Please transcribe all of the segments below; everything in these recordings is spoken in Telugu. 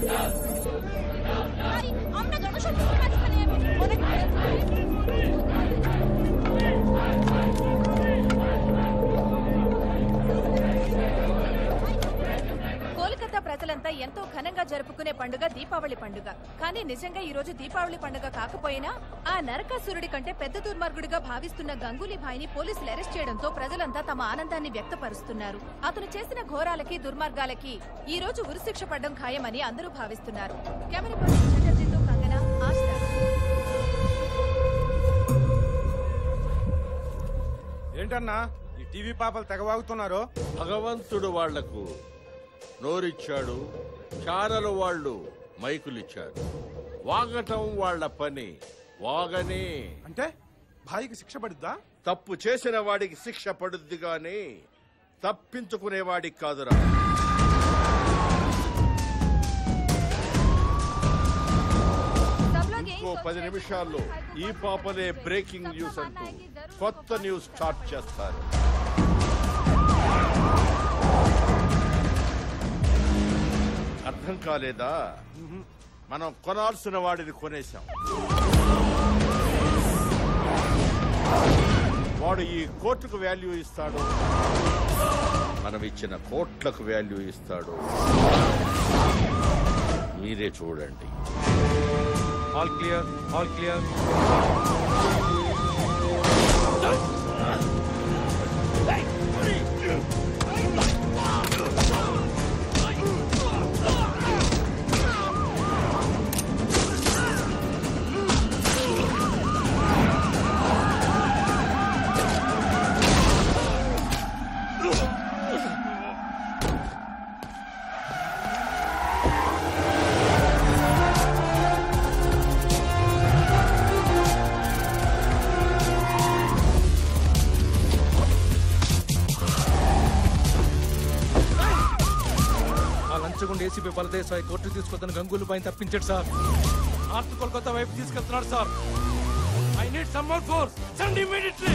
আরে আমরা জনসংখ্যার মাঝখানে অনেক కోల్కతా ప్రజలంతా ఎంతో ఘనంగా జరుపుకునే పండుగ దీపావళి పండుగ కానీ నిజంగా ఈ రోజు దీపావళి పండుగ కాకపోయినా ఆ నరకాసురుడి కంటే పెద్ద దుర్మార్గుడిగా భావిస్తున్న గంగూలీ భాయ్ని పోలీసులు అరెస్ట్ చేయడంతో ప్రజలంతా తమ ఆనందాన్ని వ్యక్తపరుస్తున్నారు అతను చేసిన ఘోరాలకి దుర్మార్గాలకి ఈ రోజు ఉరిశిక్ష పడడం ఖాయమని అందరూ భావిస్తున్నారు కెమెరా పర్సన్ చటర్జీతో కంగన ఆస్థా ఏంటన్నా ఈ టీవీ పాపలు తెగవాగుతున్నారు భగవంతుడు వాళ్లకు నోరిచ్చాడు ఛానల్ వాళ్ళు మైకులిచ్చారు వాగటం వాళ్ళ పని వాగనే అంటే భాయికి శిక్ష పడుద్దా తప్పు చేసిన వాడికి శిక్ష పడుద్ది గాని తప్పించుకునే వాడికి కాదురా ఇంకో పది నిమిషాల్లో ఈ పాపలే బ్రేకింగ్ న్యూస్ అంటూ కొత్త న్యూస్ స్టార్ట్ చేస్తారు అర్థం కాలేదా మనం కొనాల్సిన వాడిని కొనేశాం వాడు ఈ కోర్టుకు వాల్యూ ఇస్తాడు మనం ఇచ్చిన కోట్లకు వాల్యూ ఇస్తాడు మీరే చూడండి ఆల్ క్లియర్ ఆల్ క్లియర్ ఆ లంచగుండి ఏసీపీ బలదేశాయి కోర్టు తీసుకొద్దని గంగూలు పైన తప్పించాడు సార్ నార్త్ కోల్కతా వైపు తీసుకెళ్తున్నాడు sir I need some more force send immediately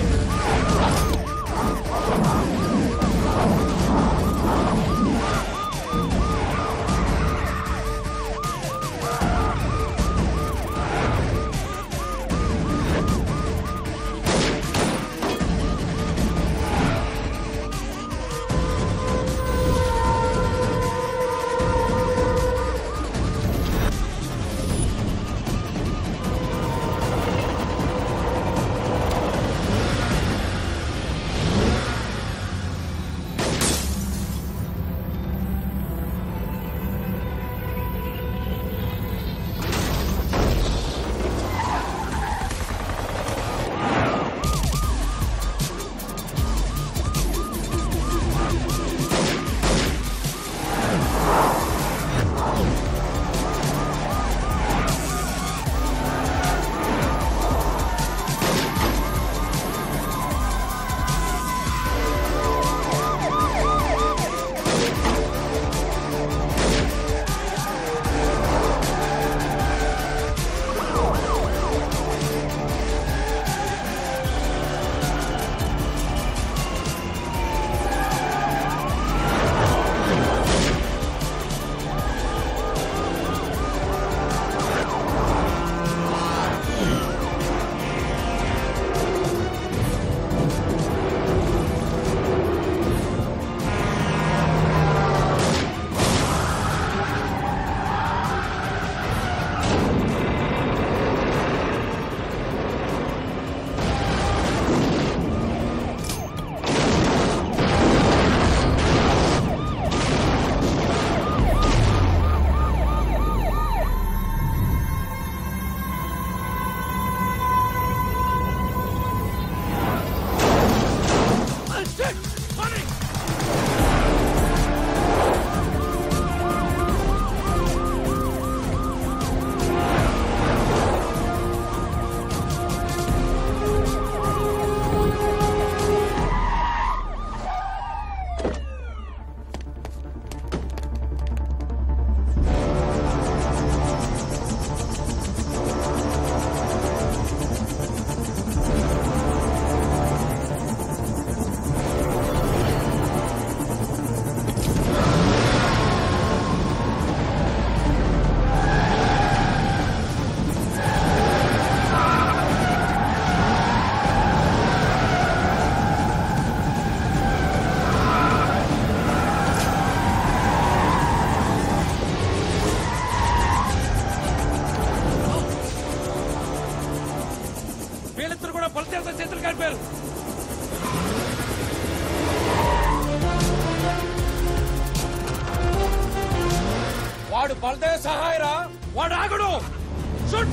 Baldev సహాయరా వాడు ఆగడు షూట్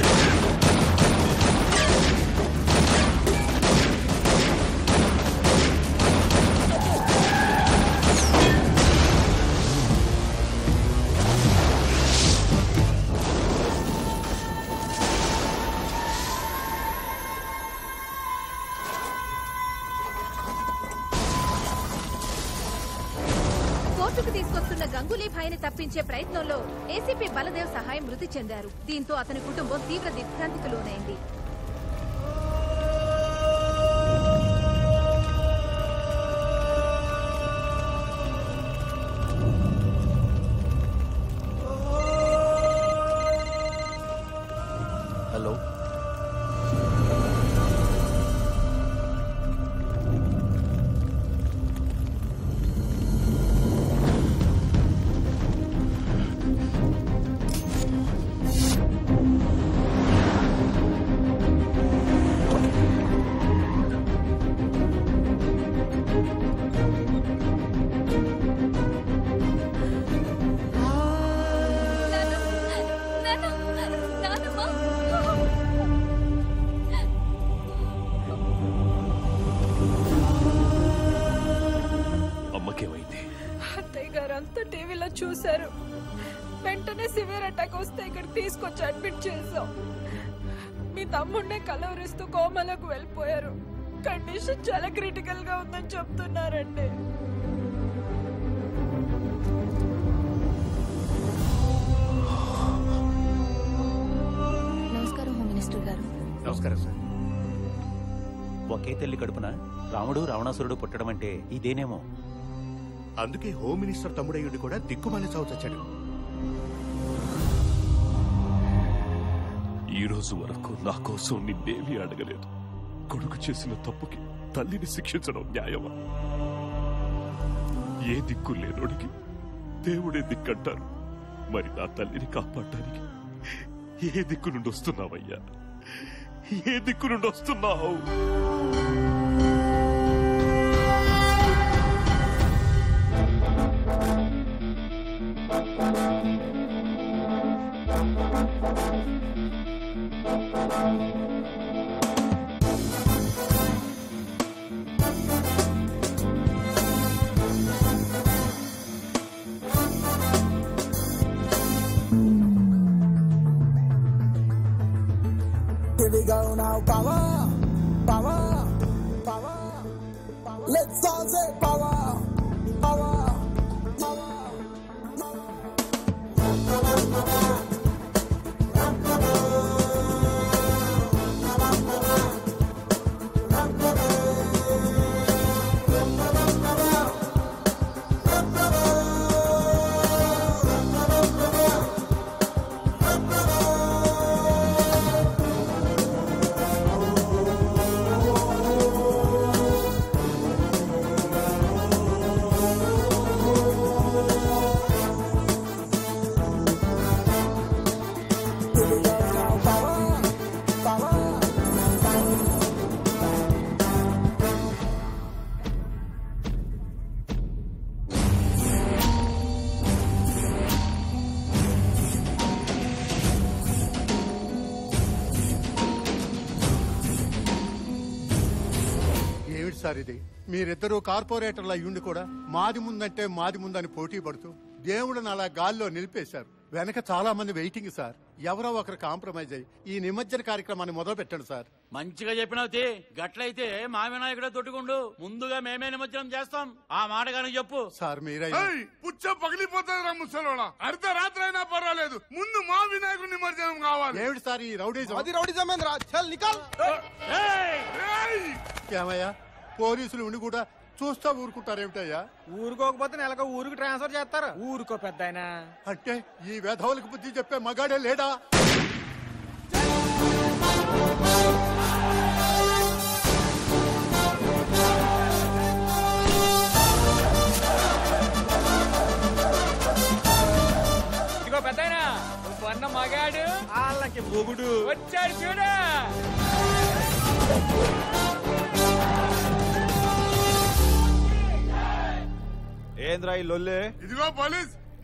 కోర్టుకు తీసుకొస్తున్న గంగూలీ భాయ్ని తప్పించే ప్రయత్నంలో ఏసీపీ బలదేవ్ సహాయం మృతి చెందారు దీంతో అతని కుటుంబం తీవ్ర దిగ్భ్రాంతికి లోనైంది హలో అమ్మకేమైంది అత్తయ్య గారు అంతా టీవీలో చూశారు వెంటనే సివియర్ అటాక్ వస్తే ఇక్కడికి తీసుకొచ్చి అడ్మిట్ చేసాం మీ తమ్ముడినే కలవరిస్తూ కోమలకు వెళ్ళిపోయారు కండిషన్ చాలా క్రిటికల్ గా ఉందని చెప్తున్నారండి నమస్కారం హోమ్ మినిస్టర్ గారు నమస్కారం సార్ ఒకే తల్లి కడుపున రాముడు రావణాసురుడు పుట్టడం అంటే ఇదేనేమో అందుకే హోమ్ మినిస్టర్ తమ్ముడయ్యుడు కూడా దిక్కుమాలి చావు చచ్చాడు ఈ రోజు వరకు నా కోసం నిన్నేమీ అడగలేదు కొడుకు చేసిన తప్పుకి తల్లిని శిక్షించడం న్యాయమా ఏ దిక్కు లేనోడికి దేవుడే దిక్కంటారు మరి నా తల్లిని కాపాడటానికి ఏ దిక్కు నుండి వస్తున్నావయ్యా ఏ దిక్కు నుండి వస్తున్నావు Here we go now, power, power, power. Let's all say power, power, power. Here we go now, power, power, power. ఏమిటి సార్ ఇది మీరిద్దరూ కార్పొరేటర్ల అయ్యుండి కూడా మాది ముందంటే మాది ముందని పోటీ పడుతూ దేవుడిని అలా గాల్లో నిలిపేశారు వెనక చాలా మంది వెయిటింగ్ సార్ ఎవరో ఒకరు కాంప్రమైజ్ అయ్యి ఈ నిమజ్జన కార్యక్రమాన్ని మొదలు పెట్టండి సార్ మంచిగా చెప్పినావు తీ గట్లయితే మా వినాయకుడే తొట్టుకుండు ముందుగా మేమే నిమజ్జనం చేస్తాం ఆ మాట కనుక చెప్పు సార్ మీరే పుచ్చ పగిలిపోతుంది రా ముసలోడా అర్ధ రాత్రి అయినా పర్వాలేదు ముందు మా వినాయకుడి నిమజ్జనం కావాలి ఏమిటి సార్ ఈ రౌడీజం అది రౌడీజమేంద్రా చల్ నికాల్ ఏమయ్యా పోలీసులు ఉండి కూడా చూస్తా ఊరుకుంటారేమిటయ్యా ఊరుకోకపోతే నెలకు ఊరికి ట్రాన్స్ఫర్ చేస్తారు ఊరుకో పెద్ద అంటే ఈ వెధవులకు బుద్ధి చెప్పే మగాడే లేడా ఇదిగో పెద్ద నువ్వు మగాడు వాళ్ళకి మొగుడు వచ్చాడు చూడు ఏంద్రా ఈ లొల్లే ఇదిగో పోలీస్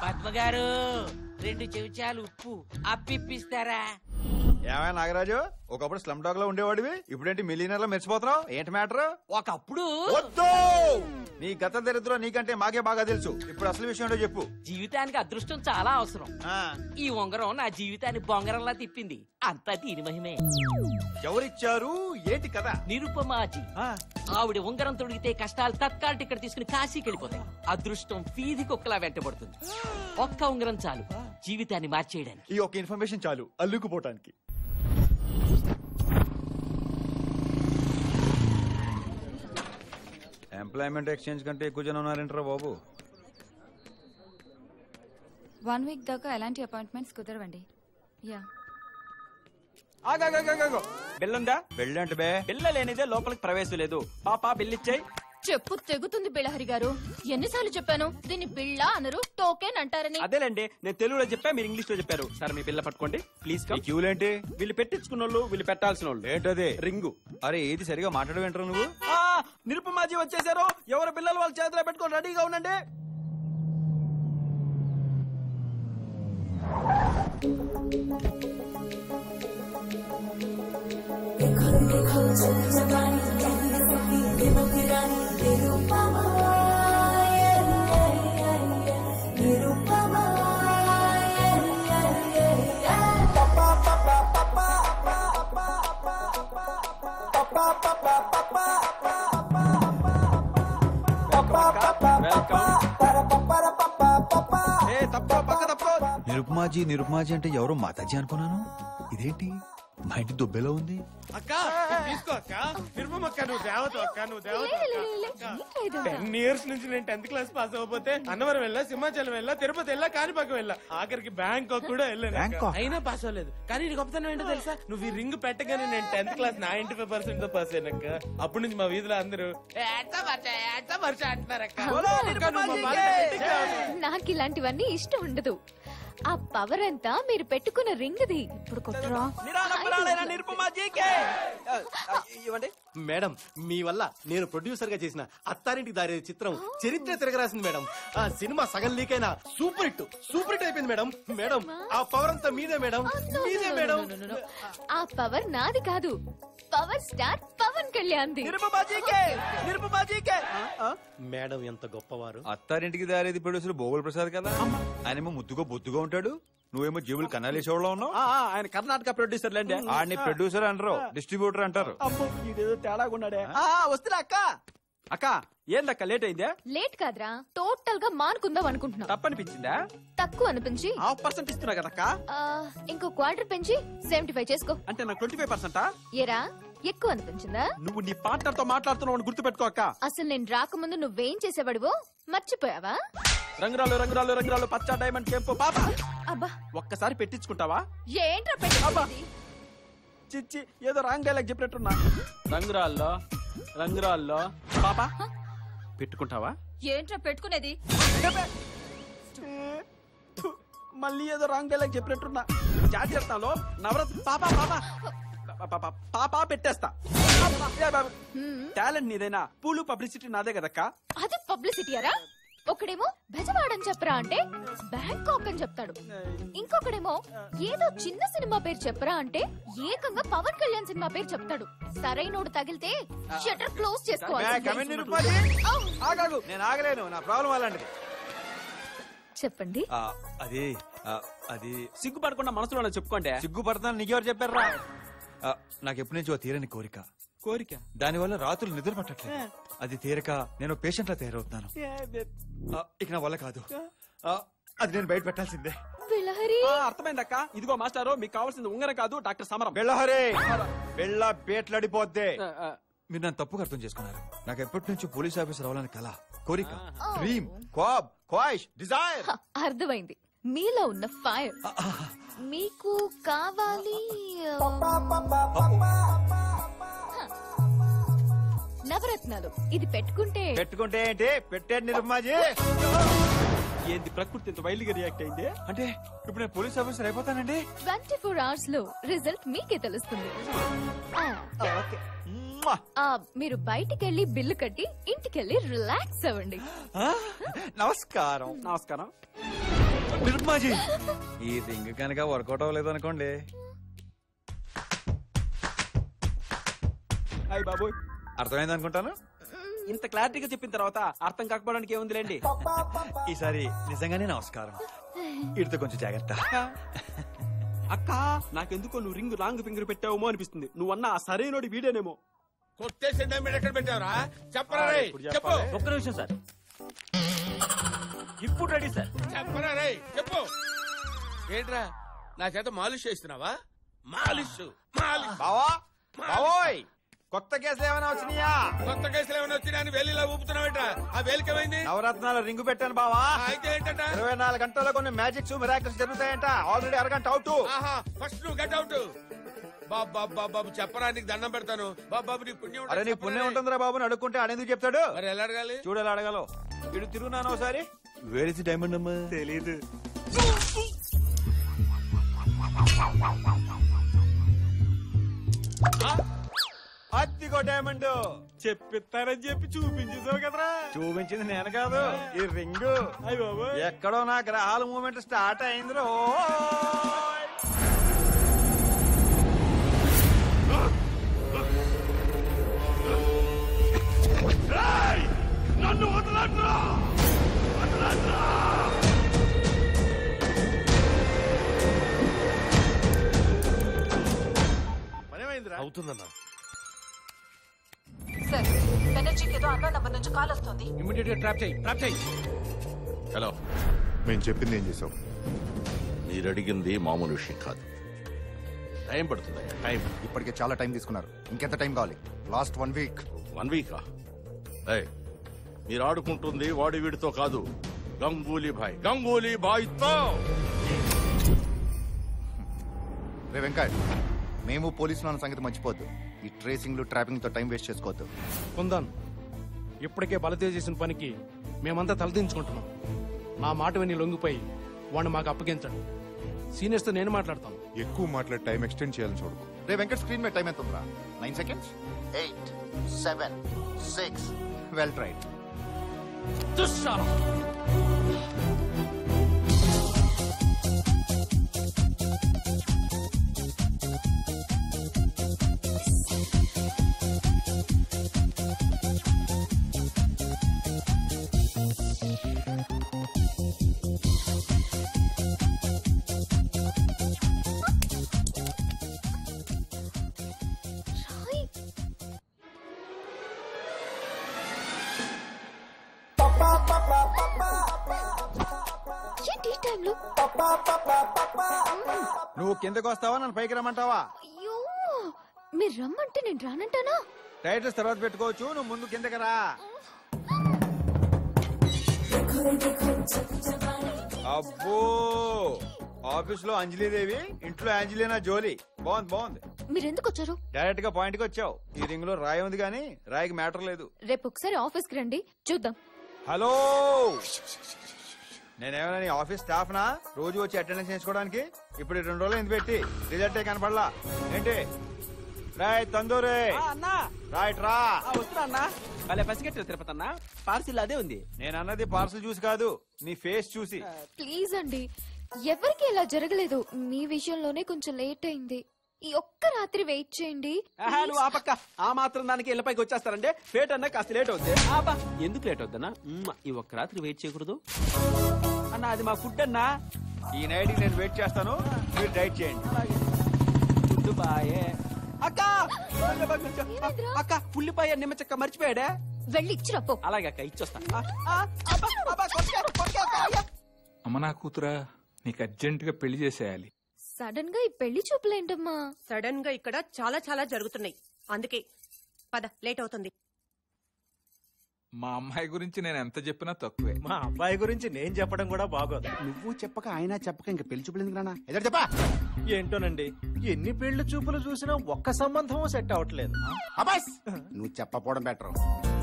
పద్మ గారు రెండు చెంచాలు ఉప్పు అప్పిప్పిస్తారా ఏమైనా నాగరాజు ఒకప్పుడు స్లమ్ డాగ్ లో ఉండేవాడివి ఇప్పుడేంటి మిలియనర్ లో మెరిచిపోతున్నావు ఏంటి మ్యాటర్ ఒకప్పుడు వద్దు నీ గత దరిద్రం నీకంటే మాకే బాగా తెలుసు ఇప్పుడు అసలు విషయం ఏంటో చెప్పు జీవితానికి అదృష్టం చాలా అవసరం ఈ ఉంగరం నా జీవితాన్ని బొంగరంలా తిప్పింది అంతా దీని మహిమే ఎవరిచ్చారు ఏంటి కదా నిరుపమాజీ ఆవిడ ఉంగరం తొడిగితే కష్టాలు తత్కాల టికెట్ తీసుకుని కాశీకి వెళ్ళిపోతాయి అదృష్టం ఫీది కుక్కలా వెంటబడుతుంది ఒక్క ఉంగరం చాలు జీవితాన్ని మార్చేయడానికి ఈ ఒక్క ఇన్ఫర్మేషన్ చాలు అల్లుకుపోవటానికి ఎంప్లాయ్మెంట్ ఎక్స్చేంజ్ కంటే ఎక్కువ జనం ఉన్నారంటారా బాబు వన్ వీక్ దాకా ఎలాంటి అపాయింట్మెంట్స్ కుదరవండి యా బిల్లుందా వెళ్ళంటే బే బిల్ల లేనిదే లోపలికి ప్రవేశం లేదు పాపా బిల్లిచ్చాయి చెప్పు తెగుతుంది బిళ్ళహరి గారు ఎన్నిసార్లు చెప్పాను దీన్ని బిళ్ళ అనరు టోకెన్ అంటారని అదేలేండి నేను తెలుగులో చెప్పా మీరు ఇంగ్లీష్ లో చెప్పారు సరే మీ బిల్ల పట్టుకోండి ప్లీజ్ ఈ క్యూలేంటి వీళ్ళు పెట్టించుకున్న వాళ్ళు వీళ్ళు పెట్టాల్సిన వాళ్ళు ఏంటది రింగు అరే ఏది సరిగా మాట్లాడవేంటారు నువ్వు ఆ, నిరుపమాజీ వచ్చేసారు ఎవరు బిల్లలు వాళ్ళ చేతిలో పెట్టుకొని రెడీగా ఉండండి నిరుపమాజీ నిరుపమాజీ అంటే ఎవరో మాతాజీ అనుకున్నాను ఇదేంటి మా ఇంటి దుబ్బెలో ఉంది అక్క తీసుకో అక్క నిర్మమ్ అక్క నువ్వు దేవత అక్క నువ్వు దేవత టెన్ ఇయర్స్ నుంచి నేను టెన్త్ క్లాస్ పాస్ అవ్వకపోతే అన్నవరం వెళ్ళా సింహాచలం వెళ్ళా తిరుపతి వెళ్ళా కాణిపాకం వెళ్ళా ఆఖరికి బ్యాంకాక్ కూడా వెళ్ళాను అక్క. బ్యాంకాక్? అయినా పాస్ అవ్వలేదు కానీ నీ గొప్పతనం ఏంటో తెలుసా నువ్వు ఈ రింగ్ పెట్టగానే నేను tenth class ninety five percent తో పాస్ అయ్యానక్క అప్పటి నుంచి మా వీధిలో అందరూ "ఏడ్చా మర్చా, ఏడ్చా మర్చా" అంటున్నారక్క అక్క, నువ్వు మా బాగా గట్టిగా ఉంది. నాకు ఇలాంటివన్నీ ఇష్టం ఉండదు ఆ పవర్ అంతా మీరు పెట్టుకున్న రింగ్ది ఇప్పుడు కొట్టరా నిరాడంబరాలైన నిరుపమాజీకే ఆ, ఆ, ఇవ్వండి మేడం మీ వల్ల నేను ప్రొడ్యూసర్ గా చేసిన అత్తారింటికి దారి చిత్రం చరిత్ర తిరగరాసింది మేడం ఆ సినిమా సగం లీక్ అయినా సూపర్ హిట్ సూపర్ హిట్ అయిపోయింది మేడం మేడం ఆ పవర్ అంతా మీదే మేడం మీదే మేడం ఆ పవర్ నాది కాదు పవర్ స్టార్ పవన్ కళ్యాణ్ ది నిరుపమాజీకే నిరుపమాజీకే మేడం ఎంత గొప్పవారు అత్తారింటికి దారేది ప్రొడ్యూసర్ భోగుల ప్రసాద్ కదా ఆయనేమో ముద్దుగా బొద్దుగా ఉంటాడు నువ్వేమో జీవులు కన్నాలేసేవాళ్ళు ఉన్నావు ఆ, ఆ, ఆయన కర్ణాటక ప్రొడ్యూసర్ లేండి ఆడిని ప్రొడ్యూసర్ అంటారు డిస్ట్రిబ్యూటర్ అంటారు అమ్మో ఇదేదో తేడాగా ఉన్నాడే ఆ, ఆ, వస్తున్నా అక్క అక్క ఏందక్క లేట్ అయిందే లేట్ కాదురా టోటల్ గా మానుకుందాం అనుకుంటున్నా తప్పనిపించిందా తక్కువ అనిపించి హాఫ్ పర్సెంట్ ఇస్తున్నా కదక్క ఆ, ఇంకో క్వార్టర్ పెంచి సెవెంటీ ఫైవ్ చేసుకో అంటే నాకు ట్వంటీ ఫైవ్ పర్సెంటా ఏరా ఎక్కువ అనిపించిందా నువ్వు నీ పార్ట్నర్ తో మాట్లాడుతున్నావు గుర్తు పెట్టుకో అక్క అసలు నేను రాకముందు నువ్వేం చేసేవాడివో మర్చిపోయావా రంగురాలు రంగురాలు రంగురాలు పచ్చ డైమండ్ కెంపు పాప అబ్బా ఒక్కసారి పెట్టించుకుంటావా ఏంట్రా పెట్టుకుంది చిచ్చి ఏదో రాంగ్ డైలాగ్ చెప్పినట్టున్నా రంగురాల్లో రంగురాల్లో పాప పెట్టుకుంటావా ఏంట్రా పెట్టుకునేది థు, మళ్ళీ ఏదో రాంగ్ డైలాగ్ చెప్పినట్టున్నా జాగ్రత్తలో నవరత్న పాప పాప పాప, పాప, పాప పెట్టేస్తా టాలెంట్ నీదైనా పూలు పబ్లిసిటీ నాదే కదక్కా అది పబ్లిసిటీ అరా ఒకడేమో బెజవాడని చెప్పరా అంటే బ్యాంకాక్ అని చెప్తాడు ఇంకొకడేమో ఏదో చిన్న సినిమా పేరు చెప్పరా అంటే ఏకంగా పవన్ కళ్యాణ్ సినిమా పేరు చెప్తాడు సరైనోడు తగిలితే షట్టర్ క్లోజ్ చేసుకోవాలి ఆగాగు నేను ఆగలేను నా ప్రాబ్లం అలాంటిది చెప్పండి ఆ, అది ఆ, అది సిగ్గుపడకుండా మనసులో చెప్పుకోండి సిగ్గుపడతాను నీకెవరు చెప్పారా నాకు ఎప్పటి నుంచి ఓ తీరని కోరిక కోరిక దానివల్ల రాత్రులు నిద్ర పట్టట్లేదు అది తీరక నేను పేషెంట్ లా తయారవుతున్నాను ఆ, ఇక నా వల్ల కాదు ఆ, అది నేను బయట పెట్టాల్సిందే బిలహరి ఆ, అర్థమైందక్క ఇదిగో మాస్టారు మీకు కావాల్సింది ఉంగరం కాదు డాక్టర్ సమరం వెళ్ళహరే వెళ్ళ పేట్లడిపోద్దే మీరు నన్ను తప్పుగా అర్థం చేసుకున్నారు నాకు ఎప్పటి నుంచో పోలీస్ ఆఫీసర్ అవ్వాలని కల కోరిక డ్రీమ్ క్వాబ్ క్వాయిష్ డిజైర్ హ, అర్థమైంది మీలో ఉన్న ఫైర్ మీకు కావాలి హ. నవరత్నాలు ఇది పెట్టుకుంటే పెట్టుకుంటే ఏంటి పెట్టేది నిరుమాజీ ఏంది ప్రకృతి ఇంత వైల్డ్గా రియాక్ట్ అయింది అంటే ఇప్పుడు నేను పోలీస్ ఆఫీసర్ అయిపోతానండి ట్వంటీ ఫోర్ అవర్స్ లో రిజల్ట్ మీకే తెలుస్తుంది ఆ, ఆ, మీరు బయటికి వెళ్ళి బిల్లు కట్టి ఇంటికి వెళ్ళి రిలాక్స్ అవ్వండి నమస్కారం నమస్కారం నిర్మాజీ ఈ రింగ్ కనుక వర్కౌట్ అవ్వలేదు అనుకోండి అయ్యి బాబోయ్ అర్థమైంది అనుకుంటాను ఇంత క్లారిటీగా చెప్పిన తర్వాత అర్థం కాకపోవడానికి ఏముందిలేండి ఈసారి నిజంగానే నమస్కారం ఇడితో కొంచెం జాగ్రత్త అక్క నాకెందుకో నువ్వు రింగ్ రాంగ్ ఫింగర్ పెట్టావేమో అనిపిస్తుంది నువ్వన్న ఆ సరైనోడి వీడేనేమో కొట్టేసి డైమండ్ ఎక్కడ పెట్టావురా చెప్పరా రే చెప్పు ఒక్క నిమిషం సార్ ఇప్పుడు రెడీ సార్ చెప్పరా రే చెప్పు ఏంట్రా నా చేత మాలిష్ చేస్తున్నావా మాలిష్ మాలిష్ బావా బావోయ్ కొత్త కేసులు ఏమైనా వచ్చినాయా కొత్త కేసులు ఏమైనా వచ్చినాయని వేలిలా ఊపుతున్నావేంట్రా ఆ వేలికేమైంది నవరత్నాల రింగు పెట్టాను బావా అయితే ఏంటంట ఇరవై నాలుగు గంటల్లో కొన్ని మ్యాజిక్స్ మిరాకిల్స్ జరుగుతాయంట ఆల్రెడీ అరగంట అవుట్ ఆహా ఫస్ట్ నువ్వు గెట్ అవుట్ బాబు బాబు బాబు బాబు చెప్పరా నీకు దండం పెడతాను బాబు బాబు నీకు పుణ్యం అరే నీ పుణ్యం ఉంటుందిరా బాబు అని అడుక్కుంటే ఆడెందుకు చెప్తాడు మరి ఎలా అడగాలి చూడాలి అడగలవు ఇటు తిరుగున్నాను ఒకసారి వేర్ ఇస్ డైమండ్ అమ్మా తెలీదు అద్దిగో డైమండ్ చెప్పిస్తారని చెప్పి చూపించేసావు కదరా చూపించింది నేను కాదు ఈ రింగు ఎక్కడో నా గ్రహాల మూమెంట్ స్టార్ట్ అయింది రో నన్ను వదలట్రా వదలట్రా అవుతుందన్నా సార్ బెనర్జీకి ఏదో అన్న నంబర్ నుంచి కాల్ వస్తుంది ఇమీడియట్ గా ట్రాప్ చేయి ట్రాప్ చేయి హలో మేము చెప్పింది ఏం చేసావు మీరు అడిగింది మామూలు విషయం కాదు టైం పడుతుంది టైం ఇప్పటికే చాలా టైం తీసుకున్నారు ఇంకెంత టైం కావాలి లాస్ట్ వన్ వీక్ వన్ వీకా ఏయ్ మీరు ఆడుకుంటుంది వాడి వీడితో కాదు గంగూలీ భాయ్ గంగూలీ భాయ్తో రే వెంకట్ మేము పోలీసులు అన్న సంగతి మర్చిపోద్దు ఈ ట్రేసింగ్లు ట్రాపింగ్ తో టైం వేస్ట్ చేసుకోవద్దు కుందన్ ఇప్పటికే బలతేజ్ చేసిన పనికి మేమంతా తలదించుకుంటున్నాం నా మాట విని లొంగిపోయి వాడిని మాకు అప్పగించండి సీనియర్స్ తో నేను మాట్లాడతాను ఎక్కువ మాట్లాడి టైం ఎక్స్టెండ్ చేయాలని చూడకు రే వెంకట్ స్క్రీన్ మీద టైం ఎంత ఉందిరా nine seconds eight seven six well tried Roy ఏంటి ఈ టైంలో నువ్వు కిందకు వస్తావా నన్ను పైకి రమ్మంటావా అయ్యో మీరు రమ్మంటే నేను రానంటానా టైటిల్స్ తర్వాత పెట్టుకోవచ్చు నువ్వు ముందు కిందకి రా అబ్బో ఆఫీస్ లో అంజలీదేవి ఇంట్లో అంజలీనా జోలీ బాగుంది బాగుంది మీరు ఎందుకు వచ్చారు డైరెక్ట్ గా పాయింట్ కి వచ్చావు ఈ రింగ్ లో రాయి ఉంది కానీ రాయికి మ్యాటర్ లేదు రేపు ఒకసారి ఆఫీస్ కి రండి చూద్దాం హలో నేనేమైనా నీ ఆఫీస్ స్టాఫ్ నా రోజు వచ్చి అటెండెన్స్ చేసుకోవడానికి ఇప్పుడు ఈ రెండు రోజులు ఎందుకు పెట్టి రిజల్టే కనపడలా ఏంటి రాయ్ తందూరే అన్నా రైట్ రా వస్తున్నా అన్నా భలే పసిగట్టారు తిరుపతి అన్న పార్సిల్ అదే ఉంది నేను అన్నది పార్సల్ చూసి కాదు నీ ఫేస్ చూసి ప్లీజ్ అండి ఎవరికి ఇలా జరగలేదు మీ విషయంలోనే కొంచెం లేట్ అయింది ఈ ఒక్క రాత్రి వెయిట్ చేయండి ఆహా, నువ్వు ఆ పక్క ఆ మాత్రం దానికి ఇళ్ళపైకి వచ్చేస్తారంటే ఫేట్ అన్నా కాస్త లేట్ అవుద్ది ఆబా ఎందుకు లేట్ అవుద్దన్నా ఉమ్మ, ఈ ఒక్క రాత్రి వెయిట్ చేయకూడదు అన్న అది మా ఫుడ్ అన్నా ఈ నైట్ నేను వెయిట్ చేస్తాను మీరు డైట్ చేయండి ఫుడ్ బాయే అక్క అక్క ఉల్లిపాయ నిమ్మ చెక్క మర్చిపోయాడే వెళ్ళి ఇచ్చిరప్పు అలాగే అక్క ఇచ్చొస్తా ఆ, ఆ, అబ్బా, అబ్బా, కొట్టకే, కొట్టకే అక్క, అయ్యా. అమ్మ నా కూతురా నీకు అర్జెంట్ గా పెళ్లి చేసేయాలి సడన్ గా ఈ పెళ్లి చూపులేంటమ్మా సడన్ గా ఇక్కడ చాలా చాలా జరుగుతున్నాయి అందుకే పద లేట్ అవుతుంది మా అమ్మాయి గురించి నేను ఎంత చెప్పినా తక్కువే మా అబ్బాయి గురించి నేను చెప్పడం కూడా బాగోదు నువ్వు చెప్పక ఆయన చెప్పక ఇంక పెళ్లి చూపులు ఎందుకు నాన్న ఎదురు చెప్పా ఏంటోనండి ఎన్ని పెళ్లి చూపులు చూసినా ఒక్క సంబంధం సెట్ అవ్వట్లేదు అబ్బాస్ నువ్వు చెప్పపోవడం బెటర్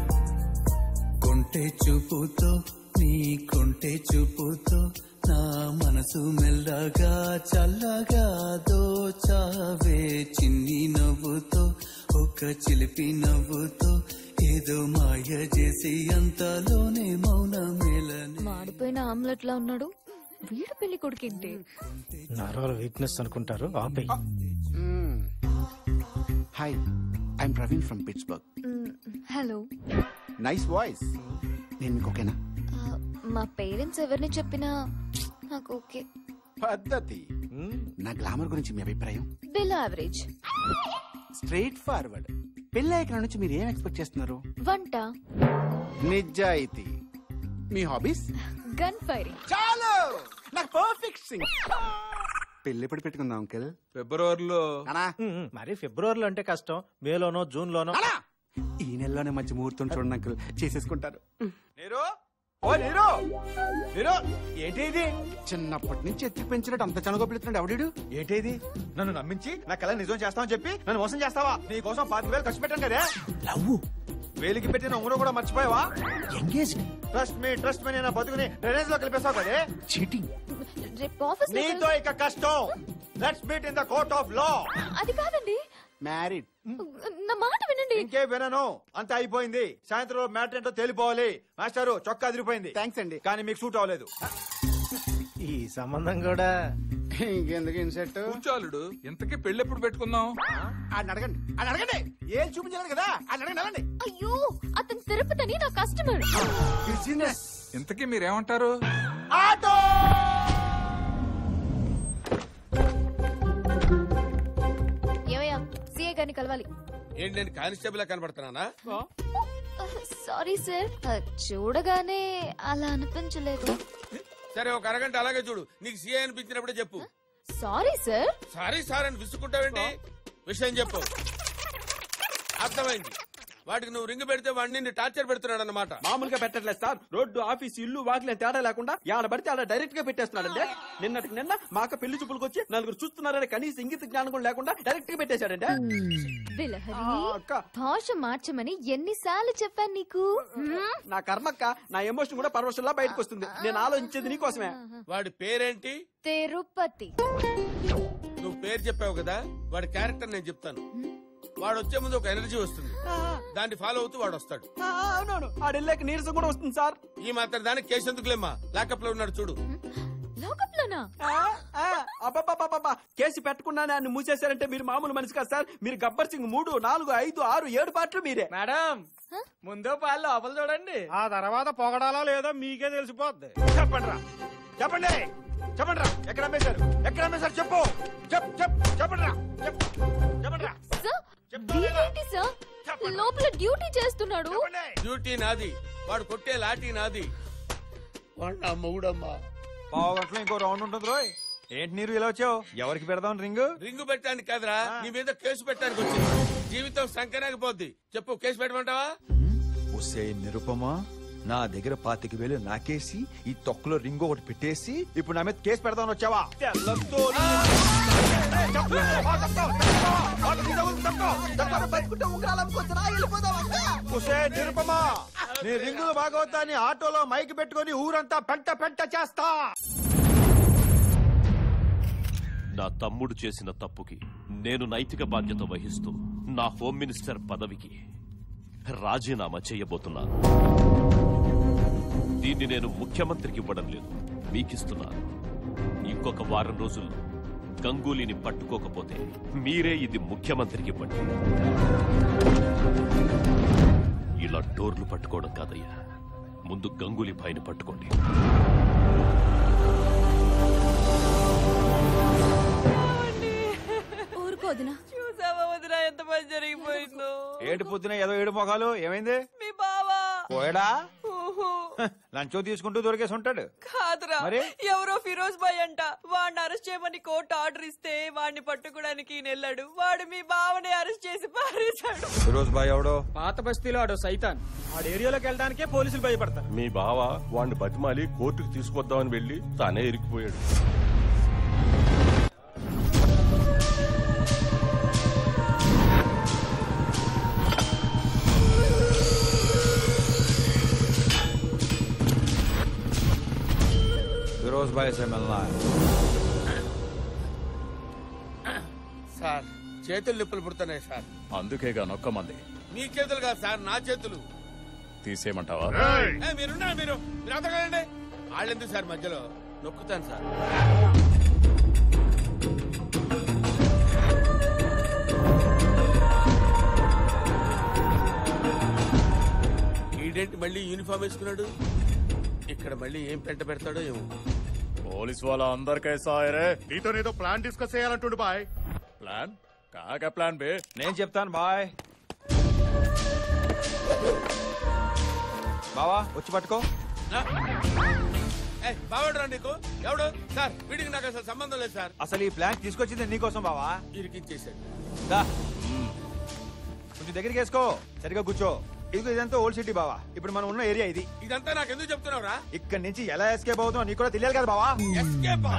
కొంటె చూపుతో నీ కొంటె చూపుతో నా మనసు మెల్లగా చల్లగా దోచావే చిన్ని నవ్వుతో ఒక చిలిపి నవ్వుతో ఏదో మాయ చేసి అంతలోనే మౌన మేలని మాడిపోయిన ఆమ్లెట్ లా ఉన్నాడు వీడు పెళ్లి కొడుకేంటి నరాల వీక్నెస్ అనుకుంటారు ఆపే hi I'm Praveen from Pittsburgh hello nice voice నేను మీకు ఓకేనా మా పేరెంట్స్ ఎవరిని చెప్పినా నాకు ఓకే పద్ధతి నా గ్లామర్ గురించి మీ అభిప్రాయం బిలో యావరేజ్ స్ట్రైట్ ఫార్వర్డ్ పెళ్ళయ్యాక నుంచి మీరు ఏం ఎక్స్పెక్ట్ చేస్తున్నారు వంట నిజాయితీ మీ హాబీస్ గన్ ఫైరింగ్ చాలు నాకు పర్ఫెక్ట్ సింగ్ పెళ్ళి ఎప్పుడు పెట్టుకుందాం అంకిల్ ఫిబ్రవరిలో మరి ఫిబ్రవరిలో అంటే కష్టం మేలోనో జూన్ లోనో ఈ నెలలోనే మంచి ముహూర్తం చూడండి అంకుల్ చేసేసుకుంటారు నీరు ఓ నీరు నీరు ఏంటి ఇది చిన్నప్పటి నుంచి ఎత్తి పెంచినట్టు అంత చనగొప్పిస్తున్నాడు ఎవడు ఏంటి ఇది నన్ను నమ్మించి నా కళ నిజం చేస్తావని చెప్పి నన్ను మోసం చేస్తావా నీ కోసం పాతిక వేలు ఖర్చు పెట్టాను కదే లవ్ వేలికి పెట్టిన ఉంగరం కూడా మర్చిపోయావా engage trust me trust me నేను బతుకుని డ్రైనేజ్ లో కలిపేస్తావు కదే చీటింగ్ రేపు ఆఫీస్ నీతో ఇక కష్టం let's meet in the court of law అది కాదండి మ్యారీడ్ నా మాట వినండి ఇంకే వినను అంత అయిపోయింది సాయంత్రం మ్యాటర్ ఏంటో తేలిపోవాలి మాస్టారు చొక్కా అదిరిపోయింది థ్యాంక్స్ అండి కానీ మీకు సూట్ అవ్వలేదు ఈ సంబంధం కూడా ఇంకెందుకు ఇన్సెట్ కూర్చోలుడు ఇంతకీ పెళ్ళి ఎప్పుడు పెట్టుకుందాం అని అడగండి అని అడగండి ఏం చూపించాలి కదా అని అడగండి అడగండి అయ్యో అతను తిరుపతిని నా కస్టమర్ బిజినెస్ ఇంతకీ మీరేమంటారు ఆటో ఏమయ్యా సిఐ గారిని కలవాలి ఏంటి నేను కానిస్టేబుల్ కనబడుతున్నానా సారీ సార్ చూడగానే అలా అనిపించలేదు సరే ఒక అరగంట అలాగే చూడు నీకు సీఐ అనిపించినప్పుడే చెప్పు సారీ సార్ సారీ సార్ అని విసుకుంటావేంటి విషయం చెప్పు అర్థమైంది వాడికి నువ్వు రింగ్ పెడితే వాడిని నిన్ను టార్చర్ పెడుతున్నాడు అన్నమాట మామూలుగా పెట్టట్లేదు సార్ రోడ్డు ఆఫీస్ ఇల్లు వాకిలే తేడా లేకుండా ఆడ పడితే ఆడ డైరెక్ట్ గా పెట్టేస్తున్నాడంటే నిన్నటికి నిన్న మాక పెళ్లి చూపులకు వచ్చి నలుగురు చూస్తున్నారని కనీస ఇంగిత జ్ఞానం కూడా లేకుండా డైరెక్ట్ గా పెట్టేశాడంటే బిలహరి ఆ, అక్క. భాష మార్చమని ఎన్నిసార్లు చెప్పాను నీకు హ్మ్? నా కర్మక్క నా ఎమోషన్ కూడా పరవశంలా బయటకు వస్తుంది నేను ఆలోచించేది నీకోసమే వాడి పేరేంటి తిరుపతి నువ్వు పేరు చెప్పావు కదా వాడి క్యారెక్టర్ నేను చెప్తాను వాడు వచ్చే ముందు ఒక ఎనర్జీ వస్తుంది దాన్ని ఫాలో అవుతూ వాడు వస్తాడు ఆ, అవునవును ఆడెళ్ళాక నీరసం కూడా వస్తుంది సార్ ఈ మాత్రం దానికి కేసు ఎందుకులేమ్మా లాకప్ లో ఉన్నాడు చూడు లోకప్ లోనా అబ్బబ్బబ్బబ్బబ్బా కేసు పెట్టకుండానే ఆయన మూసేశారంటే మీరు మామూలు మనిషి కాదు సార్ మీరు గబ్బర్ సింగ్ మూడు నాలుగు ఐదు ఆరు ఏడు పాటలు మీరే మేడం ముందు పాలు లోపల చూడండి ఆ తర్వాత పొగడాలో లేదో మీకే తెలిసిపోద్ది చెప్పండి రా చెప్పండి చెప్పండి రా ఎక్కడ అమ్మేశారు ఎక్కడ అమ్మేశారు చెప్పు చెప్ చెప్ చెప్పండి రా చెప్ చెప్పండి రా సార్ వీడేంటి సార్ లోపల డ్యూటీ చేస్తున్నాడు డ్యూటీ నాది వాడు కొట్టే లాఠీ నాది వాడు నా మొగుడమ్మా పావు గంటలో ఇంకో రౌండ్ ఉంటుంది రోయ్ ఏంటి నీరు ఇలా వచ్చావు ఎవరికి పెడదాం రింగ్ రింగు పెట్టడానికి కాదురా నీ మీద కేసు పెట్టడానికి వచ్చింది జీవితం సంకనాగిపోద్ది చెప్పు కేసు పెట్టమంటావా ఒసే నిరుపమా నా దగ్గర పాతిక వేలు నాకేసి ఈ తొక్కలో రింగ్ ఒకటి పెట్టేసి ఇప్పుడు నా మీద కేసు పెడదామని వచ్చావా ఒసే నిరుపమా నీ రింగులు భాగవతాన్ని ఆటోలో మైక్ పెట్టుకొని ఊరంతా పెంట పెంట చేస్తా నా తమ్ముడు చేసిన తప్పుకి నేను నైతిక బాధ్యత వహిస్తూ నా హోమ్ మినిస్టర్ పదవికి రాజీనామా చేయబోతున్నాను దీన్ని నేను ముఖ్యమంత్రికి ఇవ్వడం లేదు మీకిస్తున్నాను ఇంకొక వారం రోజుల్లో గంగూలీని పట్టుకోకపోతే మీరే ఇది ముఖ్యమంత్రికి ఇవ్వండి ఇలా డోర్లు పట్టుకోవడం కాదయ్యా ముందు గంగూలీ పైన పట్టుకోండి ఊరుకోదునా చూసావా వదినా ఎంత పని జరిగిపోయిందో ఏడు పొద్దున ఏదో ఏడు మొఖాలు ఏమైంది మీ బావా పోయడా ఊహు. లంచో తీసుకుంటూ దొరికేసి ఉంటాడు కాదురా మరి? ఎవరో ఫిరోజ్ భాయ్ అంట వాడిని అరెస్ట్ చేయమని కోర్టు ఆర్డర్ ఇస్తే వాడిని పట్టుకోవడానికి ఈయన వెళ్ళాడు వాడు మీ బావని అరెస్ట్ చేసి పారేశాడు ఫిరోజ్ బాయ్ ఎవడో పాత బస్తీలో ఆడు సైతాన్ ఆడు ఏరియాలోకి వెళ్ళడానికే పోలీసులు భయపడతారు మీ బావ వాణ్ణి బతిమాలి కోర్టుకు తీసుకొద్దామని వెళ్ళి తానే ఇరికిపోయాడు ఫిరోజ్ బాయ్ సే మిల్నా సార్ చేతులు నిప్పులు పుడుతున్నాయి సార్ అందుకేగా నొక్కమంది మీ చేతులు కాదు సార్ నా చేతులు తీసేయమంటావా ఏ, మీరున్నారు మీరు మీరు అంతకండి వాళ్ళెందుకు సార్ మధ్యలో నొక్కుతాను సార్ ఈడేంటి మళ్ళీ యూనిఫామ్ వేసుకున్నాడు ఇక్కడ మళ్ళీ ఏం పెంట పెడతాడో ఏమో పోలీస్ వాళ్ళ అందరు कैसा है रे నీతో నీతో ప్లాన్ డిస్కస్ చేయాలంటుండు బాయ్ ప్లాన్ కాగా ప్లాన్ బే నేను చెప్తాను బాయ్ బావా వచ్చి పట్టుకో ఏ, బావాడు రా నీకు ఎవడు సార్ వీడికి నాకు అసలు సంబంధం లేదు సార్ అసలు ఈ ప్లాన్ తీసుకొచ్చింది నీకోసం బావా ఇరికించేశాడు దా కొంచెం దగ్గరికి వేసుకో సరిగా కూర్చో ఇదిగో ఇదంతా ఓల్డ్ సిటీ బావా ఇప్పుడు మనం ఉన్న ఏరియా ఇది ఇదంతా నాకు ఎందుకు చెప్తున్నావురా ఇక్కడ నుంచి ఎలా ఎస్కేప్ అవుతాం నీకు కూడా తెలియాలి కదా బావా ఎస్కేప్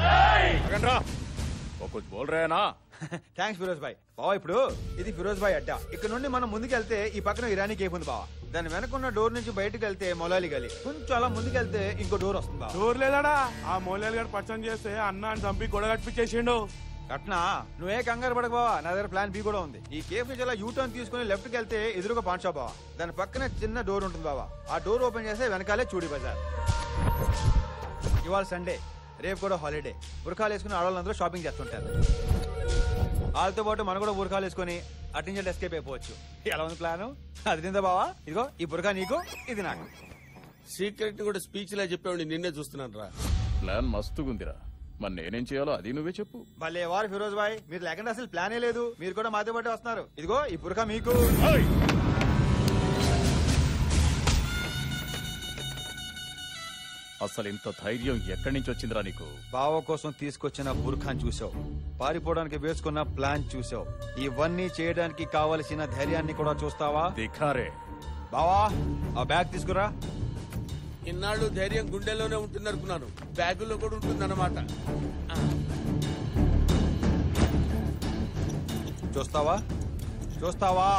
ఓ కుछ बोल रहे हैं ना థ్యాంక్స్ ఫిరోజ్ భాయ్ బావా ఇప్పుడు ఇది ఫిరోజ్ భాయ్ అడ్డా ఇక్కడ నుండి మనం ముందుకెళ్తే ఈ పక్కన ఇరానీ కేఫ్ ఉంది బావా దాని వెనకున్న డోర్ నుంచి బయటకు వెళ్తే మొలాలి గలి కొంచెం అలా ముందుకెళ్తే ఇంకో డోర్ వస్తుంది బావా డోర్ లేదాడా ఆ మోలేలు గారు పచ్చని చేస్తే అన్న అని చంపి గొడవ కట్టించేసిండు అట్నా నువ్వే కంగారు పడక బావా నా దగ్గర ప్లాన్ బి కూడా ఉంది ఈ కేఫ్ నుంచి అలా యూ టర్న్ తీసుకుని లెఫ్ట్ కి వెళ్తే ఎదురుగా పాన్ షాప్ బావా దాని పక్కన చిన్న డోర్ ఉంటుంది బావా ఆ డోర్ ఓపెన్ చేస్తే వెనకాలే చూడి బజార్ ఇవాళ సండే రేపు కూడా హాలిడే బురకాలు వేసుకుని ఆడవాళ్ళందరూ షాపింగ్ చేస్తుంటారు వాళ్ళతో పాటు మనం కూడా బురకాలు వేసుకుని అటు ఎస్కేప్ అయిపోవచ్చు ఎలా ఉంది ప్లాన్ అది తిందా బావా ఇదిగో ఈ బురకా నీకు ఇది నాకు సీక్రెట్ కూడా స్పీచ్ లా చెప్పేవాడిని నిన్నే చూస్తున్నాను రా ప్లాన్ మస్తుగుందిరా మరి నేనేం చేయాలో అది నువ్వే చెప్పు భలే వారు ఫిరోజ్ భాయ్ మీరు లేకుండా అసలు ప్లానే లేదు మీరు కూడా మాతో పాటు వస్తున్నారు ఇదిగో ఈ బురకా మీకు అసలు ఇంత ధైర్యం ఎక్కడి నుంచి వచ్చిందిరా నీకు బావ కోసం తీసుకొచ్చిన బుర్ఖాన్ చూసావు పారిపోవడానికి వేసుకున్న ప్లాన్ చూసావు ఇవన్నీ చేయడానికి కావలసిన ధైర్యాన్ని కూడా చూస్తావా దిఖారే బావా ఆ బ్యాగ్ తీసుకురా ఇన్నాళ్ళు ధైర్యం గుండెలోనే ఉంటుంది అనుకున్నాను బ్యాగుల్లో కూడా ఉంటుంది అన్నమాట చూస్తావా చూస్తావా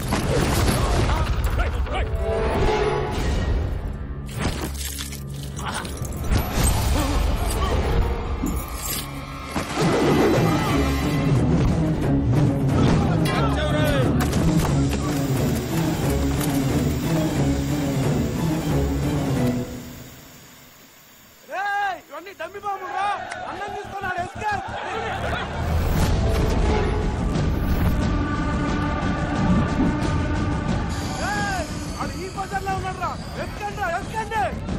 ఇవన్నీ డమ్మి బాంబులు రా అన్నం తీసుకున్నాడు ఎస్కేప్ అది ఈ బజార్లో ఉన్నాడు రా ఎక్కండి రా ఎక్కండి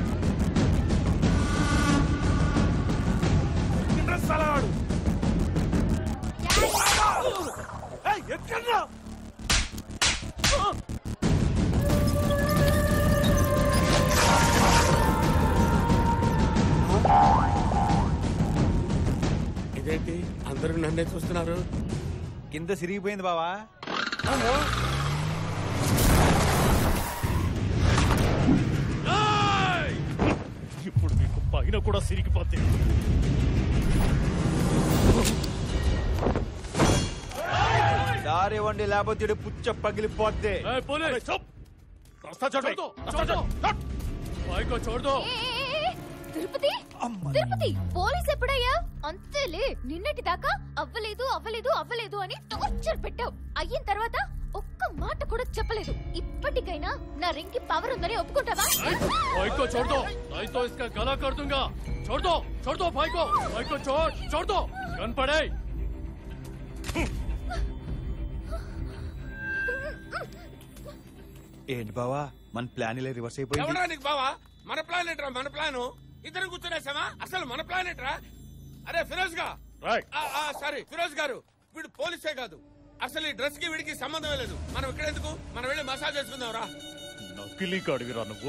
ఇంట్రెస్ట్ అలాడు ఎక్కండి రా ఇదేంటి అందరూ నన్నే చూస్తున్నారు కింద సిరిగిపోయింది బావా ఇప్పుడు నీకు పైన కూడా సిరిగిపోతే దారి వండి లేకపోతే ఈడు పుచ్చ పగిలిపోద్ది रास्ता छोड़ दो रास्ता छोड़ भाई को छोड़ दो ఏ, ఏ, ఏ, తిరుపతి తిరుపతి పోలీస్ ఎప్పుడయ్యా అంతేలే నిన్నటి దాకా అవ్వలేదు అవ్వలేదు అవ్వలేదు అని టార్చర్ పెట్టావు అయిన తర్వాత ఒక్క మాట కూడా చెప్పలేదు ఇప్పటికైనా నా రింగ్ పవర్ ఉందని ఒప్పుకుంటావా भाई को छोड़ दो नहीं तो इसका गला कर दूंगा छोड़ दो छोड़ दो भाई को भाई को छोड़ छोड़ दो गन पड़े ఏంటి బావా మన ప్లాన్ ఇలా రివర్స్ అయిపోయింది ఎవడా నీకు బావా మన ప్లాన్ ఏంట్రా మన ప్లాన్ ఇద్దరు కూర్చునేసామా అసలు మన ప్లాన్ ఏంట్రా అరే ఫిరోజ్ గా సారీ ఫిరోజ్ గారు వీడు పోలీసే కాదు అసలు ఈ డ్రెస్ కి వీడికి సంబంధమే లేదు మనం ఇక్కడ ఎందుకు మనం వెళ్ళి మసాజ్ చేసుకుందాం రా నకిలీ కాడివిరా నువ్వు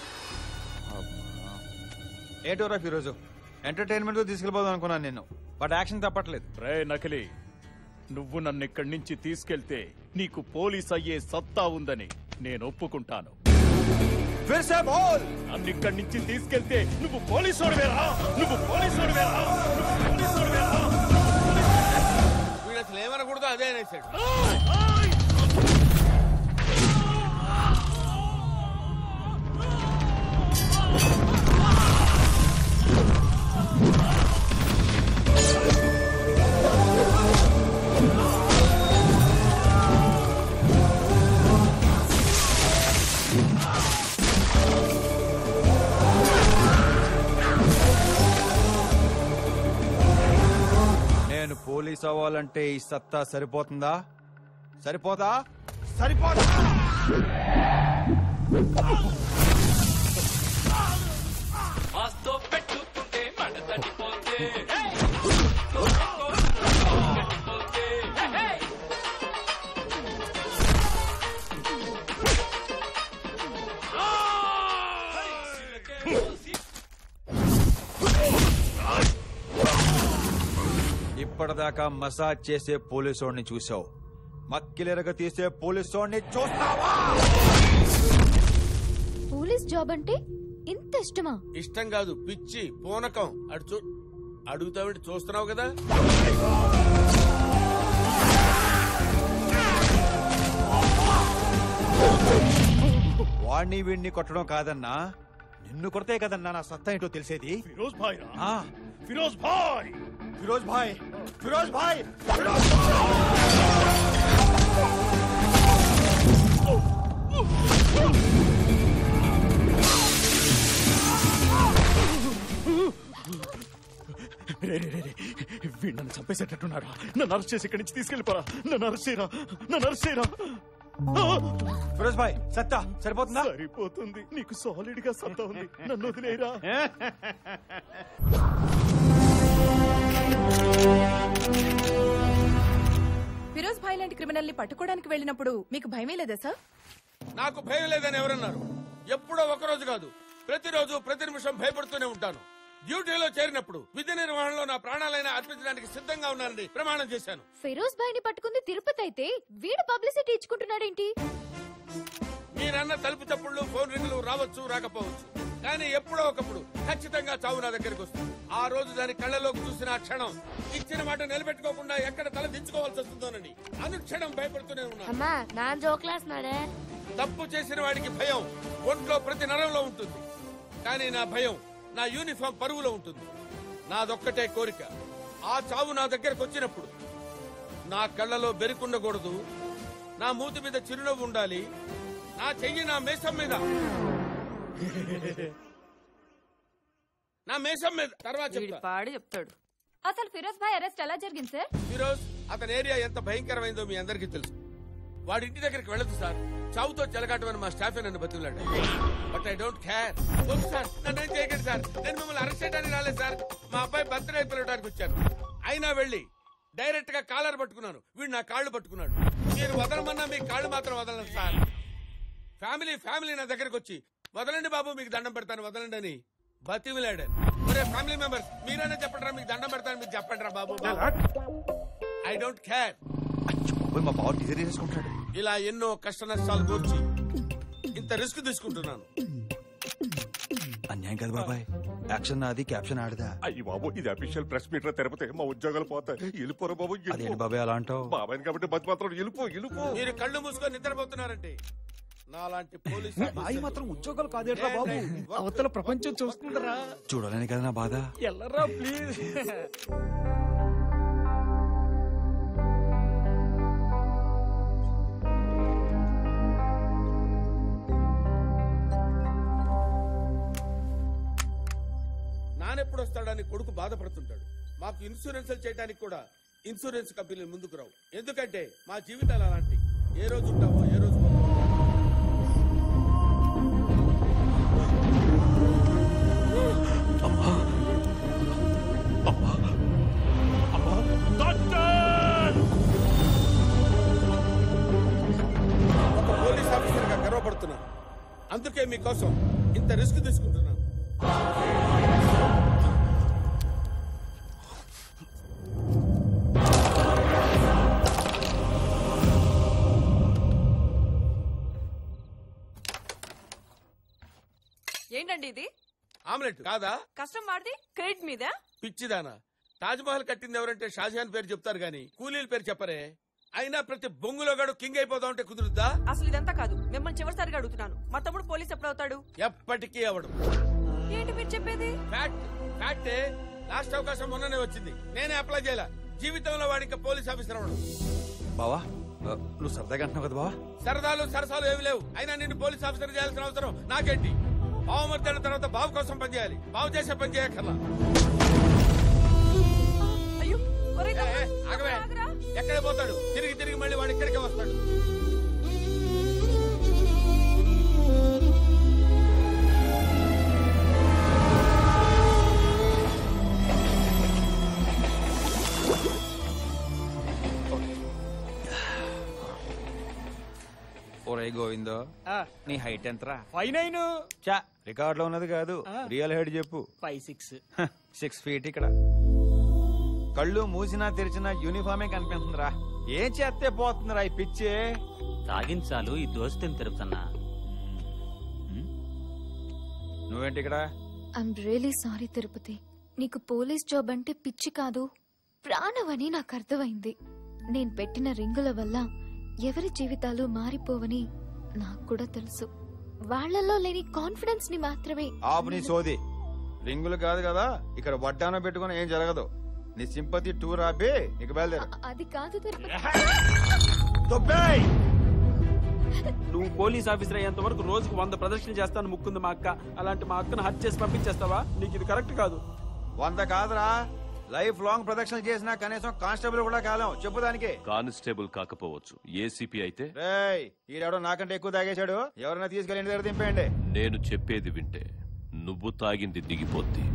ఏంటోరా ఫిరోజు ఎంటర్టైన్మెంట్ తో తీసుకెళ్ళిపోదాం అనుకున్నాను నేను బట్ యాక్షన్ తప్పట్లేదు రే నకిలీ నువ్వు నన్ను ఇక్కడి నుంచి తీసుకెళ్తే నీకు పోలీస్ అయ్యే సత్తా ఉందని నేను ఒప్పుకుంటాను నన్ను ఇక్కడి నుంచి తీసుకెళ్తే నువ్వు పోలీసోడివేరా నువ్వు పోలీసోడివేరా నువ్వు పోలీసోడివేరా వీడు అసలు ఏమనకూడదు అదే అనేసాడు ఆ పోలీస్ అవ్వాలంటే ఈ సత్తా సరిపోతుందా సరిపోదా సరిపోదా మాస్తో పెట్టుకుంటే మంట తడిపోతే ఇప్పటిదాకా మసాజ్ చేసే పోలీసోడిని చూసావు మక్కిలెరగ తీసే పోలీసోడిని చూస్తావా పోలీస్ జాబ్ అంటే ఇంత ఇష్టమా ఇష్టం కాదు పిచ్చి పూనకం అడు చూ అడుగుతావేంటి చూస్తున్నావు కదా వాడిని వీడిని కొట్టడం కాదన్నా నిన్ను కొడితే కదన్నా నా సత్తా ఏంటో తెలిసేది ఫిరోజ్ భాయ్ ఆ, ఫిరోజ్ భాయ్ ఫిరోజ్ భాయ్ ఫిరోజ్ భాయ్ రే రే రే రే. వీడు నన్ను చంపేసేటట్టున్నారా నన్ను అరెస్ట్ చేసి ఇక్కడి నుంచి తీసుకెళ్ళిపోరా నన్ను అరెస్ట్ చేయరా నన్ను అరెస్ట్ చేయరా ఫిరోజ్ భాయ్ సత్తా సరిపోతుందా సరిపోతుంది నీకు సాలిడ్ గా సత్తా ఉంది నన్ను వదిలేరా ఫిరోజ్ భాయ్ లాంటి క్రిమినల్ ని పట్టుకోవడానికి వెళ్ళినప్పుడు మీకు భయమే లేదా సార్ నాకు భయం లేదని ఎవరన్నారు ఎప్పుడో ఒక రోజు కాదు ప్రతిరోజు ప్రతి నిమిషం భయపడుతూనే ఉంటాను డ్యూటీలో చేరినప్పుడు విధి నిర్వహణలో నా ప్రాణాలైనా అర్పించడానికి సిద్ధంగా ఉన్నానని ప్రమాణం చేశాను ఫిరోజ్ భాయ్ ని పట్టుకుంది తిరుపతి అయితే వీడు పబ్లిసిటీ ఇచ్చుకుంటున్నాడేంటి మీరన్న తలుపు చప్పుళ్ళు ఫోన్ రింగులు రావచ్చు రాకపోవచ్చు కానీ ఎప్పుడో ఒకప్పుడు ఖచ్చితంగా చావు నా దగ్గరికి వస్తుంది ఆ రోజు దాని కళ్ళలోకి చూసిన ఆ క్షణం ఇచ్చిన మాట నిలబెట్టుకోకుండా ఎక్కడ తల దించుకోవాల్సి వస్తుందోనని అనుక్షణం భయపడుతూనే ఉన్నాను అమ్మా నా జోక్లాస్తున్నాడే తప్పు చేసిన వాడికి భయం ఒంట్లో ప్రతి నరంలో ఉంటుంది కానీ నా భయం నా యూనిఫామ్ పరువులో ఉంటుంది నాదొక్కటే కోరిక ఆ చావు నా దగ్గరకు వచ్చినప్పుడు నా కళ్ళలో బెరుకుండకూడదు నా మూతి మీద చిరునవ్వు ఉండాలి నా చెయ్యి నా మేసం మీద నా మేసం మీద తర్వాత చెప్తా పాడి చెప్తాడు అసలు ఫిరోజ్ భాయ్ అరెస్ట్ ఎలా జరిగింది సార్ ఫిరోజ్ అతని ఏరియా ఎంత భయంకరమైందో మీ అందరికీ తెలుసు వాడి ఇంటి దగ్గరికి వెళ్ళదు సార్ చావుతో చెలగాటమని మా స్టాఫే నన్ను బతులాడు బట్ ఐ డోంట్ కేర్ వద్దు సార్ నన్ను ఏం చేయకండి సార్ నేను మిమ్మల్ని అరెస్ట్ చేయడానికి రాలేదు సార్ మా అబ్బాయి బర్త్డే పిలవడానికి వచ్చాను అయినా వెళ్ళి డైరెక్ట్ గా కాలర్ పట్టుకున్నాను వీడు నా కాళ్ళు పట్టుకున్నాడు మీరు వదలమన్నా మీ కాళ్ళు మాత్రం వదలను సార్ ఫ్యామిలీ ఫ్యామిలీ నా దగ్గరకు వచ్చి వదలండి బాబు మీకు దండం పెడతాను వదలండి అని బతిమిలాడాను ఒరే ఫ్యామిలీ మెంబర్స్ మీరైనా చెప్పండి మీకు దండం పెడతాను మీకు చెప్పండి రా బాబు ఐ డోంట్ కేర్ పోయి మా పవర్ డిజైన్ చేసుకుంటాడు ఇలా ఎన్నో కష్ట నష్టాలు కూర్చి ఇంత రిస్క్ తీసుకుంటున్నాను అన్యాయం కదా బాబాయ్ యాక్షన్ నాది క్యాప్షన్ ఆడదా అయ్యి బాబు ఇది అఫీషియల్ ప్రెస్ మీట్ తిరుపతి మా ఉద్యోగాలు పోతాయి వెళ్ళిపోరా బాబు వెళ్ళిపో. అదేంటి బాబాయ్ అలా అంటావు బాబాయ్ కాబట్టి బతి మాత్రం వెళ్ళిపో వెళ్ళిపో మీరు కళ్ళు మూసుకొని నిద్రపోతున్నారంటే నాలాంటి పోలీస్ బాయి మాత్రం ఉద్యోగాలు కాదేట్రా బాబు అవతల ప్రపంచం చూస్తుందరా చూడాలని కదా నా బాధ ఎల్లరా ప్లీజ్ నానెప్పుడు వస్తాడని కొడుకు బాధపడుతుంటాడు మాకు ఇన్సూరెన్స్ చేయడానికి కూడా ఇన్సూరెన్స్ కంపెనీలు ముందుకు రావు ఎందుకంటే మా జీవితాలు అలాంటి ఏ రోజు ఉంటామో ఏ రోజు పోతామో. ఒక పోలీస్ ఆఫీసర్ గా గర్వపడుతున్నాను అందుకే మీకోసం ఇంత రిస్క్ తీసుకుంటున్నాను ఏంటండి ఇది ఆమ్లెట్ కాదా కష్టం వాడిది క్రెడిట్ మీద పిచ్చిదానా తాజ్ మహల్ కట్టింది ఎవరంటే షాజహాన్ పేరు చెప్తారు గాని కూలీల పేరు చెప్పరే అయినా ప్రతి బొంగులో గడు కింగ్ అయిపోతా ఉంటే కుదురుద్దా అసలు ఇదంతా కాదు మిమ్మల్ని చివరిసారిగా అడుగుతున్నాను మా తమ్ముడు పోలీస్ ఎప్పుడు అవుతాడు ఎప్పటికీ అవడు ఏంటి మీరు చెప్పేది ఫ్యాక్ట్ ఫ్యాక్టే లాస్ట్ అవకాశం మొన్ననే వచ్చింది నేనే అప్లై చేయాల జీవితంలో వాడికి పోలీస్ ఆఫీసర్ అవడం బావా ఆ, నువ్వు సరదాగా అంటున్నావు కదా బావా సరదాలు సరసాలు ఏమి లేవు అయినా నిన్ను పోలీస్ ఆఫీసర్ చేయాల్సిన అవసరం నాకేంటి బావు మధ్యాహ్నం తర్వాత బావు కోసం పనిచేయాలి బావు చేసే పని చేయక్కర్లా అయ్యో ఒరేయ్ ఏ, ఏ, ఆగవే ఎక్కడ పోతాడు తిరిగి తిరిగి మళ్ళీ వాడు ఇక్కడికే వస్తాడు ఒరే గోవిందో నీ హైట్ ఎంతరా ఫైవ్ నైన్ చా రికార్డ్ లో ఉన్నది కాదు రియల్ హైట్ చెప్పు ఫైవ్ సిక్స్ సిక్స్ ఫీట్ ఇక్కడ కళ్ళు మూసినా తెరిచినా యూనిఫామే కనిపిస్తుందిరా ఏం చేస్తే పోతుందిరా ఈ పిచ్చి తాగించాలు ఈ దోస్తని తిరుపుతున్నా నువ్వేంటి ఇక్కడ ఐఎమ్ రియలీ సారీ తిరుపతి నీకు పోలీస్ జాబ్ అంటే పిచ్చి కాదు ప్రాణమని నాకు అర్థమైంది నేను పెట్టిన రింగుల వల్ల ఎవరి జీవితాలు మారిపోవని నాకు కూడా తెలుసు వాళ్ళల్లో లేని కాన్ఫిడెన్స్ ని మాత్రమే ఆపు నీ సోది రింగులు కాదు కదా ఇక్కడ వడ్డానం పెట్టుకుని ఏం జరగదు నీ సింపతి టూర్ ఆపి ఇక బయలుదేరు అది కాదు తిరుపతి దుబ్బేయ్! నువ్వు పోలీస్ ఆఫీసర్ అయ్యేంత వరకు రోజుకు వంద ప్రదర్శనలు చేస్తాను ముక్కుంది మా అక్క అలాంటి మా అక్కను హత్య చేసి పంపించేస్తావా నీకు ఇది కరెక్ట్ కాదు వంద కాదురా లైఫ్ లాంగ్ ప్రదక్షిణలు చేసినా కనీసం కానిస్టేబుల్ కూడా కాలేం చెప్పు దానికి కానిస్టేబుల్ కాకపోవచ్చు ఏసీపీ అయితే రేయ్ ఈడెవడో నాకంటే ఎక్కువ తాగేశాడు ఎవరైనా తీసుకెళ్ళి ఇంటి దగ్గర దింపేయండి నేను చెప్పేది వింటే నువ్వు తాగింది దిగిపోద్ది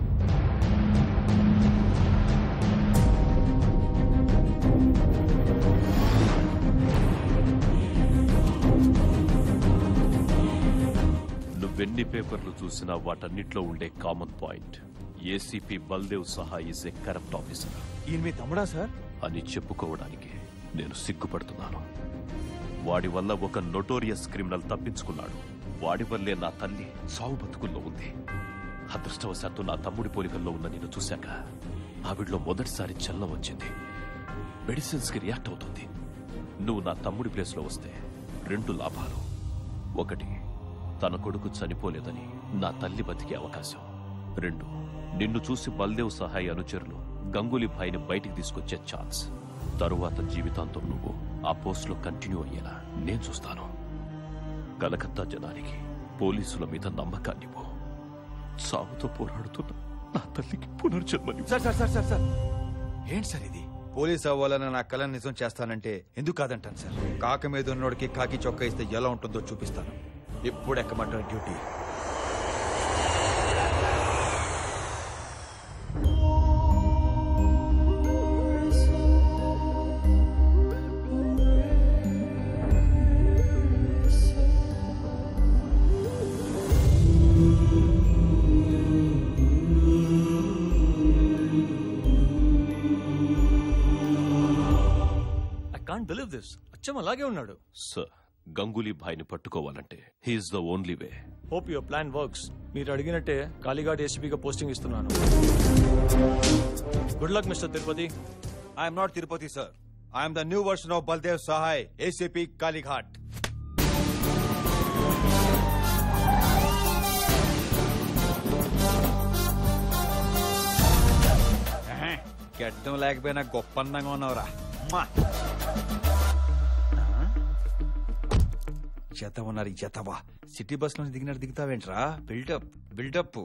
నువ్వెన్ని పేపర్లు చూసినా వాటన్నిట్లో ఉండే common point ACP Baldev Sahay is a corrupt officer ఈయన మీ తమ్ముడా సార్ అని చెప్పుకోవడానికి నేను సిగ్గుపడుతున్నాను వాడి వల్ల ఒక నొటోరియస్ క్రిమినల్ తప్పించుకున్నాడు వాడి వల్లే నా తల్లి సావు బతుకుల్లో ఉంది అదృష్టవశాత్తు నా తమ్ముడి పోలికల్లో ఉన్న నేను చూశాక ఆవిడలో మొదటిసారి చలనం వచ్చింది మెడిసిన్స్ కి రియాక్ట్ అవుతుంది నువ్వు నా తమ్ముడి ప్లేస్ లో వస్తే రెండు లాభాలు ఒకటి తన కొడుకు చనిపోలేదని నా తల్లి బతికే అవకాశం రెండు నిన్ను చూసి బల్దేవ్ సహాయ అనుచరులు గంగూలీ భాయిని బయటికి తీసుకొచ్చే ఛాన్స్ తరువాత జీవితాంతం నువ్వు ఆ పోస్ట్లో కంటిన్యూ అయ్యేలా నేను చూస్తాను కలకత్తా జనానికి పోలీసుల మీద నమ్మకాన్నివ్వు సాగుతో పోరాడుతున్న నా తల్లికి పునర్జన్మని sir sir sir sir sir ఏంటి సార్ ఇది పోలీస్ అవ్వాలని నా కళ నిజం చేస్తానంటే ఎందుకు కాదంటాను సార్ కాక మీద ఉన్నోడికి కాకి చొక్కా ఇస్తే ఎలా ఉంటుందో చూపిస్తాను ఎప్పుడు ఎక్కమంటారు duty I can't believe this అచ్చం అలాగే ఉన్నాడు సార్ గంగూలీ భాయ్ని పట్టుకోవాలంటే he's the only way hope your plan works మీరు అడిగినట్టే కాళీఘాట్ ఏసీపీగా పోస్టింగ్ ఇస్తున్నాను good luck mister Tirupati I'm not Tirupati sir I'm the new version of Baldev Sahay ACP Kalighat గడ్డం లేకపోయినా గొప్ప అందంగా ఉన్నావురా అమ్మా. ఆ? జత ఉన్నారు ఈ జతవా సిటీ బస్ నుంచి దిగినట్టు దిగుతావేంట్రా బిల్డప్ బిల్డప్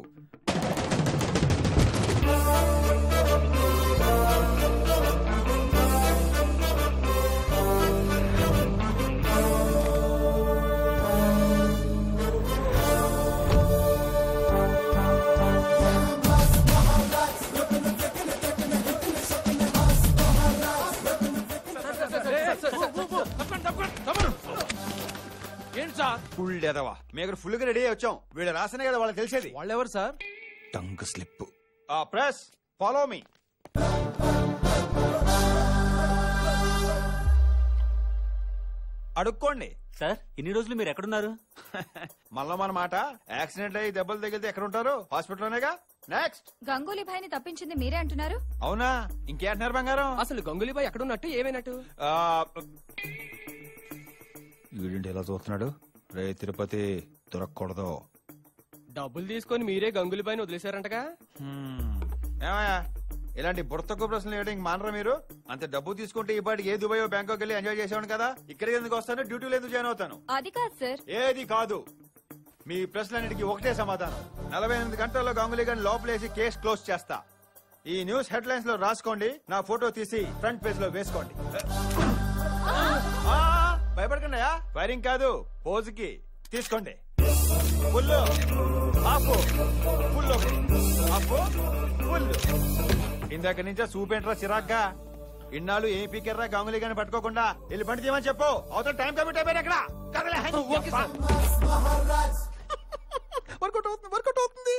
ఏంటి సార్ ఫుల్ ఎదవా మేము ఫుల్ గా రెడీ అయ్యి వచ్చాం వీళ్ళ రాసనే కదా వాళ్ళకి తెలిసేది వాళ్ళెవరు సార్ టంగ్ స్లిప్ ఆ ప్రెస్ ఫాలో మీ అడుక్కోండి సార్ ఇన్ని రోజులు మీరు ఎక్కడున్నారు మళ్ళా మన మాట యాక్సిడెంట్ అయ్యి దెబ్బలు తగిలితే ఎక్కడ ఉంటారు హాస్పిటల్లోనేగా నెక్స్ట్ గంగూలీ భాయ్ని తప్పించింది మీరే అంటున్నారు అవునా ఇంకేంటున్నారు బంగారం అసలు గంగులీబాయ్ ఎక్కడున్నట్టు ఏమైనట్టు ఆ, వీడింటి ఎలా చూస్తున్నాడు రే తిరుపతి దొరకకూడదు డబ్బులు తీసుకొని మీరే గంగులీబాయిని వదిలేశారంటగా హ్మ్. ఏమయ్యా ఇలాంటి బుర్తకు ప్రశ్నలు వేయడం మానరా మీరు అంత డబ్బు తీసుకుంటే ఈ పాటికి ఏ దుబాయ్ బ్యాంకాక్ వెళ్ళి ఎంజాయ్ చేసేవాడు కదా ఇక్కడికి ఎందుకు వస్తాను డ్యూటీలో ఎందుకు జాయిన్ అవుతాను అది కాదు సార్ ఏది కాదు మీ ప్రశ్నలన్నిటికీ ఒకటే సమాధానం నలభై ఎనిమిది గంటల్లో గంగులీ గారిని లోపలేసి కేసు క్లోజ్ చేస్తా ఈ న్యూస్ హెడ్లైన్స్ లో రాసుకోండి నా ఫోటో తీసి ఫ్రంట్ పేజ్ లో వేసుకోండి ఆ, భయపడకండి ఫైరింగ్ కాదు పోజుకి తీసుకోండి full half full half full ఇందాక నుంచే చూపేంట్రా చిరాగ్గా ఇన్నాళ్ళు ఏం పీకెర్రా గాంగులీ గాని పట్టుకోకుండా వెళ్ళి బండి తీయమని చెప్పు అవతల టైం కమిట్ అయిపోయారు ఎక్కడ వర్కౌట్ అవుతుంది వర్కౌట్ అవుతుంది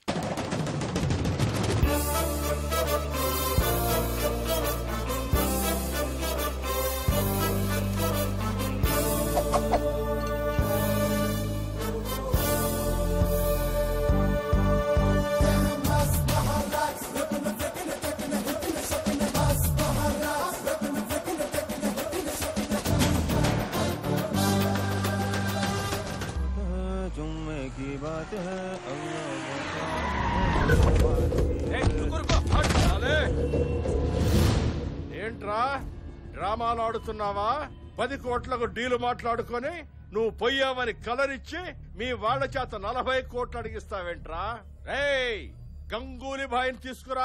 ఏంట్రా డ్రామాలు ఆడుతున్నావా పది కోట్లకు డీలు మాట్లాడుకొని నువ్వు పోయావని కలరిచ్చి మీ వాళ్ళ చేత నలభై కోట్లు అడిగిస్తావేంట్రా రేయ్ గంగూలీ భాయిని తీసుకురా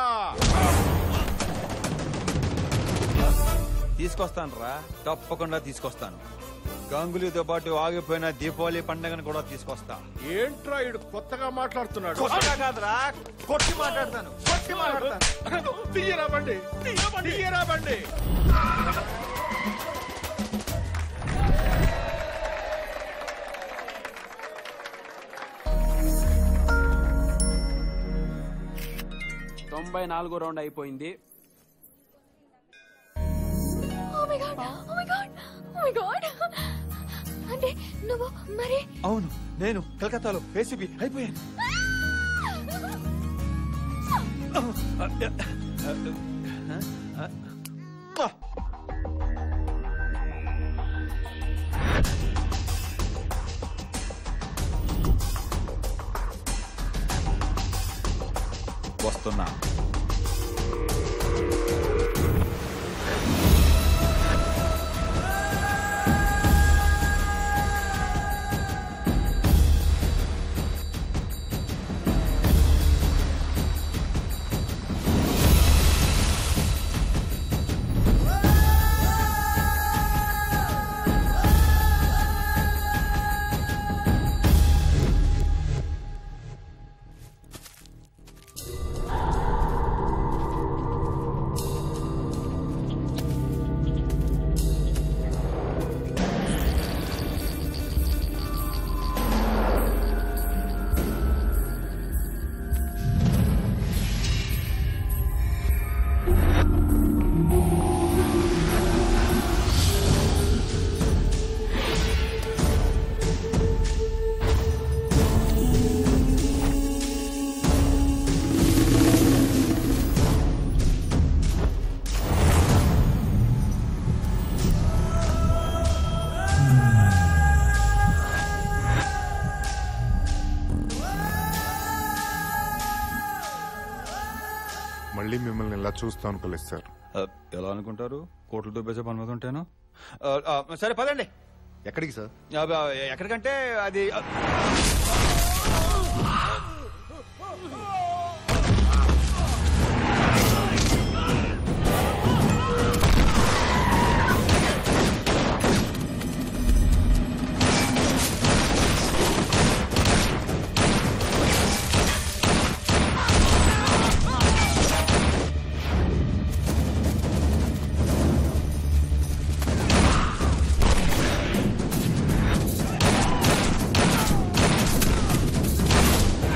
తీసుకొస్తాను రా తప్పకుండా తీసుకొస్తాను గంగులీతో పాటు ఆగిపోయిన దీపావళి పండుగను కూడా తీసుకొస్తా ఏంట్రా ఇడు కొత్తగా మాట్లాడుతున్నాడు కొత్తగా కాదురా కొట్టి మాట్లాడతాను కొట్టి మాట్లాడతాను తీయరా బండి తీయరా బండి తొంభై నాలుగో రౌండ్ అయిపోయింది Oh my god! Oh my god! Oh my god! అంటే నువ్వు మరి అవును నేను కలకత్తాలో ఏసీబీ అయిపోయాను వస్తున్నా మళ్ళీ మిమ్మల్ని ఇలా చూస్తాం అనుకోలేదు సార్ ఆ, ఎలా అనుకుంటారు కోట్లు దుబ్బేసే పని మీద ఉంటాను ఆ, ఆ, సరే పదండి ఎక్కడికి సార్ ఆ, ఆ, ఎక్కడికంటే అది ఆ, ఆ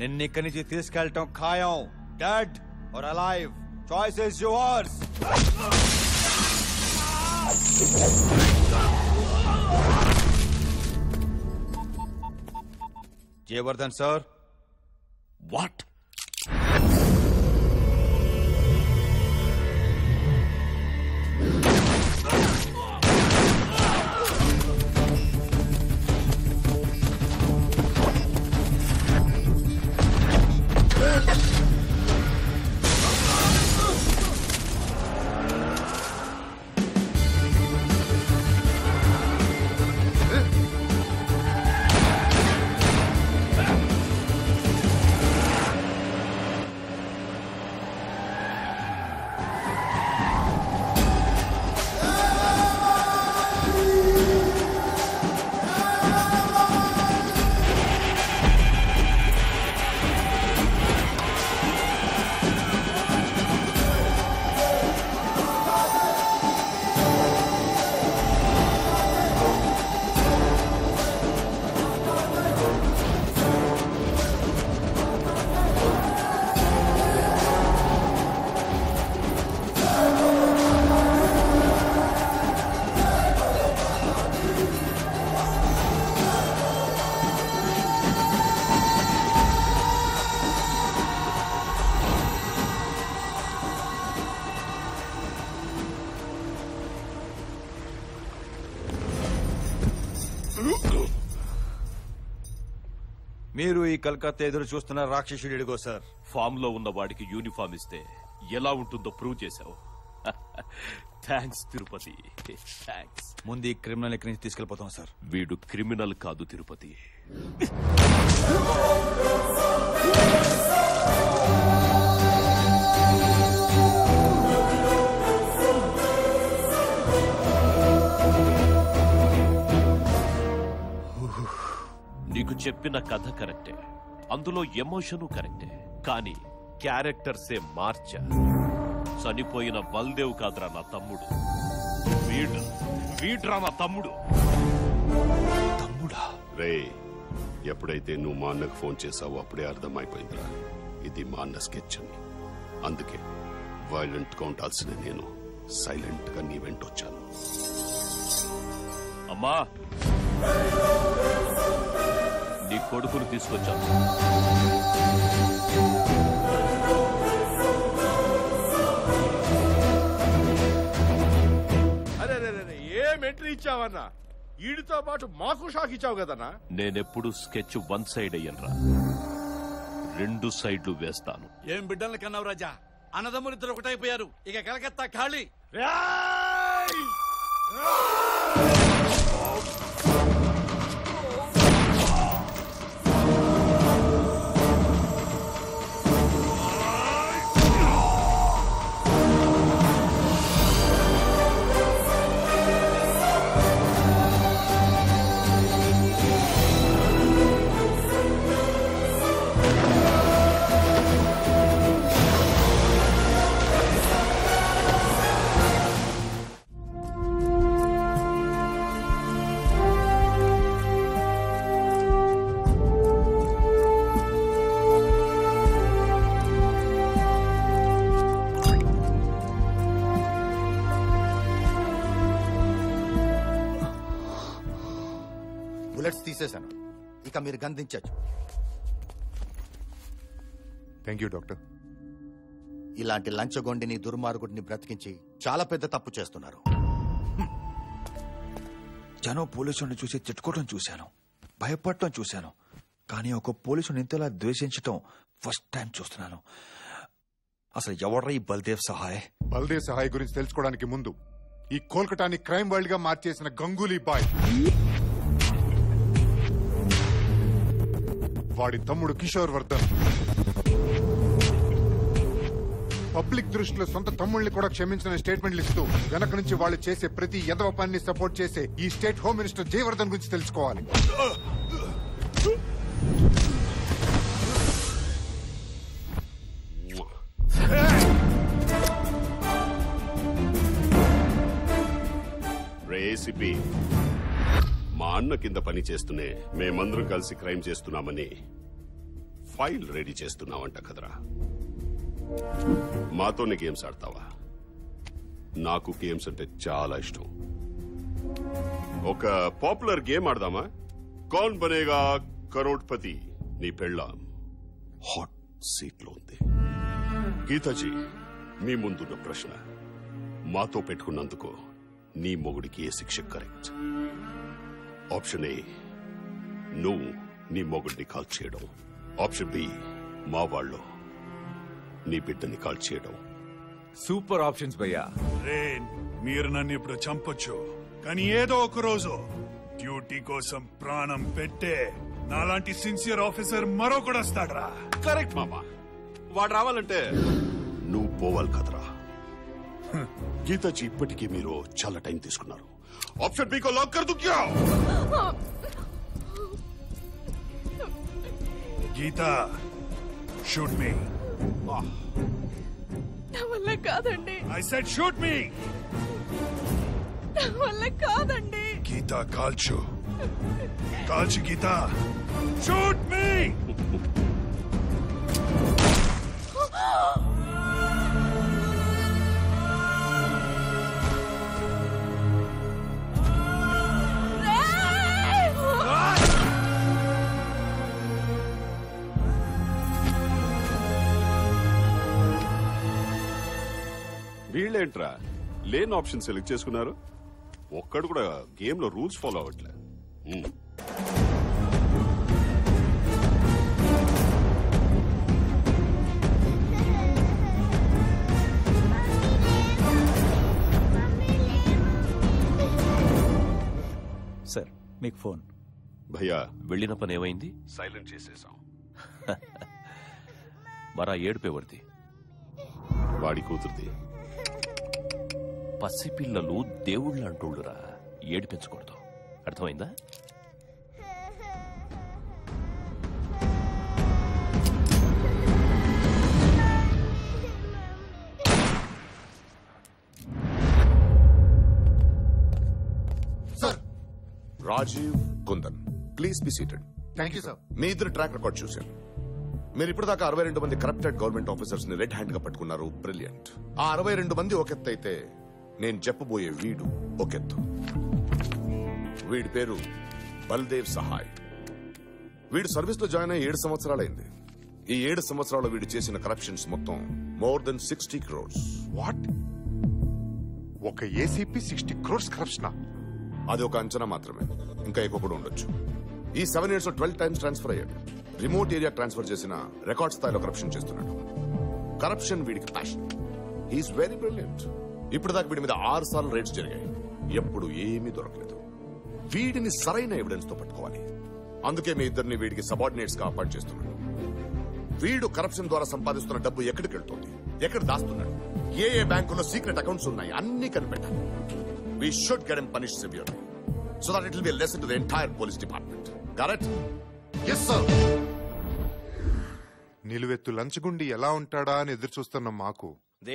నిన్న ఇక్కడి నుంచి తీసుకెళ్ళటం ఖాయం dead or alive choice is yours Jayavardhan sir what మీరు ఈ కలకత్తా ఎదురు చూస్తున్న రాక్షసుడు ఎడుగో సార్ ఫామ్ లో ఉన్న వాడికి యూనిఫామ్ ఇస్తే ఎలా ఉంటుందో ప్రూవ్ చేశావు థ్యాంక్స్ తిరుపతి థ్యాంక్స్ ముందు ఈ క్రిమినల్ ఇక్కడి నుంచి తీసుకెళ్ళిపోతాం సార్ వీడు క్రిమినల్ కాదు తిరుపతి నీకు చెప్పిన కథ కరెక్టే అందులో ఎమోషను కరెక్టే కానీ క్యారెక్టర్సే మార్చా చనిపోయిన బల్దేవ్ కాదురా నా తమ్ముడు వీడు వీడ్రా నా తమ్ముడు రే ఎప్పుడైతే నువ్వు మా అన్నకు ఫోన్ చేసావో అప్పుడే అర్థమైపోయిందిరా ఇది మా అన్న స్కెచ్ అని అందుకే వైలెంట్ గా ఉండాల్సిన నేను సైలెంట్ గా నీ వెంట వచ్చాను అమ్మా నీ కొడుకును తీసుకొచ్చాను అరే అరే అరే ఏం ఎంట్రీ ఇచ్చావన్నా ఈడితో పాటు మాకు షాక్ ఇచ్చావు కదన్నా నేనెప్పుడు స్కెచ్ వన్ సైడ్ అయ్యనరా రెండు సైడ్లు వేస్తాను ఏం బిడ్డలు కన్నావు రాజా అన్నదమ్ములు ఇద్దరు ఒకటైపోయారు ఇక కలకత్తా ఖాళీ బుల్లెట్స్ తీసేశాను ఇక మీరు గంధించచ్చు థ్యాంక్ యూ డాక్టర్ ఇలాంటి లంచగొండిని దుర్మార్గుడిని బ్రతికించి చాలా పెద్ద తప్పు చేస్తున్నారు జనం పోలీసుని చూసి తిట్టుకోవడం చూశాను భయపడటం చూశాను కానీ ఒక పోలీసుని ఇంతలా ద్వేషించటం ఫస్ట్ టైం చూస్తున్నాను అసలు ఎవడ్రా ఈ బల్దేవ్ సహాయ్ బల్దేవ్ సహాయ్ గురించి తెలుసుకోవడానికి ముందు ఈ కోల్కటాని క్రైమ్ వరల్డ్ గా మార్చేసిన గంగూలీ బాయ్ వాడి తమ్ముడు కిషోర్ వర్ధన్ పబ్లిక్ దృష్టిలో సొంత తమ్ముళ్ళని కూడా క్షమించిన స్టేట్మెంట్లు ఇస్తూ వెనక నుంచి వాళ్ళు చేసే ప్రతి ఎదవ పనిని సపోర్ట్ చేసే ఈ స్టేట్ హోమ్ మినిస్టర్ జయవర్ధన్ గురించి తెలుసుకోవాలి రేసిపి మా అన్న కింద పని చేస్తూనే మేమందరం కలిసి క్రైమ్ చేస్తున్నామని ఫైల్ రెడీ చేస్తున్నావంట కదరా మాతోనే గేమ్స్ ఆడతావా నాకు గేమ్స్ అంటే చాలా ఇష్టం ఒక పాపులర్ గేమ్ ఆడదామా కౌన్ బనేగా కరోడ్పతి నీ పెళ్ళాం హాట్ సీట్ లో ఉంది గీతాజీ మీ ముందున్న ప్రశ్న మాతో పెట్టుకున్నందుకు నీ మొగుడికి ఏ శిక్ష కరెక్ట్ ఆప్షన్ ఏ నువ్వు నీ మొగుడిని కాల్ చేయడం ఆప్షన్ బి మా వాళ్ళు నీ బిడ్డని కాల్ చేయడం సూపర్ ఆప్షన్స్ భయ్యా రేన్ మీరు నన్ను ఇప్పుడు చంపొచ్చు కానీ ఏదో ఒక రోజు డ్యూటీ కోసం ప్రాణం పెట్టే నాలాంటి సిన్సియర్ ఆఫీసర్ మరొకడు వస్తాడ్రా కరెక్ట్ మామా వాడు రావాలంటే నువ్వు పోవాలి కదరా గీతాజీ ఇప్పటికీ మీరు చాలా టైం తీసుకున్నారు ఆప్షన్ బి కో లాక్ కర్ దు క్యా గీత షూట్ మీ నా వల్ల కాదండి ఐ సెడ్ షూట్ మీ నా వల్ల కాదండి గీత కాల్చు కాల్చు గీత షూట్ మీ వీళ్ళేంట్రా లేని ఆప్షన్ సెలెక్ట్ చేసుకున్నారు ఒక్కడు కూడా గేమ్ లో రూల్స్ ఫాలో అవ్వట్లే ఉమ్. సార్ మీకు ఫోన్ భయ్యా వెళ్ళిన పని ఏమైంది సైలెంట్ చేసేసాం మరా ఏడుపేవర్ది వాడి కూతురుది పసిపిల్లలు దేవుళ్ళు అంటోళ్ళురా ఏడిపించకూడదు అర్థమైందా Rajiv Kundan please be seated thank you sir మీ ఇద్దరు ట్రాక్ రికార్డ్ చూశాను మీరు ఇప్పటిదాకా అరవై రెండు మంది కరప్టెడ్ గవర్నమెంట్ ఆఫీసర్స్ ని రెడ్ హ్యాండ్ గా పట్టుకున్నారు బ్రిలియంట్ ఆ అరవై రెండు మంది ఒక ఎత్తు అయితే నేను చెప్పబోయే వీడు ఒక ఎత్తు వీడి పేరు బల్దేవ్ సహాయ్ వీడు సర్వీస్ లో జాయిన్ అయ్యి ఏడు సంవత్సరాలైంది ఈ ఏడు సంవత్సరాలు వీడు చేసిన కరప్షన్స్ మొత్తం more than sixty crores what ఒక ఏసీపీ సిక్స్టీ క్రోర్స్ కరప్షన్ అది ఒక అంచనా మాత్రమే ఇంకా ఎక్కువ కూడా ఉండొచ్చు ఈ seven years twelve times transfer అయ్యాడు రిమోట్ ఏరియా ట్రాన్స్ఫర్ చేసిన రికార్డ్ స్థాయిలో కరప్షన్ చేస్తున్నాడు కరప్షన్ వీడికి ప్యాషన్ హీఈస్ వెరీ బ్రిలియంట్ ఇప్పుడు దాకా వీడి మీద ఆరు సార్లు రైడ్స్ జరిగాయి ఎప్పుడు ఏమీ దొరకలేదు వీడిని సరైన ఎవిడెన్స్ తో పట్టుకోవాలి అందుకే మీ ఇద్దరిని వీడికి సబార్డినేట్స్ గా అపాయింట్ చేస్తున్నాడు వీడు కరప్షన్ ద్వారా సంపాదిస్తున్న డబ్బు ఎక్కడికి వెళ్తుంది ఎక్కడ దాస్తున్నాడు ఏ ఏ బ్యాంకులో సీక్రెట్ అకౌంట్స్ ఉన్నాయి అన్ని కనిపెట్టాలి we should get M punish severely so that it will be lesson to the entire police department correct yes sir నిలువెత్తు లంచగుండి ఎలా ఉంటాడా అని ఎదురు చూస్తున్న మాకు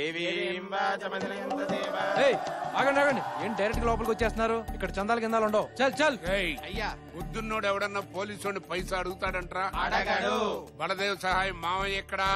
ఏయ్, ఆగండి ఆగండి ఏం డైరెక్ట్ లోపలికి వచ్చేస్తున్నారు ఇక్కడ చందాల కిందాలు ఉండవు చల్ చల్ అయ్యా బుద్ధున్నోడు ఎవడన్నా పోలీసు పైసా అడుగుతాడంట్రా అడగడు. బలదేవ్ సహాయం మామయ్య ఎక్కడా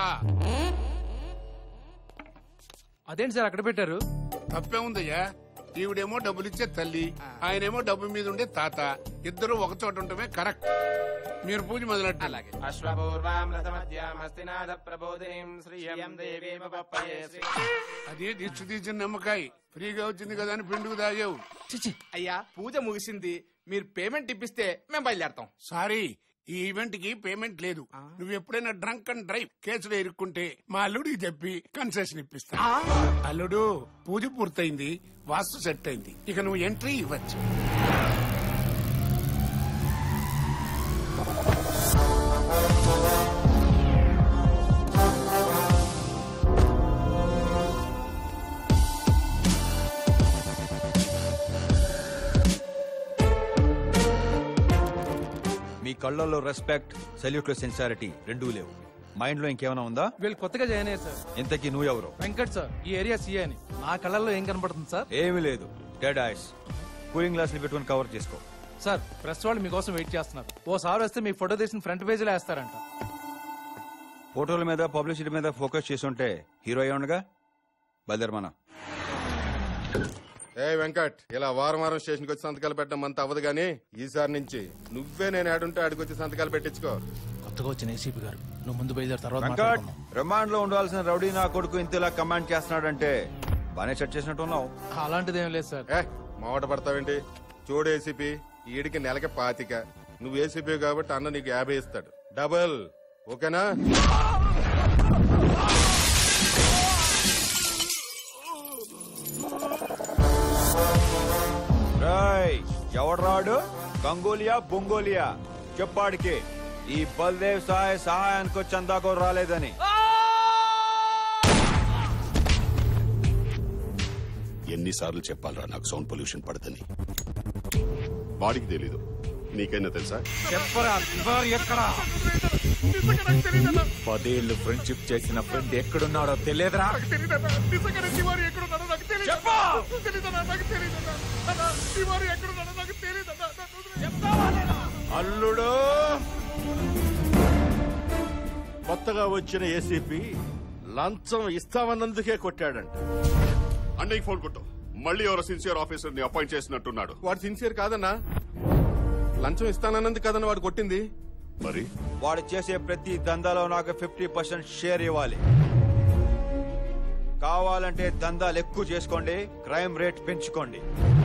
అదేంటి సార్ అక్కడ పెట్టారు తప్పే ఉందయ్యా ఈవిడేమో డబ్బులు ఇచ్చే తల్లి ఆయనేమో డబ్బు మీద ఉండే తాత ఇద్దరు ఒక చోట ఉండటమే కరెక్ట్ మీరు పూజ మొదలెట్టు అలాగే అశ్వపూర్వాం రథమధ్యామస్తినాథ ప్రబోధినీం శ్రీయం దేవీమ పప్పయే శ్రీ అదే దిష్టి తీసిన నిమ్మకాయ ఫ్రీగా వచ్చింది కదా అని పిండుకు తాగావు అయ్యా పూజ ముగిసింది మీరు పేమెంట్ ఇప్పిస్తే మేము బయలుదేరతాం సారీ ఈ ఈవెంట్ కి పేమెంట్ లేదు నువ్వు ఎప్పుడైనా డ్రంక్ అండ్ డ్రైవ్ కేసులో ఇరుక్కుంటే మా అల్లుడికి చెప్పి కన్సెషన్ ఇప్పిస్తా అల్లుడు పూజ పూర్తయింది వాస్తు సెట్ అయింది ఇక నువ్వు ఎంట్రీ ఇవ్వచ్చు మీ కళ్ళల్లో రెస్పెక్ట్ సెల్యూట్ లో సెన్సారిటీ రెండూ లేవు మైండ్ లో ఇంకేమైనా ఉందా వీళ్ళు కొత్తగా జాయిన్ అయ్యారు సార్ ఇంతకీ నువ్వెవరు వెంకట్ సార్ ఈ ఏరియా సీఏ అని నా కళ్ళల్లో ఏం కనపడుతుంది సార్ ఏమీ లేదు డెడ్ ఐస్ కూలింగ్ గ్లాస్ ని పెట్టుకొని కవర్ చేసుకో సార్ ప్రెస్ వాళ్ళు మీకోసం వెయిట్ చేస్తున్నారు ఓ సార్ వస్తే మీ ఫోటో తీసిన ఫ్రంట్ పేజీలో వేస్తారంట ఫోటోల మీద పబ్లిసిటీ మీద ఫోకస్ చేసి ఉంటే హీరో అయ్యి ఉండగా బయలుదేరమన్నా ఏ వెంకట్ ఇలా వారం వారం స్టేషన్కి వచ్చి సంతకాలు పెట్టడం అంత అవ్వదు కానీ ఈసారి నుంచి నువ్వే నేను ఆడుంటే ఆడికి వచ్చి సంతకాలు పెట్టించుకో కొత్తగా వచ్చిన ఏసీపీ గారు నువ్వు ముందు బయలుదేరి తర్వాత వెంకట్ మాట్లాడుకుందాం. రిమాండ్ లో ఉండాల్సిన రౌడీ నా కొడుకు ఇంతలా కమాండ్ చేస్తున్నాడంటే బానే సెట్ చేసినట్టు ఉన్నావు అలాంటిది ఏం లేదు సార్ ఏ మావట పడతావేంటి చూడు ఏసీపీ ఈడికి నెలకి పాతిక నువ్వు ఏసీపీ కాబట్టి అన్న నీకు యాభై ఇస్తాడు డబుల్ ఓకేనా రాయ్ ఎవడు రాడు గంగోలియా బొంగోలియా చెప్పాడికి ఈ బల్దేవ్ సహాయ సహాయానికి చందాకో రాలేదని ఎన్నిసార్లు చెప్పాలరా నాకు సౌండ్ పొల్యూషన్ పడదని వాడికి తెలీదు నీకైనా తెలుసా చెప్పరా ఎక్కడ పదేళ్ళు ఫ్రెండ్షిప్ చేసిన ఫ్రెండ్ ఎక్కడున్నాడో తెలియదురా అల్లుడు కొత్తగా వచ్చిన ఏసీపీ లంచం ఇస్తామన్నందుకే కొట్టాడంట అన్నయ్య ఫోన్ కొట్టు మళ్ళీ ఎవరో సిన్సియర్ ఆఫీసర్ ని అపాయింట్ చేసినట్టున్నాడు వాడు సిన్సియర్ కాదన్నా లంచం ఇస్తానన్నది కదన్న వాడు కొట్టింది మరి వాడు చేసే ప్రతి దందాలో నాకు ఫిఫ్టీ పర్సెంట్ షేర్ ఇవ్వాలి కావాలంటే దందాలు ఎక్కువ చేసుకోండి క్రైమ్ రేట్ పెంచుకోండి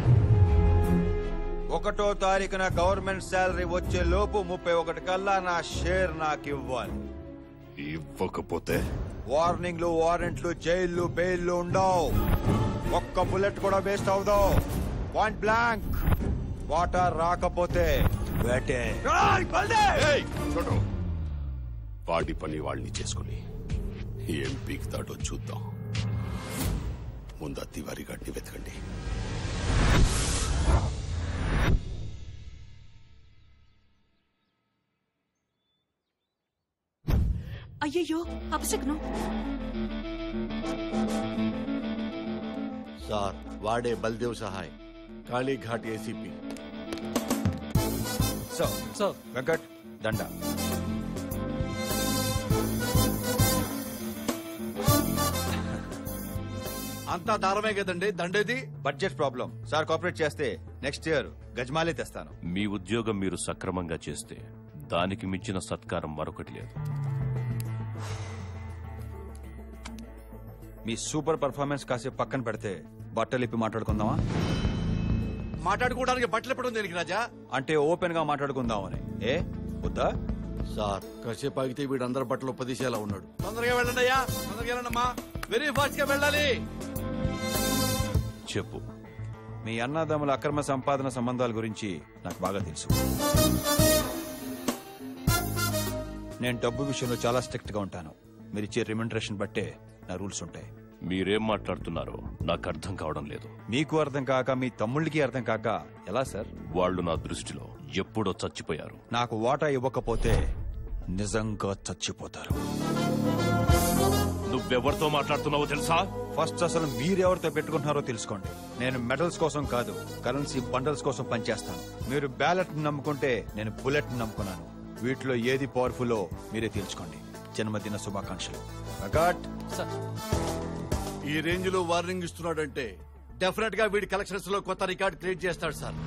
ఒకటో తారీఖున గవర్నమెంట్ శాలరీ వచ్చే లోపు ముప్పై ఒకటి కల్లా నా షేర్ నాకు ఇవ్వాలి ఇవ్వకపోతే వార్నింగ్లు వారెంట్లు జైళ్లు బెయిల్లు ఉండవు ఒక్క బుల్లెట్ కూడా వేస్ట్ అవుదో పాయింట్ బ్లాంక్ వాటర్ రాకపోతే వేటే ఏయ్, చూడు వాడి పని వాళ్ళని చేసుకుని ఏం పీకుతాడో చూద్దాం ముందు ఆ తివారి గడ్డి వెతకండి అయ్యయ్యో అపశకునం సార్ వాడే Baldev Sahay Kalighat ACP so so Venkat దండ అంతా దారమే కదండి దండేది బడ్జెట్ ప్రాబ్లం సార్ కోఆపరేట్ చేస్తే నెక్స్ట్ ఇయర్ గజమాలే తెస్తాను మీ ఉద్యోగం మీరు సక్రమంగా చేస్తే దానికి మించిన సత్కారం మరొకటి లేదు మీ సూపర్ పర్ఫార్మెన్స్ కాసేపు పక్కన పెడితే బట్టలిప్పి మాట్లాడుకుందామా మాట్లాడుకోవడానికి బట్టలు ఎప్పుడు దేనికి రాజా అంటే ఓపెన్ గా మాట్లాడుకుందామని ఏ వద్దా సార్ కాసేపు ఆగితే వీడు అందరి బట్టలు పదిసేలా ఉన్నాడు తొందరగా వెళ్ళండి అయ్యా తొందరగా వెళ్ళండి అమ్మా వెరీ ఫాస్ట్ గా వెళ్ళాలి చెప్పు మీ అన్నదమ్ముల అక్రమ సంపాదన సంబంధాల గురించి నాకు బాగా తెలుసు నేను డబ్బు విషయంలో చాలా స్ట్రిక్ట్ గా ఉంటాను మీరు ఇచ్చే రిమండరేషన్ బట్టే నా రూల్స్ ఉంటాయి మీరేం మాట్లాడుతున్నారో నాకు అర్థం కావడం లేదు మీకు అర్థం కాక మీ తమ్ముళ్ళకి అర్థం కాక ఎలా సార్ వాళ్ళు నా దృష్టిలో ఎప్పుడో చచ్చిపోయారు నాకు వాటా ఇవ్వకపోతే నిజంగా చచ్చిపోతారు నువ్వెవరితో మాట్లాడుతున్నావో తెలుసా ఫస్ట్ అసలు మీరెవరితో పెట్టుకుంటున్నారో తెలుసుకోండి నేను మెడల్స్ కోసం కాదు కరెన్సీ బండల్స్ కోసం పనిచేస్తాను మీరు బ్యాలెట్ నమ్ముకుంటే నేను బుల్లెట్ నమ్ముకున్నాను వీటిలో ఏది పవర్ఫుల్లో మీరే తెలుసుకోండి జన్మదిన శుభాకాంక్షలు అగాట్ ఈ రేంజ్ లో వార్నింగ్ ఇస్తున్నాడంటే డెఫినెట్ గా వీడి కలెక్షన్స్ లో కొత్త రికార్డ్ క్రియేట్ చేస్తాడు sir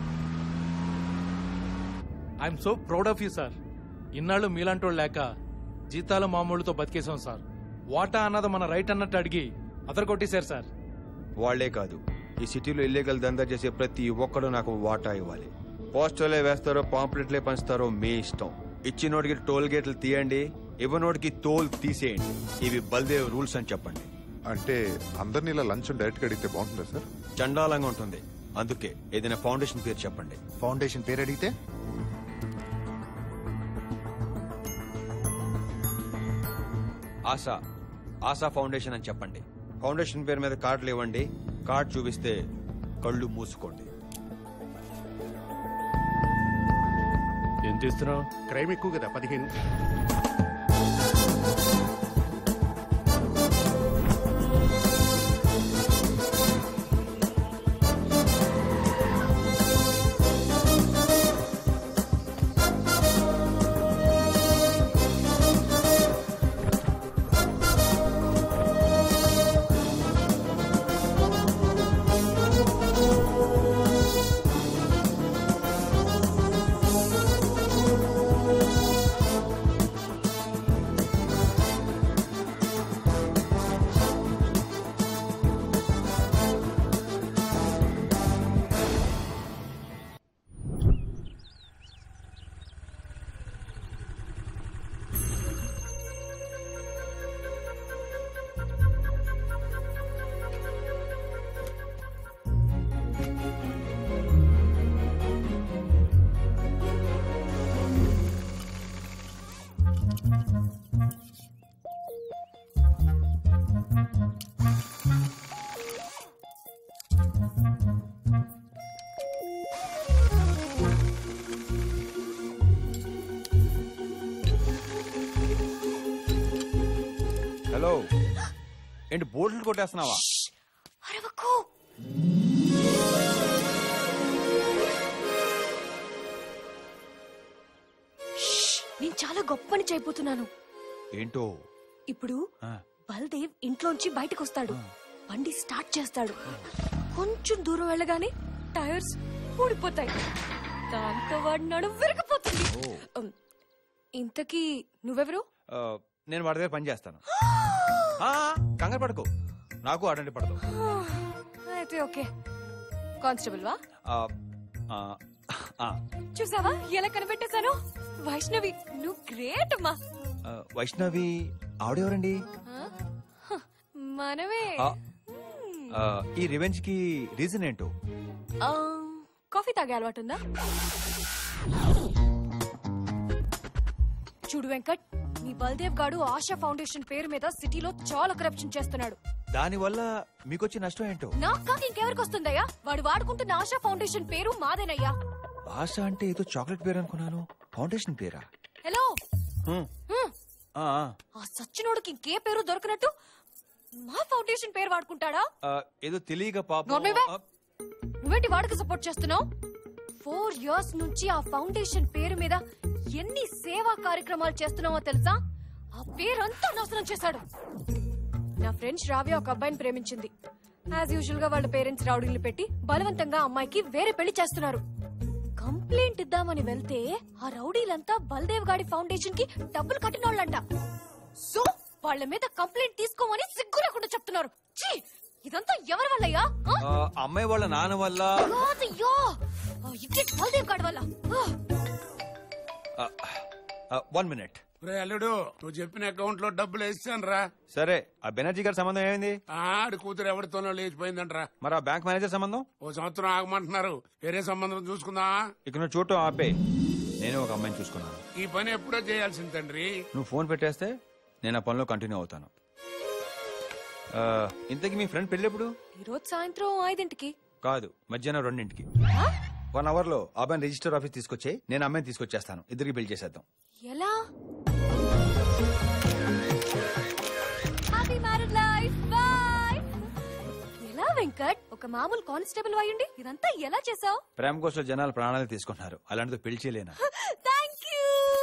I'm so proud of you sir ఇన్నాళ్ళు మీలాంటోళ్ళు లేక జీతాల మామూలుతో బతికేశాం సార్ వాటా అన్నది మన రైట్ అన్నట్టు అడిగి అదర కొట్టేశారు సార్ వాళ్లే కాదు ఈ సిటీలో ఇల్లీగల్ దందా చేసే ప్రతి ఒక్కడు నాకు వాటా ఇవ్వాలి పోస్టర్లే వేస్తారో పాంప్లెట్లే పంచుతారో మీ ఇష్టం ఇచ్చినోడికి టోల్ గేట్లు తీయండి ఇవ్వనోడికి తోల్ తీసేయండి ఇవి బల్దేవ్ రూల్స్ అని చెప్పండి అంటే అందరినీ ఇలా లంచ్ డైరెక్ట్ గా అడిగితే బాగుంటుందా సార్ చండాలంగా ఉంటుంది అందుకే ఏదైనా ఫౌండేషన్ పేరు చెప్పండి ఫౌండేషన్ పేరు అడిగితే ఆశా ఆశా ఫౌండేషన్ అని చెప్పండి ఫౌండేషన్ పేరు మీద కార్డులు ఇవ్వండి కార్డు చూపిస్తే కళ్ళు మూసుకోండి ఎంత ఇస్తున్నావు క్రైమ్ ఎక్కువ కదా పదిహేను ఏంటి బోట్లు కొట్టేస్తున్నావా అరవకు షష్! నేను చాలా గొప్ప పని చేయబోతున్నాను ఏంటో ఇప్పుడు ఆ. బల్దేవ్ ఇంట్లోంచి బయటకు వస్తాడు బండి స్టార్ట్ చేస్తాడు కొంచెం దూరం వెళ్ళగానే టైర్స్ ఊడిపోతాయి దాంతో వాడి నడుము విరగపోతుంది ఉమ్, ఇంతకీ నువ్వెవరు ఆ, నేను వాడి దగ్గర పని చేస్తాను ఆ, కంగారు పడుకో నాకు అటెండ్ పడదు అయితే ఓకే కానిస్టేబుల్ వా ఆ, ఆ, ఆ, చూసావా ఎలా కనిపెట్టేశాను వైష్ణవి నువ్వు గ్రేట్ అమ్మా ఆ, వైష్ణవి ఆవిడెవరండి ఆ? హ, మనమే ఆ, ఆ, ఈ రివెంజ్ కి రీజన్ ఏంటో ఆ, కాఫీ తాగే అలవాటు ఉందా చూడు వెంకట్ నీ బల్దేవ్ గాడు ఆశా ఫౌండేషన్ పేరు మీద సిటీలో చాలా కరప్షన్ చేస్తున్నాడు దాని వల్ల మీకొచ్చే నష్టం ఏంటో నాకు కాక ఇంకెవరికి వస్తుందయ్యా వాడు వాడుకుంటున్న ఆశా ఫౌండేషన్ పేరు మాదేనయ్యా ఆశ అంటే ఏదో చాక్లెట్ పేరు అనుకున్నాను ఫౌండేషన్ పేరా హలో హ్మ్. హ్మ్. ఆ, ఆ, ఆ సచ్చినోడికి ఇంకే పేరు దొరకనట్టు మా ఫౌండేషన్ పేరు వాడుకుంటాడా ఆ, ఏదో తెలియక పాపం నోర్మేవే. ఆ, నువ్వేంటి వాడికి సపోర్ట్ చేస్తున్నావు ఫోర్ ఇయర్స్ నుంచి ఆ ఫౌండేషన్ పేరు మీద ఎన్ని సేవా కార్యక్రమాలు చేస్తున్నావో తెలుసా ఆ పేరంతా నాశనం చేశాడు నా ఫ్రెండ్ శ్రావ్య ఒక అబ్బాయిని ప్రేమించింది యాజ్ యూజువల్ గా వాళ్ళ పేరెంట్స్ రౌడీలు పెట్టి బలవంతంగా అమ్మాయికి వేరే పెళ్లి చేస్తున్నారు కంప్లైంట్ ఇద్దామని వెళ్తే ఆ రౌడీలంతా బల్దేవ్ గాడి ఫౌండేషన్ కి డబ్బులు కట్టినోళ్ళంట సో వాళ్ళ మీద కంప్లైంట్ తీసుకోమని సిగ్గు లేకుండా చెప్తున్నారు ఛీ! ఇదంతా ఎవరి వల్లయ్యా ఆ? ఆ, అమ్మాయి వాళ్ళ నాన్న వల్ల కాదయ్యో ఆ ఇడ్లెట్ బల్దేవ్ గాడి వల్ల ఆ, వన్ మినిట్ రే అల్లుడు నువ్వు చెప్పిన అకౌంట్ లో డబ్బులు వేసాను రా సరే ఆ బెనర్జీ గారి సంబంధం ఏమైంది ఆడి కూతురు ఎవరితోనో లేచిపోయిందంట్రా మరి ఆ బ్యాంక్ మేనేజర్ సంబంధం ఓ సంవత్సరం ఆగమంటున్నారు వేరే సంబంధం చూసుకుందా ఇక నువ్వు చూడటం ఆపే నేను ఒక అమ్మాయిని చూసుకున్నాను ఈ పని ఎప్పుడో చేయాల్సింది తండ్రి నువ్వు ఫోన్ పెట్టేస్తే నేను ఆ పనిలో కంటిన్యూ అవుతాను ఆ, ఇంతకీ మీ ఫ్రెండ్ పెళ్ళెప్పుడు ఈ రోజు సాయంత్రం ఐదింటికి కాదు మధ్యాహ్నం రెండింటికి వన్ అవర్ లో అబ్బాయిని రిజిస్టర్ ఆఫీస్ తీసుకొచ్చి నేను అమ్మాయిని తీసుకొచ్చేస్తాను ఇద్దరికి బిల్ చేసేద్దాం ఎలా హ్యాపీ మ్యారేడ్ లైఫ్ బై ఎలా వెంకట్ ఒక మామూలు కానిస్టేబుల్ అయ్యుండి ఇదంతా ఎలా చేసావు ప్రేమ కోసం జనాలు ప్రాణాలు తీసుకుంటున్నారు అలాంటిది పెళ్లి చేయలేనా థ్యాంక్ యూ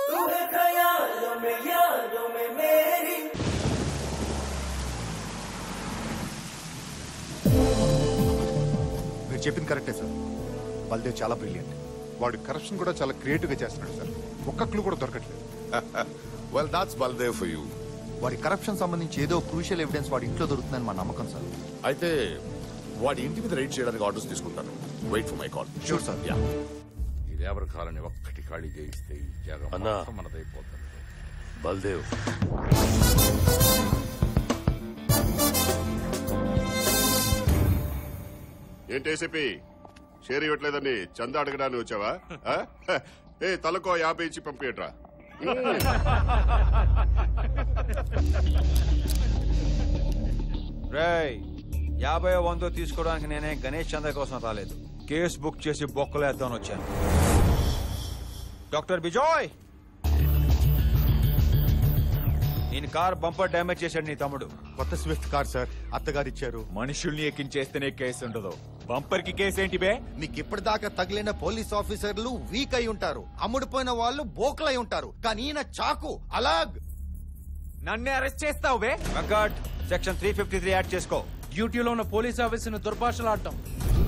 మీరు చెప్పింది కరెక్టే సార్ బల్దేవ్ చాలా బ్రిలియంట్ వాడు కరప్షన్ కూడా చాలా క్రియేటివ్ గా చేస్తున్నాడు సార్ ఒక్క క్లూ కూడా దొరకట్లేదు well that's Baldev for you వాడి కరప్షన్ సంబంధించి ఏదో క్రూషియల్ ఎవిడెన్స్ వాడి ఇంట్లో దొరుకుతుందని మా నమ్మకం సార్ అయితే వాడి ఇంటి మీద రైడ్ చేయడానికి ఆర్డర్స్ తీసుకుంటాను wait for my call Sure, sir. Yeah ఈ లేబర్ కాలని ఒక్కటి ఖాళీ చేయిస్తే ఈ జాగం అన్నా. మొత్తం మనదైపోతుంది బల్దేవ్ ఏంటి ఏసీపీ షేర్ ఇవ్వట్లేదని చందా అడగడానికి వచ్చావా ఆ? ఏ తలకో యాభై ఇచ్చి పంపించట్రా రేయ్ యాభై వందో తీసుకోవడానికి నేనే గణేష్ చంద్ర కోసం రాలేదు కేసు బుక్ చేసి బొక్కలేద్దామని వచ్చాను డాక్టర్ బిజోయ్ నేను కార్ బంపర్ డ్యామేజ్ చేశాడు నీ తమ్ముడు కొత్త స్విఫ్ట్ కార్ సార్ అత్తగారు ఇచ్చారు మనుషుల్ని ఎక్కించేస్తేనే కేసు ఉండదు బంపర్ కి కేసు ఏంటి బే మీకు ఇప్పటిదాకా తగిలిన పోలీస్ ఆఫీసర్లు వీక్ అయి ఉంటారు అమ్ముడుపోయిన వాళ్ళు బోకలై ఉంటారు కానీ ఈయన చాకు అలాగ్ నన్నే అరెస్ట్ చేస్తావు బే Venkat section three fifty three add చేసుకో డ్యూటీలో ఉన్న పోలీస్ ఆఫీసర్ని దుర్భాషలాడటం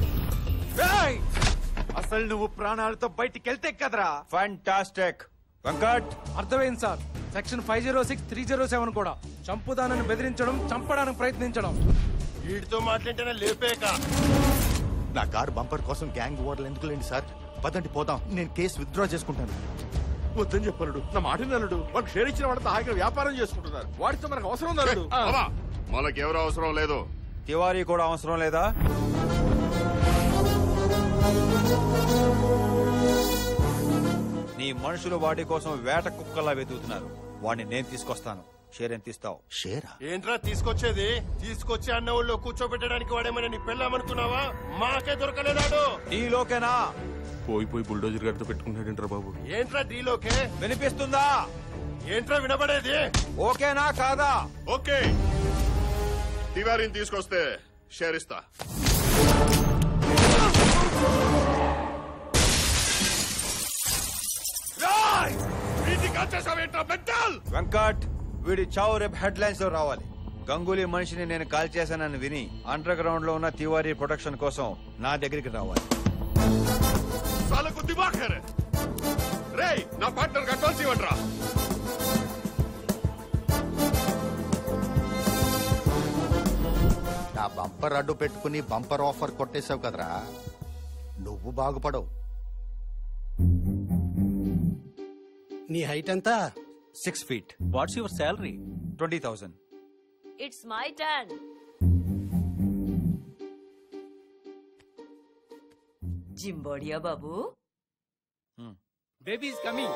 అసలు నువ్వు ప్రాణాలతో బయటికి వెళ్తే కదరా ఫ్యాంటాస్టిక్ వెంకట్ అర్థమైంది sir section five zero six three zero seven కూడా చంపుదానని బెదిరించడం చంపడానికి ప్రయత్నించడం వీడితో మాట్లాడితేనే లేపేక నా కార్ బంపర్ కోసం గ్యాంగ్ ఓడలు ఎందుకు లేండి సార్ పదండి పోదాం నేను కేసు విత్డ్రా చేసుకుంటాను వద్దని చెప్పలుడు నా మాట నలుడు వాడు షేర్ ఇచ్చిన వాళ్ళతో హాయిగా వ్యాపారం చేసుకుంటున్నారు వాడితో మనకు అవసరం నలుడు అవా, మనకెవరూ అవసరం లేదు తివారీ కూడా అవసరం లేదా నీ మనుషులు వాడి కోసం వేట కుక్కలా వెతుకుతున్నారు వాడిని నేను తీసుకొస్తాను షేర్ ఎంత ఇస్తావు షేరా ఏంట్రా తీసుకొచ్చేది తీసుకొచ్చి అన్న ఊళ్ళో కూర్చోబెట్టడానికి వాడేమైనా నీ పెళ్ళామనుకున్నావా మాకే దొరకలేదాడు నీలోకేనా పోయి పోయి బుల్డోజర్ గారితో పెట్టుకుంటాడంటారా బాబు ఏంట్రా డీలోకే వినిపిస్తుందా ఏంట్రా వినబడేది ఓకేనా కాదా ఓకే తివారీని తీసుకొస్తే షేర్ ఇస్తా వెంకట్ వీడి చావు రేపు హెడ్ లైన్స్ లో రావాలి గంగూలీ మనిషిని నేను కాల్ చేశానని విని అండర్ గ్రౌండ్ లో ఉన్న తివారీ ప్రొడక్షన్ కోసం నా దగ్గరికి రావాలి సాలకు దిమాగ్ హే రే రేయ్ నా పార్ట్నర్ అడ్వాన్స్ ఇవ్వండిరా నా బంపర్ అడ్డు పెట్టుకుని బంపర్ ఆఫర్ కొట్టేశావు కదరా నువ్వు బాగుపడవు నీ హైట్ ఎంత six feet what's your salary twenty thousand it's my turn జింబోడియా బాబు బేబీ ఇస్ కమింగ్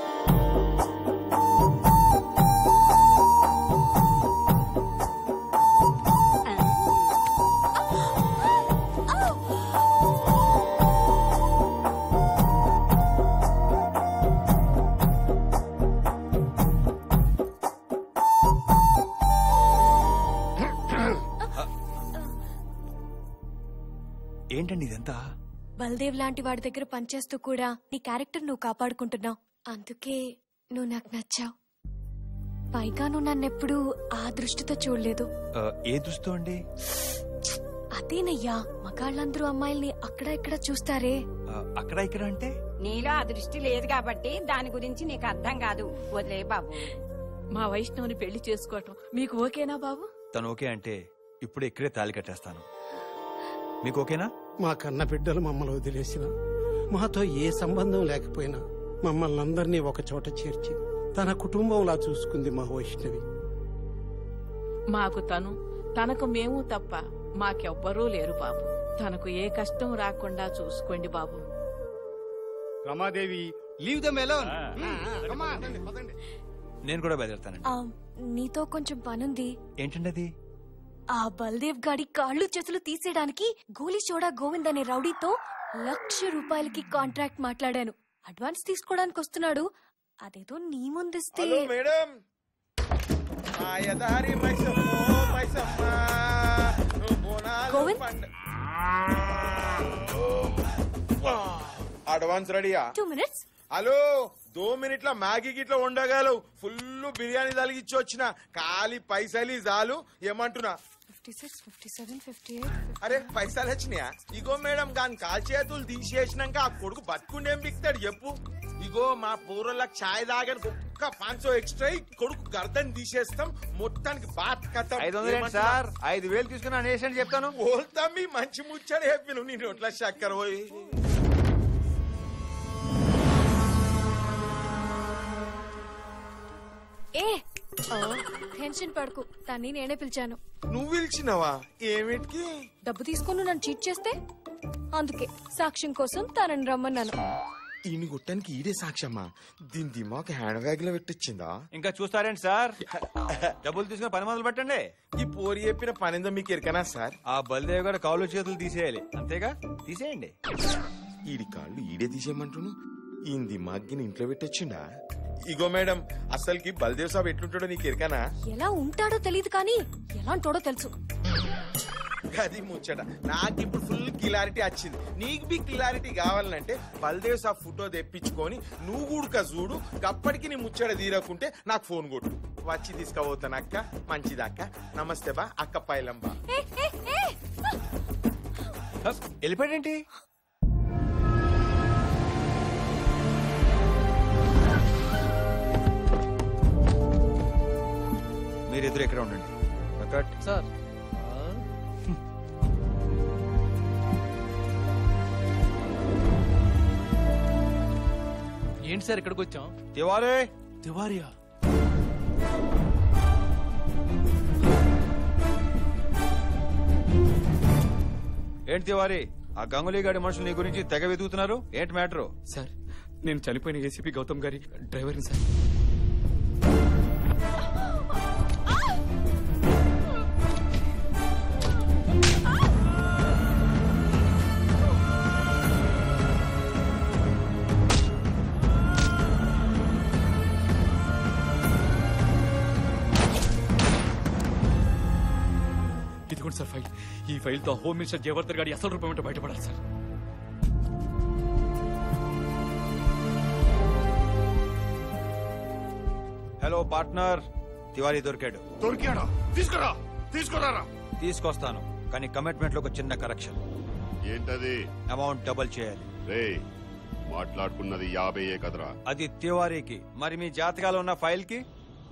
ఏంటండి ఇదంతా బల్దేవ్ లాంటి వాడి దగ్గర పనిచేస్తూ కూడా నీ క్యారెక్టర్ నువ్వు కాపాడుకుంటున్నావు అందుకే నువ్వు నాకు నచ్చావు పైగా నువ్వు నన్నెప్పుడు ఆ దృష్టితో చూడలేదు ఆ, ఏ దుస్తు అండి అదేనయ్యా మగాళ్ళందరూ అమ్మాయిల్ని అక్కడ ఇక్కడ చూస్తారే ఆ, అక్కడ ఇక్కడ అంటే నీలో ఆ దృష్టి లేదు కాబట్టి దాని గురించి నీకు అర్థం కాదు వదిలే బాబు మా వైష్ణవుని పెళ్లి చేసుకోవటం మీకు ఓకేనా బాబు తను ఓకే అంటే ఇప్పుడు ఇక్కడే తాళి కట్టేస్తాను మీకు ఓకేనా మా కన్న బిడ్డలు మమ్మల్ని వదిలేసిన మాతో ఏ సంబంధం లేకపోయినా మమ్మల్ని అందరినీ ఒక చోట చేర్చి తన కుటుంబంలా చూసుకుంది మా వైష్ణవి మాకు తను తనకు మేము తప్ప మాకెవ్వరూ లేరు బాబు తనకు ఏ కష్టం రాకుండా చూసుకోండి బాబు రమాదేవి లీవ్ దమ్ ఎలోన్ నేను కూడా బయలుదేరుతానండి ఆ, నీతో కొంచెం పనుంది ఏంటండి అది ఆ బల్దేవ్ గాడి కాళ్ళు చేతులు తీసేయడానికి గోలీ చోడా గోవింద్ అనే రౌడీతో లక్ష రూపాయలకి కాంట్రాక్ట్ మాట్లాడాను అడ్వాన్స్ తీసుకోవడానికి వస్తున్నాడు అదేదో నీ ముందిస్తే హలో మేడం మాయదారి మైసమ్మ మైసమ్మ నువ్వు బోనాలు గోవింద్? పండ- అడ్వాన్స్ రెడీయా టూ మినిట్స్ హలో దో మినిట్ల మ్యాగీ గిట్ల ఉండగలవు ఫుల్ బిర్యానీ తలిగిచ్చి వచ్చిన ఖాళీ పైసలు చాలు ఏమంటున్నా fifty six fifty seven fifty eight అరే పైసలు వచ్చినాయా ఇగో మేడం దాని కాల్ చేతులు తీసేసినాక ఆ కొడుకు బతుకుండేం బిక్తాడు చెప్పు ఇగో మా పూర్వలకు ఛాయ్ తాగడానికి ఒక్క పాంచో ఎక్స్ట్రా ఈ కొడుకు గర్దన్ తీసేస్తాం మొత్తానికి బాత్ కథ ఐదు వందలు ఏంటి సార్ ఐదు వేలు తీసుకుని అనేసి చెప్తాను పోల్తా మీ మంచి ముచ్చడి చెప్పిన నీ నోట్ల చక్కెర పోయి ఏ టెన్షన్ పడకు తన్ని నేనే పిలిచాను నువ్వు పిలిచినవా ఏమిటికి డబ్బు తీసుకొని నన్ను చీట్ చేస్తే అందుకే సాక్ష్యం కోసం తనని రమ్మన్నాను ఈయన గుట్టానికి ఈడే సాక్ష్యమ్మా దీని దిమాక్ హ్యాండ్ బ్యాగ్ లో పెట్టించిందా ఇంకా చూస్తారేంటి సార్ డబ్బులు తీసుకుని పని మొదలు పెట్టండి ఈ పోరి చెప్పిన పనిందో మీకు ఎరకనా సార్ ఆ బల్దేవ్ గారు కాళ్ళు చేతులు తీసేయాలి అంతేగా తీసేయండి ఈడి కాళ్ళు ఈడే తీసేయమంటును ఈ దిమాగ్గిని ఇంట్లో పెట్టొచ్చిండా ఇగో మేడం అసలుకి బల్దేవ్ సాబ్ ఎట్లుంటాడో నీకు ఎరకనా ఎలా ఉంటాడో తెలియదు కానీ ఎలాంటోడో తెలుసు అది ముచ్చట నాకు ఇప్పుడు ఫుల్ క్లారిటీ వచ్చింది నీకు బి క్లారిటీ కావాలంటే బల్దేవ్ సాబ్ ఫోటో తెప్పించుకొని నువ్వు కూడక చూడు అప్పటికి నీ ముచ్చట తీరకుంటే నాకు ఫోన్ కొట్టు వచ్చి తీసుకుపోతాను అక్క మంచిదక్క నమస్తే బా అక్క పైలంబా వెళ్ళిపోయాడేంటి మీరిద్దరు ఎక్కడ ఉండండి వెంకట్ సార్ ఏంటి సార్ ఇక్కడికి వచ్చాం తివారే తివారియా ఏంటి తివారి ఆ గంగులీ గారి మనుషులు నీ గురించి తెగ వెతుకుతున్నారు ఏంటి మ్యాటరు సార్ నేను చనిపోయిన ఏసీపీ గౌతమ్ గారి డ్రైవర్ని సార్ ఇదిగోండి సార్ ఫైల్ ఈ ఫైల్ తో హోమ్ మినిస్టర్ జయవర్ధన్ గారి అసలు రూపం ఏంటో బయటపడాలి సార్ హలో పార్ట్నర్ తివారీ దొరికాడు దొరికాడా తీసుకురా తీసుకురారా తీసుకొస్తాను కానీ కమిట్మెంట్ లో ఒక చిన్న కరెక్షన్ ఏంటది అమౌంట్ డబుల్ చేయాలి రే మాట్లాడుకున్నది యాభైయే కదరా అది తివారీకి మరి మీ జాతకాలు ఉన్న ఫైల్ కి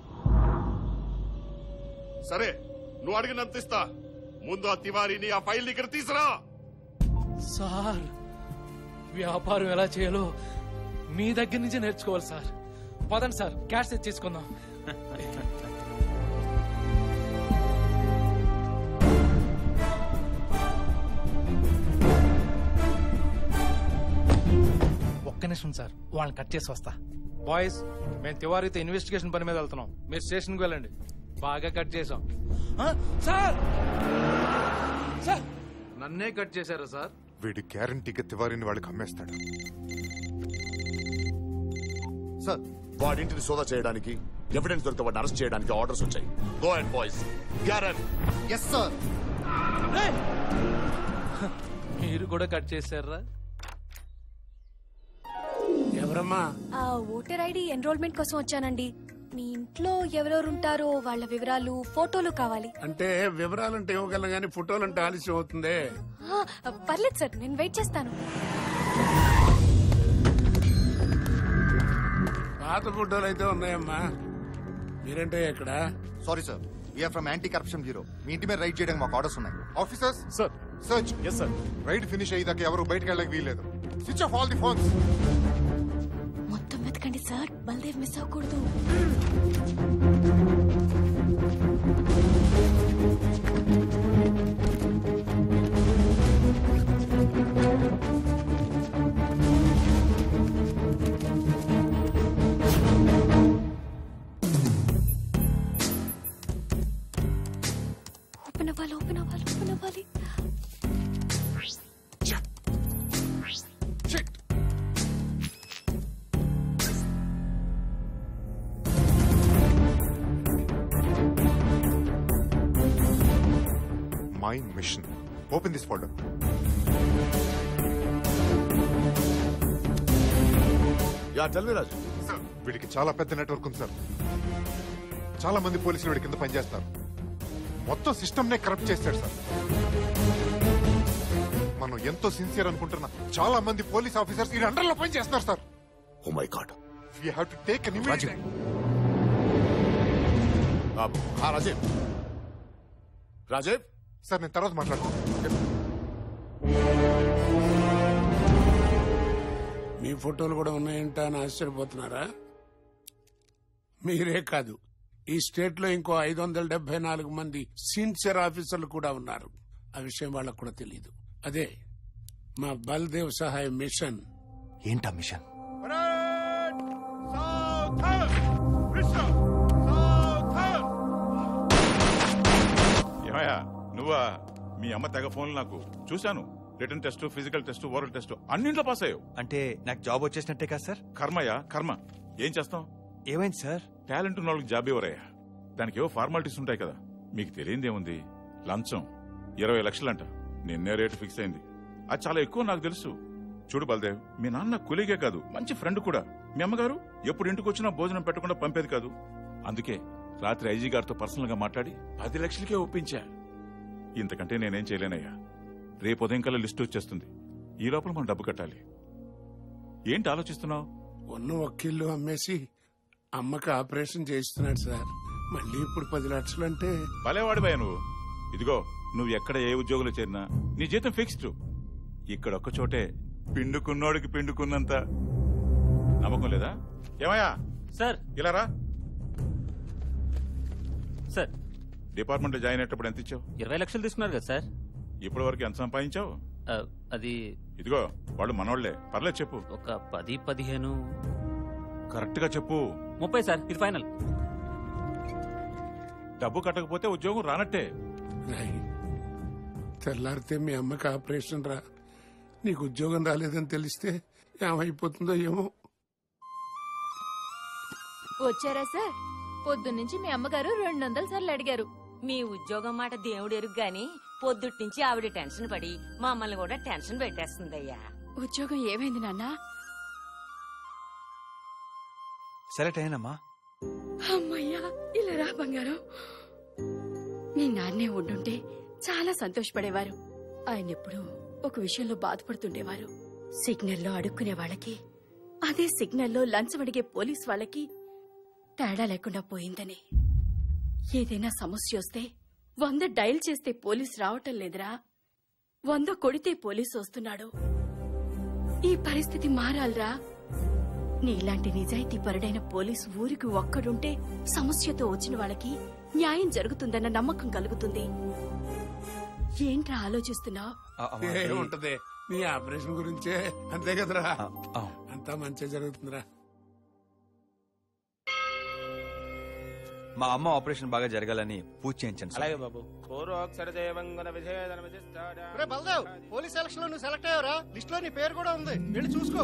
సరే నువ్వు అడిగినంత ఇస్తా ముందు ఆ తివారీని ఆ ఫైల్ ఇక్కడ తీసురా సార్ వ్యాపారం ఎలా చేయాలో మీ దగ్గర నుంచి నేర్చుకోవాలి సార్ పదండి సార్ క్యాష్ తెచ్చేసుకుందాం ఒక్క నిమిషం సార్ వాళ్ళని కట్ చేసి వస్తా బాయ్స్ మేము తివారీతో ఇన్వెస్టిగేషన్ పని మీద వెళ్తున్నాం మీరు స్టేషన్కి వెళ్ళండి బాగా కట్ చేసాం ఆ, సార్ సార్ నన్నే కట్ చేశారా సార్ వీడి గ్యారంటీగా తివారీని వాళ్ళకి అమ్మేస్తాడు సార్ వాడింటిని సోదా చేయడానికి ఎవిడెన్స్ దొరికితే వాడిని అరెస్ట్ చేయడానికి ఆర్డర్స్ వచ్చాయి గో అండ్ బాయ్స్ గ్యారన్ ఎస్ సార్ మీరు కూడా కట్ చేశారా ఎవరమ్మా ఆ ఓటర్ ఐడి ఎన్రోల్మెంట్ కోసం వచ్చానండి మీ ఇంట్లో ఎవరెవరు ఉంటారో వాళ్ళ వివరాలు ఫోటోలు కావాలి అంటే వివరాలంటే ఇవ్వగలను కానీ ఫోటోలంటే ఆలస్యం అవుతుందే ఆ, పర్లేదు సార్ నేను వెయిట్ చేస్తాను పాత ఫోటోలు అయితే ఉన్నాయమ్మా మీరంటే ఎక్కడ sorry sir we're from anti corruption bureau మీ ఇంటి మీద రైడ్ చేయడానికి మాకు ఆర్డర్స్ ఉన్నాయి officers sir search yes sir raid finish అయ్యేదాకా ఎవరు బయటకు వెళ్ళక వీల్లేదు switch off all the phones మొత్తం వెతకండి సార్ బల్దేవ్ మిస్ అవ్వకూడదు ఓపెన్ అవ్వాలి ఓపెన్ అవ్వాలి ఓపెన్ అవ్వాలి my mission open this folder yeah tell me Raju sir వీడికి చాలా పెద్ద నెట్వర్క్ ఉంది సార్ చాలా మంది పోలీసులు వీడి కింద పనిచేస్తారు మొత్తం సిస్టమ్ నే కరప్ట్ చేస్తాడు సార్ మనం ఎంతో సిన్సియర్ అనుకుంటున్నా చాలా మంది పోలీస్ ఆఫీసర్స్ ఈ అండర్ లో పని చేస్తున్నారు sir oh my god we have to take an immediate Rajiv Rajiv sir నేను తర్వాత మాట్లాడతాను మీ ఫోటోలు కూడా ఉన్నాయంట అని ఆశ్చర్యపోతున్నారా మీరే కాదు ఈ స్టేట్ లో ఇంకో ఐదు వందల డెబ్బై నాలుగు మంది సీనియర్ ఆఫీసర్లు కూడా ఉన్నారు ఆ విషయం వాళ్ళకు కూడా తెలియదు అదే మా బల్దేవ్ సహాయ మిషన్ ఏంటా మిషన్ ఏమయ్యా నువ్వా మీ అమ్మ తెగ ఫోన్లు నాకు చూశాను return test physical test oral test అన్నింట్లో పాస్ అయ్యావు అంటే నాకు జాబ్ వచ్చేసినట్టే కదా సార్ కర్మయ్యా కర్మ ఏం చేస్తాం ఏమైంది సార్ టాలెంట్ ఉన్న వాళ్ళకి జాబ్ ఎవరయ్యా దానికి ఏవో ఫార్మాలిటీస్ ఉంటాయి కదా మీకు తెలియందేముంది లంచం ఇరవై లక్షలంట నిన్నే రేటు ఫిక్స్ అయింది అది చాలా ఎక్కువ నాకు తెలుసు చూడు బల్దేవ్ మీ నాన్న కులిగే కాదు మంచి ఫ్రెండ్ కూడా మీ అమ్మగారు ఎప్పుడు ఇంటికి వచ్చినా భోజనం పెట్టకుండా పంపేది కాదు అందుకే రాత్రి ఐజీ గారితో పర్సనల్ గా మాట్లాడి పది లక్షలకే ఒప్పించా ఇంతకంటే నేనేం చేయలేనయ్యా రేపు ఉదయం కల్లా లిస్టు వచ్చేస్తుంది ఈ లోపల మనం డబ్బు కట్టాలి ఏంటి ఆలోచిస్తున్నావు ఉన్న వకీళ్ళు అమ్మేసి అమ్మకి ఆపరేషన్ చేయిస్తున్నాడు సార్ మళ్ళీ ఇప్పుడు పది లక్షలు అంటే భలేవాడిపోయా నువ్వు ఇదిగో నువ్వు ఎక్కడ ఏ ఉద్యోగంలో చేరినా నీ జీతం ఫిక్స్డ్ ఇక్కడ ఒక్క చోటే పిండుకున్నోడికి పిండుకున్నంత నమ్మకం లేదా ఏమయ్యా సార్ ఇలా రా సార్ డిపార్ట్మెంట్ లో జాయిన్ అయ్యేటప్పుడు ఎంత ఇచ్చావు ఇరవై లక్షలు తీసుకున్నారు కదా సార్ ఇప్పటి వరకు ఎంత సంపాదించావు ఆ, అది ఇదిగో వాళ్ళు మనోళ్లే పర్లేదు చెప్పు ఒక పది పదిహేను కరెక్ట్ గా చెప్పు ముప్పై సార్ ఇది ఫైనల్ డబ్బు కట్టకపోతే ఉద్యోగం రానట్టే రాయ్ తెల్లారితే మీ అమ్మకి ఆపరేషన్ రా నీకు ఉద్యోగం రాలేదని తెలిస్తే ఏమైపోతుందో ఏమో వచ్చారా సార్ పొద్దున్నుంచి మీ అమ్మగారు రెండు వందల సార్లు అడిగారు మీ ఉద్యోగం మాట దేవుడు ఎరుగు గాని పొద్దుటి నుంచి ఆవిడ టెన్షన్ పడి మమ్మల్ని కూడా టెన్షన్ పెట్టేస్తుందయ్యా ఉద్యోగం ఏమైంది నాన్న సెలెక్ట్ అయ్యానమ్మా అమ్మయ్యా ఇలా రా బంగారం మీ నాన్నే ఉండుంటే చాలా సంతోషపడేవారు ఆయన ఎప్పుడూ ఒక విషయంలో బాధపడుతుండేవారు సిగ్నల్లో అడుక్కునే వాళ్ళకి అదే సిగ్నల్లో లంచం అడిగే పోలీస్ వాళ్ళకి తేడా లేకుండా పోయిందని ఏదైనా సమస్య వస్తే వంద డయల్ చేస్తే పోలీస్ రావటం లేదురా వంద కొడితే పోలీసు వస్తున్నాడు ఈ పరిస్థితి మారాలరా నీలాంటి నిజాయితీ పరుడైన పోలీసు ఊరికి ఒక్కడుంటే సమస్యతో వచ్చిన వాళ్ళకి న్యాయం జరుగుతుందన్న నమ్మకం కలుగుతుంది ఏంట్రా ఆలోచిస్తున్నావు ఉంటది నీ ఆపరేషన్ గురించే అంతే కదరా అంతా మంచిగా జరుగుతుందిరా మా అమ్మ ఆపరేషన్ బాగా జరగాలని పూజ చేయించండి సార్. అలాగే బాబు పూర్వోక్షర జయవంగన విజయదన విశిష్టాడ రే బలదేవ్ పోలీస్ సెలక్షన్ లో నువ్వు సెలెక్ట్ అయ్యావరా లిస్ట్ లో నీ పేరు కూడా ఉంది వెళ్ళి చూసుకో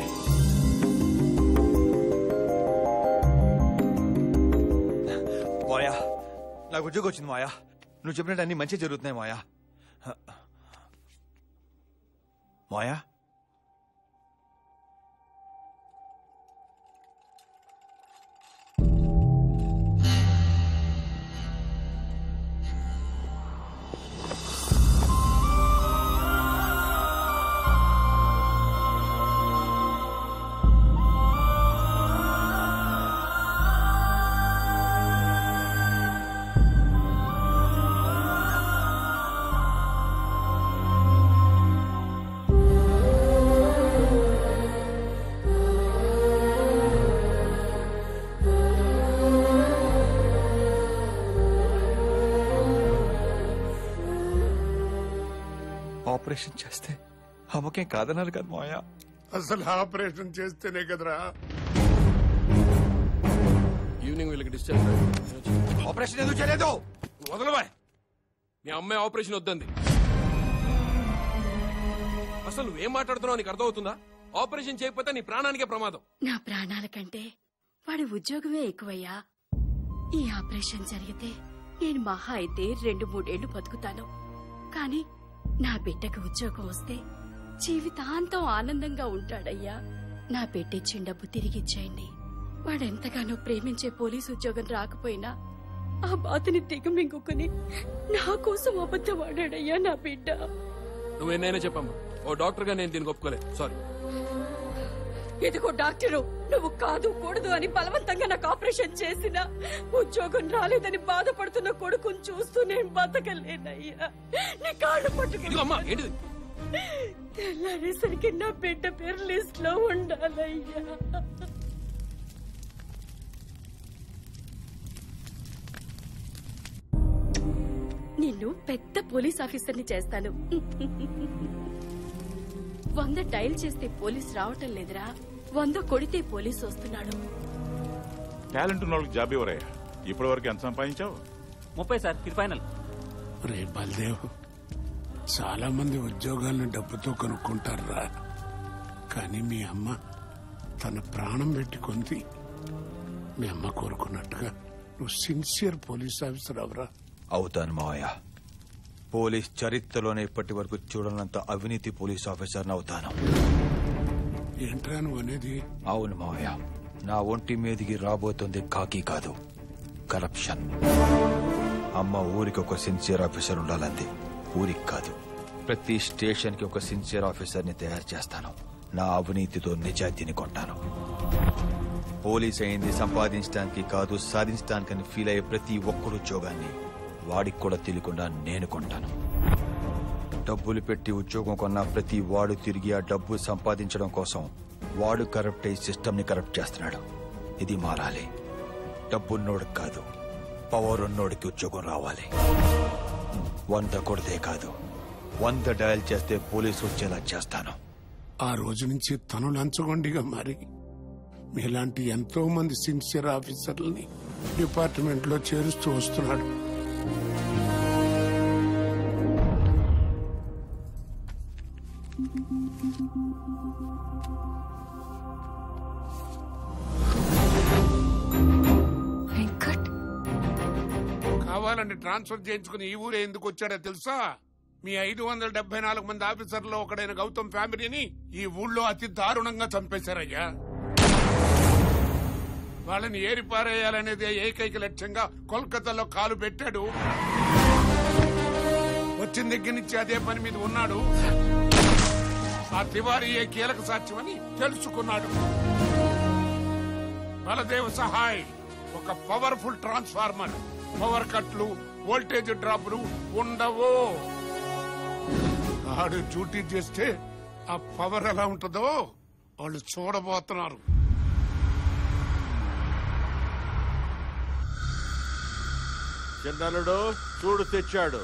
మాయా నాకు ఉద్యోగం వచ్చింది మాయా నువ్వు చెప్పినట్టు అన్ని మంచి జరుగుతున్నాయి మాయా మాయా ఆపరేషన్ చేస్తే అమ్మకేం కాదన్నారు కదా మాయా అసలు ఆపరేషన్ చేస్తేనే కదరా ఈవినింగ్ వీళ్ళకి డిశ్చార్జ్ ఆపరేషన్ ఎందుకు చేయలేదు వదలబాయ్ మీ అమ్మాయి ఆపరేషన్ వద్దంది అసలు నువ్వేం మాట్లాడుతున్నావు నీకు అర్థమవుతుందా ఆపరేషన్ చేయకపోతే నీ ప్రాణానికే ప్రమాదం నా ప్రాణాల కంటే వాడి ఉద్యోగమే ఎక్కువయ్యా ఈ ఆపరేషన్ జరిగితే నేను మహా అయితే రెండు మూడేళ్లు బతుకుతాను కానీ నా బిడ్డకు ఉద్యోగం వస్తే జీవితాంతం ఆనందంగా ఉంటాడయ్యా నా బిడ్డిచ్చిన డబ్బు తిరిగిచ్చేయండి వాడెంతగానో ప్రేమించే పోలీసు ఉద్యోగం రాకపోయినా ఆ బాధని దిగమింగుకుని నా కోసం అబద్ధం ఆడాడయ్యా నా బిడ్డ నువ్వెన్నైనా చెప్పమ్మా ఓ డాక్టర్ గా నేను దీనికి ఒప్పుకోలేదు సారీ ఇదిగో డాక్టరు నువ్వు కాదు కూడదు అని బలవంతంగా నాకు ఆపరేషన్ చేసిన ఉద్యోగం రాలేదని బాధపడుతున్న కొడుకుని చూస్తూ నేను బతకలేనయ్యా నీ కాళ్ళు ఇదిగో అమ్మా, ఏంటిది? తెల్లారేసరికి నా బిడ్డ పేరు లిస్ట్ లో ఉండాలయ్యా నిన్ను పెద్ద పోలీస్ ఆఫీసర్ని చేస్తాను వంద డైల్ చేస్తే పోలీస్ రావటం లేదురా వంద కొడితే పోలీస్ వస్తున్నాడు టాలెంట్ ఉన్న వాళ్ళకి జాబ్ ఇవ్వరయ్యా ఇప్పటి వరకు ఎంత సంపాదించావు ముప్పై సార్ ఇది ఫైనల్ రే బల్దేవ్ చాలా మంది ఉద్యోగాలను డబ్బుతో కొనుక్కుంటారా కానీ మీ అమ్మ తన ప్రాణం పెట్టి కొంది మీ అమ్మ కోరుకున్నట్టుగా నువ్వు సిన్సియర్ పోలీస్ ఆఫీసర్ అవరా అవుతాను మావయ్య పోలీస్ చరిత్రలోనే ఇప్పటి వరకు చూడనంత అవినీతి పోలీస్ ఆఫీసర్ని అవుతాను ఏంట్రా నువ్వు అనేది అవును మావయ్య నా ఒంటి మీదికి రాబోతుంది కాకి కాదు కరప్షన్ అమ్మ ఊరికి ఒక సిన్సియర్ ఆఫీసర్ ఉండాలంది ఊరికి కాదు ప్రతి స్టేషన్ కి ఒక సిన్సియర్ ఆఫీసర్ ని తయారు చేస్తాను నా అవినీతితో నిజాయితీని కొంటాను పోలీస్ అయింది సంపాదించడానికి కాదు సాధించడానికని ఫీల్ అయ్యే ప్రతి ఒక్కడు ఉద్యోగాన్ని వాడికి కూడా తెలియకుండా నేను కొంటాను డబ్బులు పెట్టి ఉద్యోగం కొన్న ప్రతి వాడు తిరిగి ఆ డబ్బు సంపాదించడం కోసం వాడు కరప్ట్ అయ్యి సిస్టమ్ ని కరప్ట్ చేస్తున్నాడు ఇది మారాలి డబ్బున్నోడికి కాదు పవర్ ఉన్నోడికి ఉద్యోగం రావాలి వంద కొడితే కాదు వంద డయల్ చేస్తే పోలీసు వచ్చేలా చేస్తాను ఆ రోజు నుంచి తను లంచగొండిగా మారి మీలాంటి ఎంతో మంది సిన్సియర్ ఆఫీసర్లని డిపార్ట్మెంట్ లో చేరుస్తూ వస్తున్నాడు వెంకట్ కావాలని ట్రాన్స్ఫర్ చేయించుకుని ఈ ఊరే ఎందుకు వచ్చాడో తెలుసా మీ ఐదు వందల డెబ్బై నాలుగు మంది ఆఫీసర్లో ఒకడైన గౌతమ్ ఫ్యామిలీని ఈ ఊళ్ళో అతి దారుణంగా చంపేశారయ్యా వాళ్ళని ఏరిపారేయాలనేదే ఏకైక లక్ష్యంగా కోల్కతాలో కాలు పెట్టాడు వచ్చిన దగ్గర నుంచి అదే పని మీద ఉన్నాడు ఆ తివారీ ఏ కీలక సాక్ష్యమని తెలుసుకున్నాడు బలదేవ్ సహాయ్ ఒక పవర్ఫుల్ ట్రాన్స్ఫార్మర్ పవర్ కట్లు వోల్టేజ్ డ్రాప్లు ఉండవు ఆడు డ్యూటీ చేస్తే ఆ పవర్ ఎలా ఉంటుందో వాళ్ళు చూడబోతున్నారు చిన్నలుడు చూడు తెచ్చాడు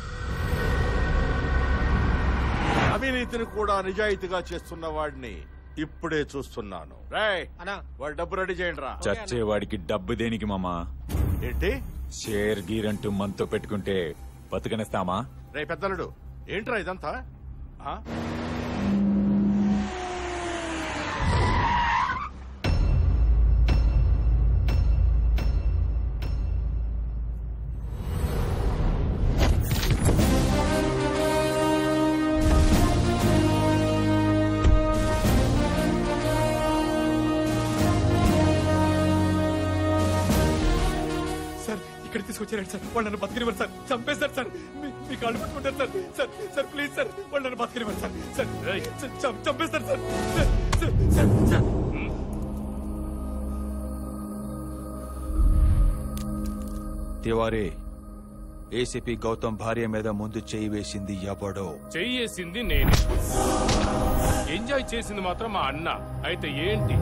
అవినీతిని కూడా నిజాయితీగా చేస్తున్న వాడిని ఇప్పుడే చూస్తున్నాను రేయ్ వాడి డబ్బు రెడీ చేయండి రా చచ్చేవాడికి డబ్బు దేనికి మామా ఏంటి షేర్ గీరంటూ మనతో పెట్టుకుంటే బతుకనిస్తామా రే పెద్దలుడు ఏంట్రా ఇదంతా ఆ? సార్ ఇక్కడ తీసుకొచ్చారండి సార్ వాళ్ళు నన్ను బతికినివ్వరు సార్ చంపేశారు సార్ మీ- మీ కాళ్ళు పట్టుకుంటారు sir sir sir please sir వాళ్ళు నన్ను బతికినివ్వరు సార్ సార్ సార్, చం- చంపేస్తారు sir sir, sir, sir, sir. Tiwari ACP Gautam భార్య మీద ముందు చేయి వేసింది ఎవడో చెయ్యేసింది నేనే ఎంజాయ్ చేసింది మాత్రం మా అన్న అయితే ఏంటి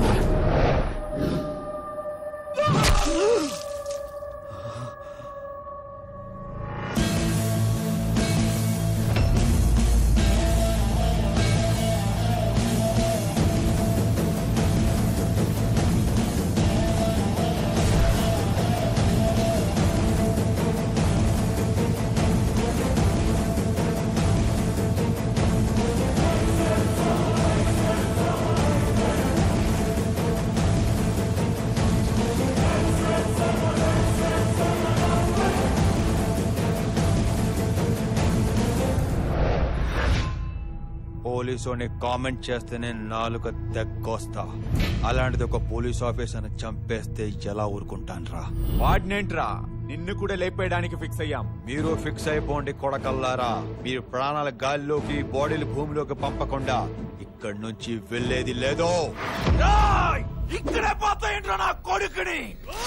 పోలీసుని కామెంట్ చేస్తేనే నాలుక తెగ్గొస్తా అలాంటిది ఒక పోలీస్ ఆఫీసర్ని చంపేస్తే ఎలా ఊరుకుంటాన్రా వాడినేంట్రా నిన్ను కూడా లేపేయడానికి ఫిక్స్ అయ్యాం మీరు ఫిక్స్ అయిపోండి కొడకల్లారా మీరు ప్రాణాల గాల్లోకి బాడీలు భూమిలోకి పంపకుండా ఇక్కడి నుంచి వెళ్ళేది లేదో ఇక్కడే పోతాయంట్రా నా కొడుకుని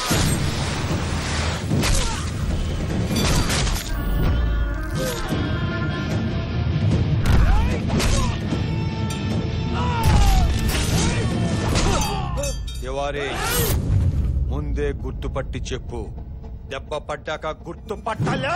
తివారీ ముందే గుర్తుపట్టి చెప్పు దెబ్బ పడ్డాక గుర్తుపట్టాలా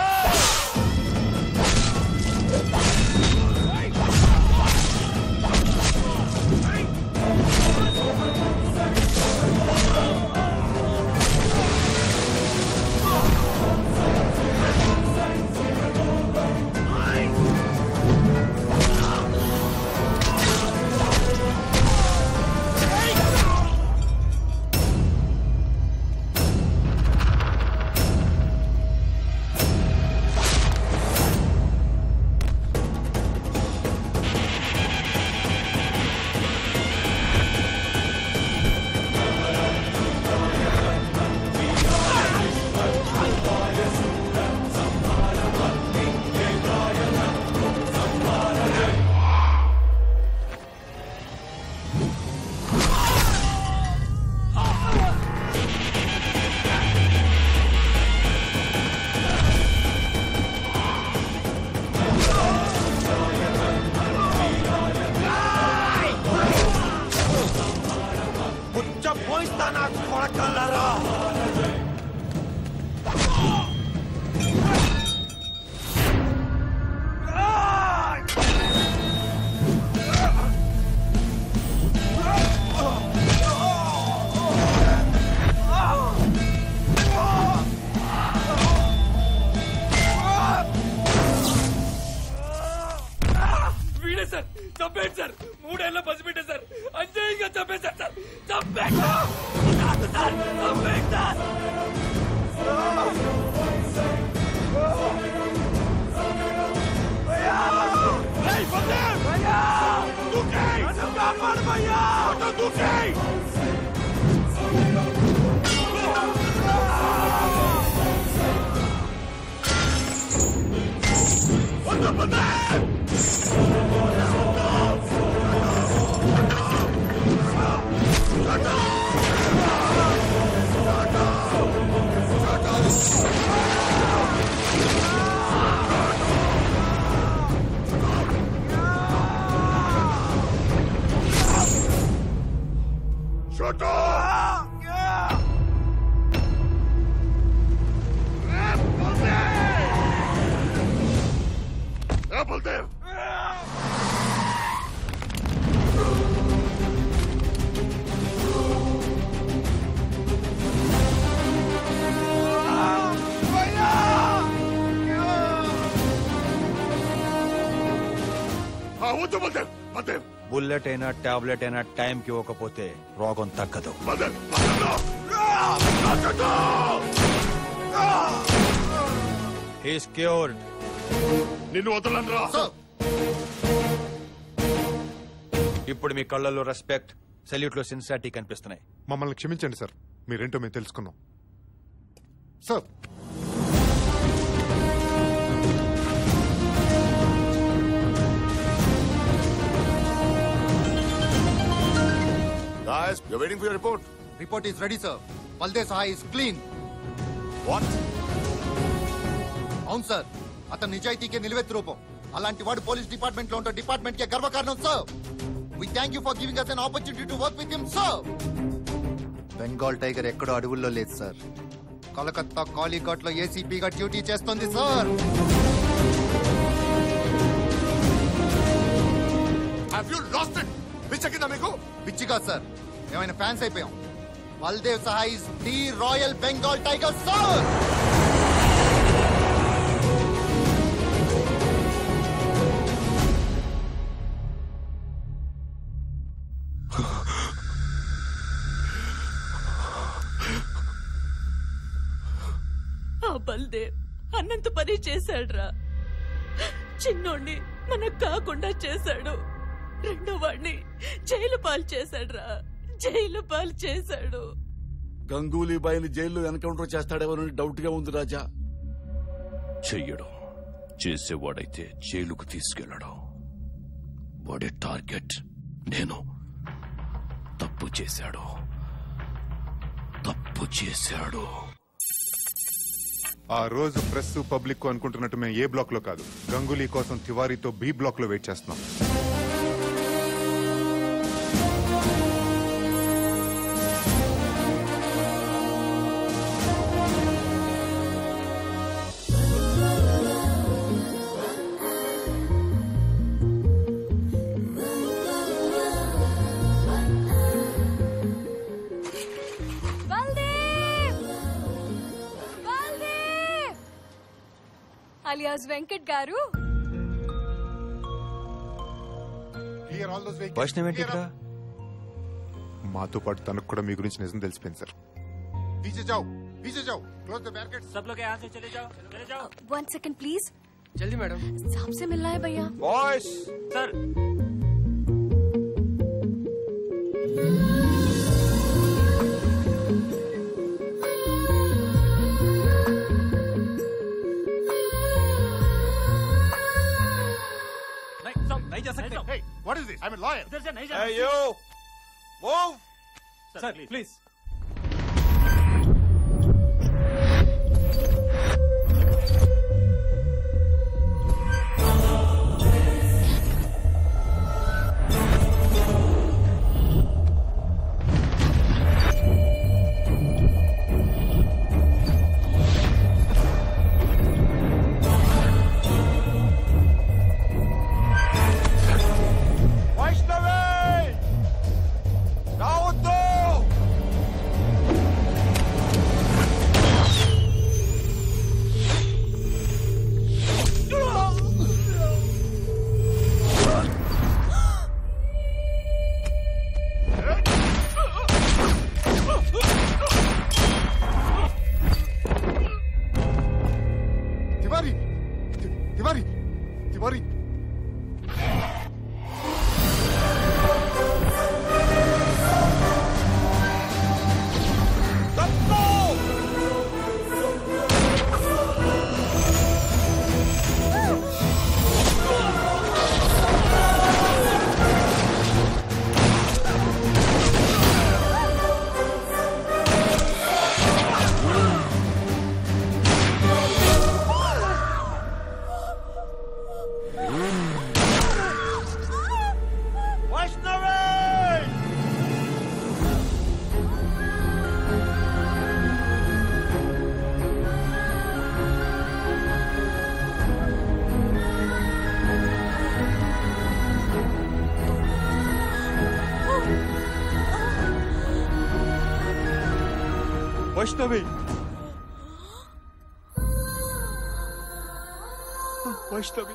పుచ్చ పోయిస్తా నా కొడకల్లారా వీడే సార్ చంపేయండి సార్ మూడేళ్ళ పసిబిడ్డ సార్ అన్యాయంగా చంపేశారు సార్ చంపేయండి సార్. కాదు సార్ చంపేయండి సార్ Shut up! Appledev! వద్దు బల్దేవ్ బల్దేవ్ బుల్లెట్ అయినా టాబ్లెట్ అయినా టైంకి ఇవ్వకపోతే రోగం తగ్గదు బల్దేవ్ హీస్ క్యూర్డ్ నిన్ను వదలను రా ఇప్పుడు మీ కళ్ళల్లో రెస్పెక్ట్ సెల్యూట్ లో సిన్సారిటీ కనిపిస్తున్నాయి మమ్మల్ని క్షమించండి సార్ మీరేంటో మేము తెలుసుకున్నాం sir Guys, you're waiting for your report. Report is ready sir Baldev Sahay is clean what అవును సార్ అతను నిజాయితీకే నిలువెత్తు రూపం అలాంటి వాడు పోలీస్ డిపార్ట్మెంట్ లో ఉంటే డిపార్ట్మెంట్ కే గర్వకారణం sir we thank you for giving us an opportunity to work with him sir Bengal tiger ఎక్కడో అడవుల్లో లేదు సార్ కలకత్తా కాలీఘాట్ లో ఏసీపీగా డ్యూటీ చేస్తుంది sir have you lost it పిచ్చకిందా మీకు పిచ్చిగా సార్ ఏమైనా ఫ్యాన్స్ అయిపోయాం Baldev Sahay is the royal Bengal tiger sir ఆ బల్దేవ్ అన్నంత పని చేశాడ్రా చిన్నోడిని మనకు కాకుండా చేశాడు రెండో వాడిని జైలు పాలు చేశాడ్రా జైలు పాలు చేశాడు గంగూలీ బాయిని జైల్లో ఎన్కౌంటర్ చేస్తాడేమోనని డౌట్ గా ఉంది రాజా చెయ్యడం చేసేవాడైతే జైలుకు తీసుకెళ్లడం వాడి టార్గెట్ నేను తప్పు చేశాడు తప్పు చేశాడు ఆ రోజు ప్రెస్ పబ్లిక్ అనుకుంటున్నట్టు మేము ఏ బ్లాక్ లో కాదు గంగూలీ కోసం తివారీతో బి బ్లాక్ లో వెయిట్ చేస్తున్నాం బల్దేవ్ బల్దేవ్ అలియాస్ వెంకట్ గారు Clear all those vehicles. Vaishnav ఏంటి Clear ఇక్కడ up. మాతో పాటు తనకు కూడా మీ గురించి నిజం తెలిసిపోయింది సార్ పీछे जाओ पीछे जाओ क्लोज द बैरिकेड सब लोग यहां से चले जाओ चले जाओ वन सेकंड प्लीज जल्दी मैडम साहब से मिलना है भैया బాయ్స్ सर नहीं जा सकते Hey, what is this? I'm a lawyer. इधर से नहीं Hey, you! Move! Sir please Vaishnavi రావద్దు వైష్ణవి వైష్ణవి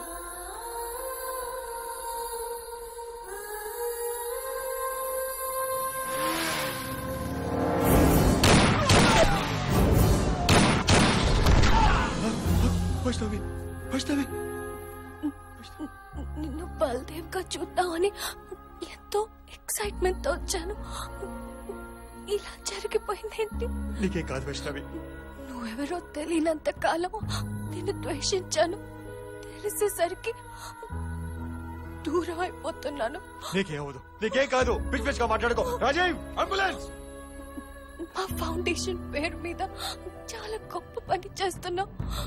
వైష్ణవి వైష్ణవి నిన్ను బల్దేవ్ గా చూద్దామని ఎంతో ఎక్సైట్మెంట్ తో వచ్చాను ఇలా జరిగిపోయిందేంటి నీకే కాదు వైష్ణవి నువ్వెవరో తెలియనంత కాలం నిన్ను ద్వేషించాను తెలిసేసరికి దూరం అయిపోతున్నాను నీకే అవదు నీకే కాదు పిచ్ పిచ్ గా మాట్లాడుకో రాజీవ్ అంబులెన్స్ మా ఫౌండేషన్ పేరు మీద చాలా గొప్ప పని చేస్తున్నావు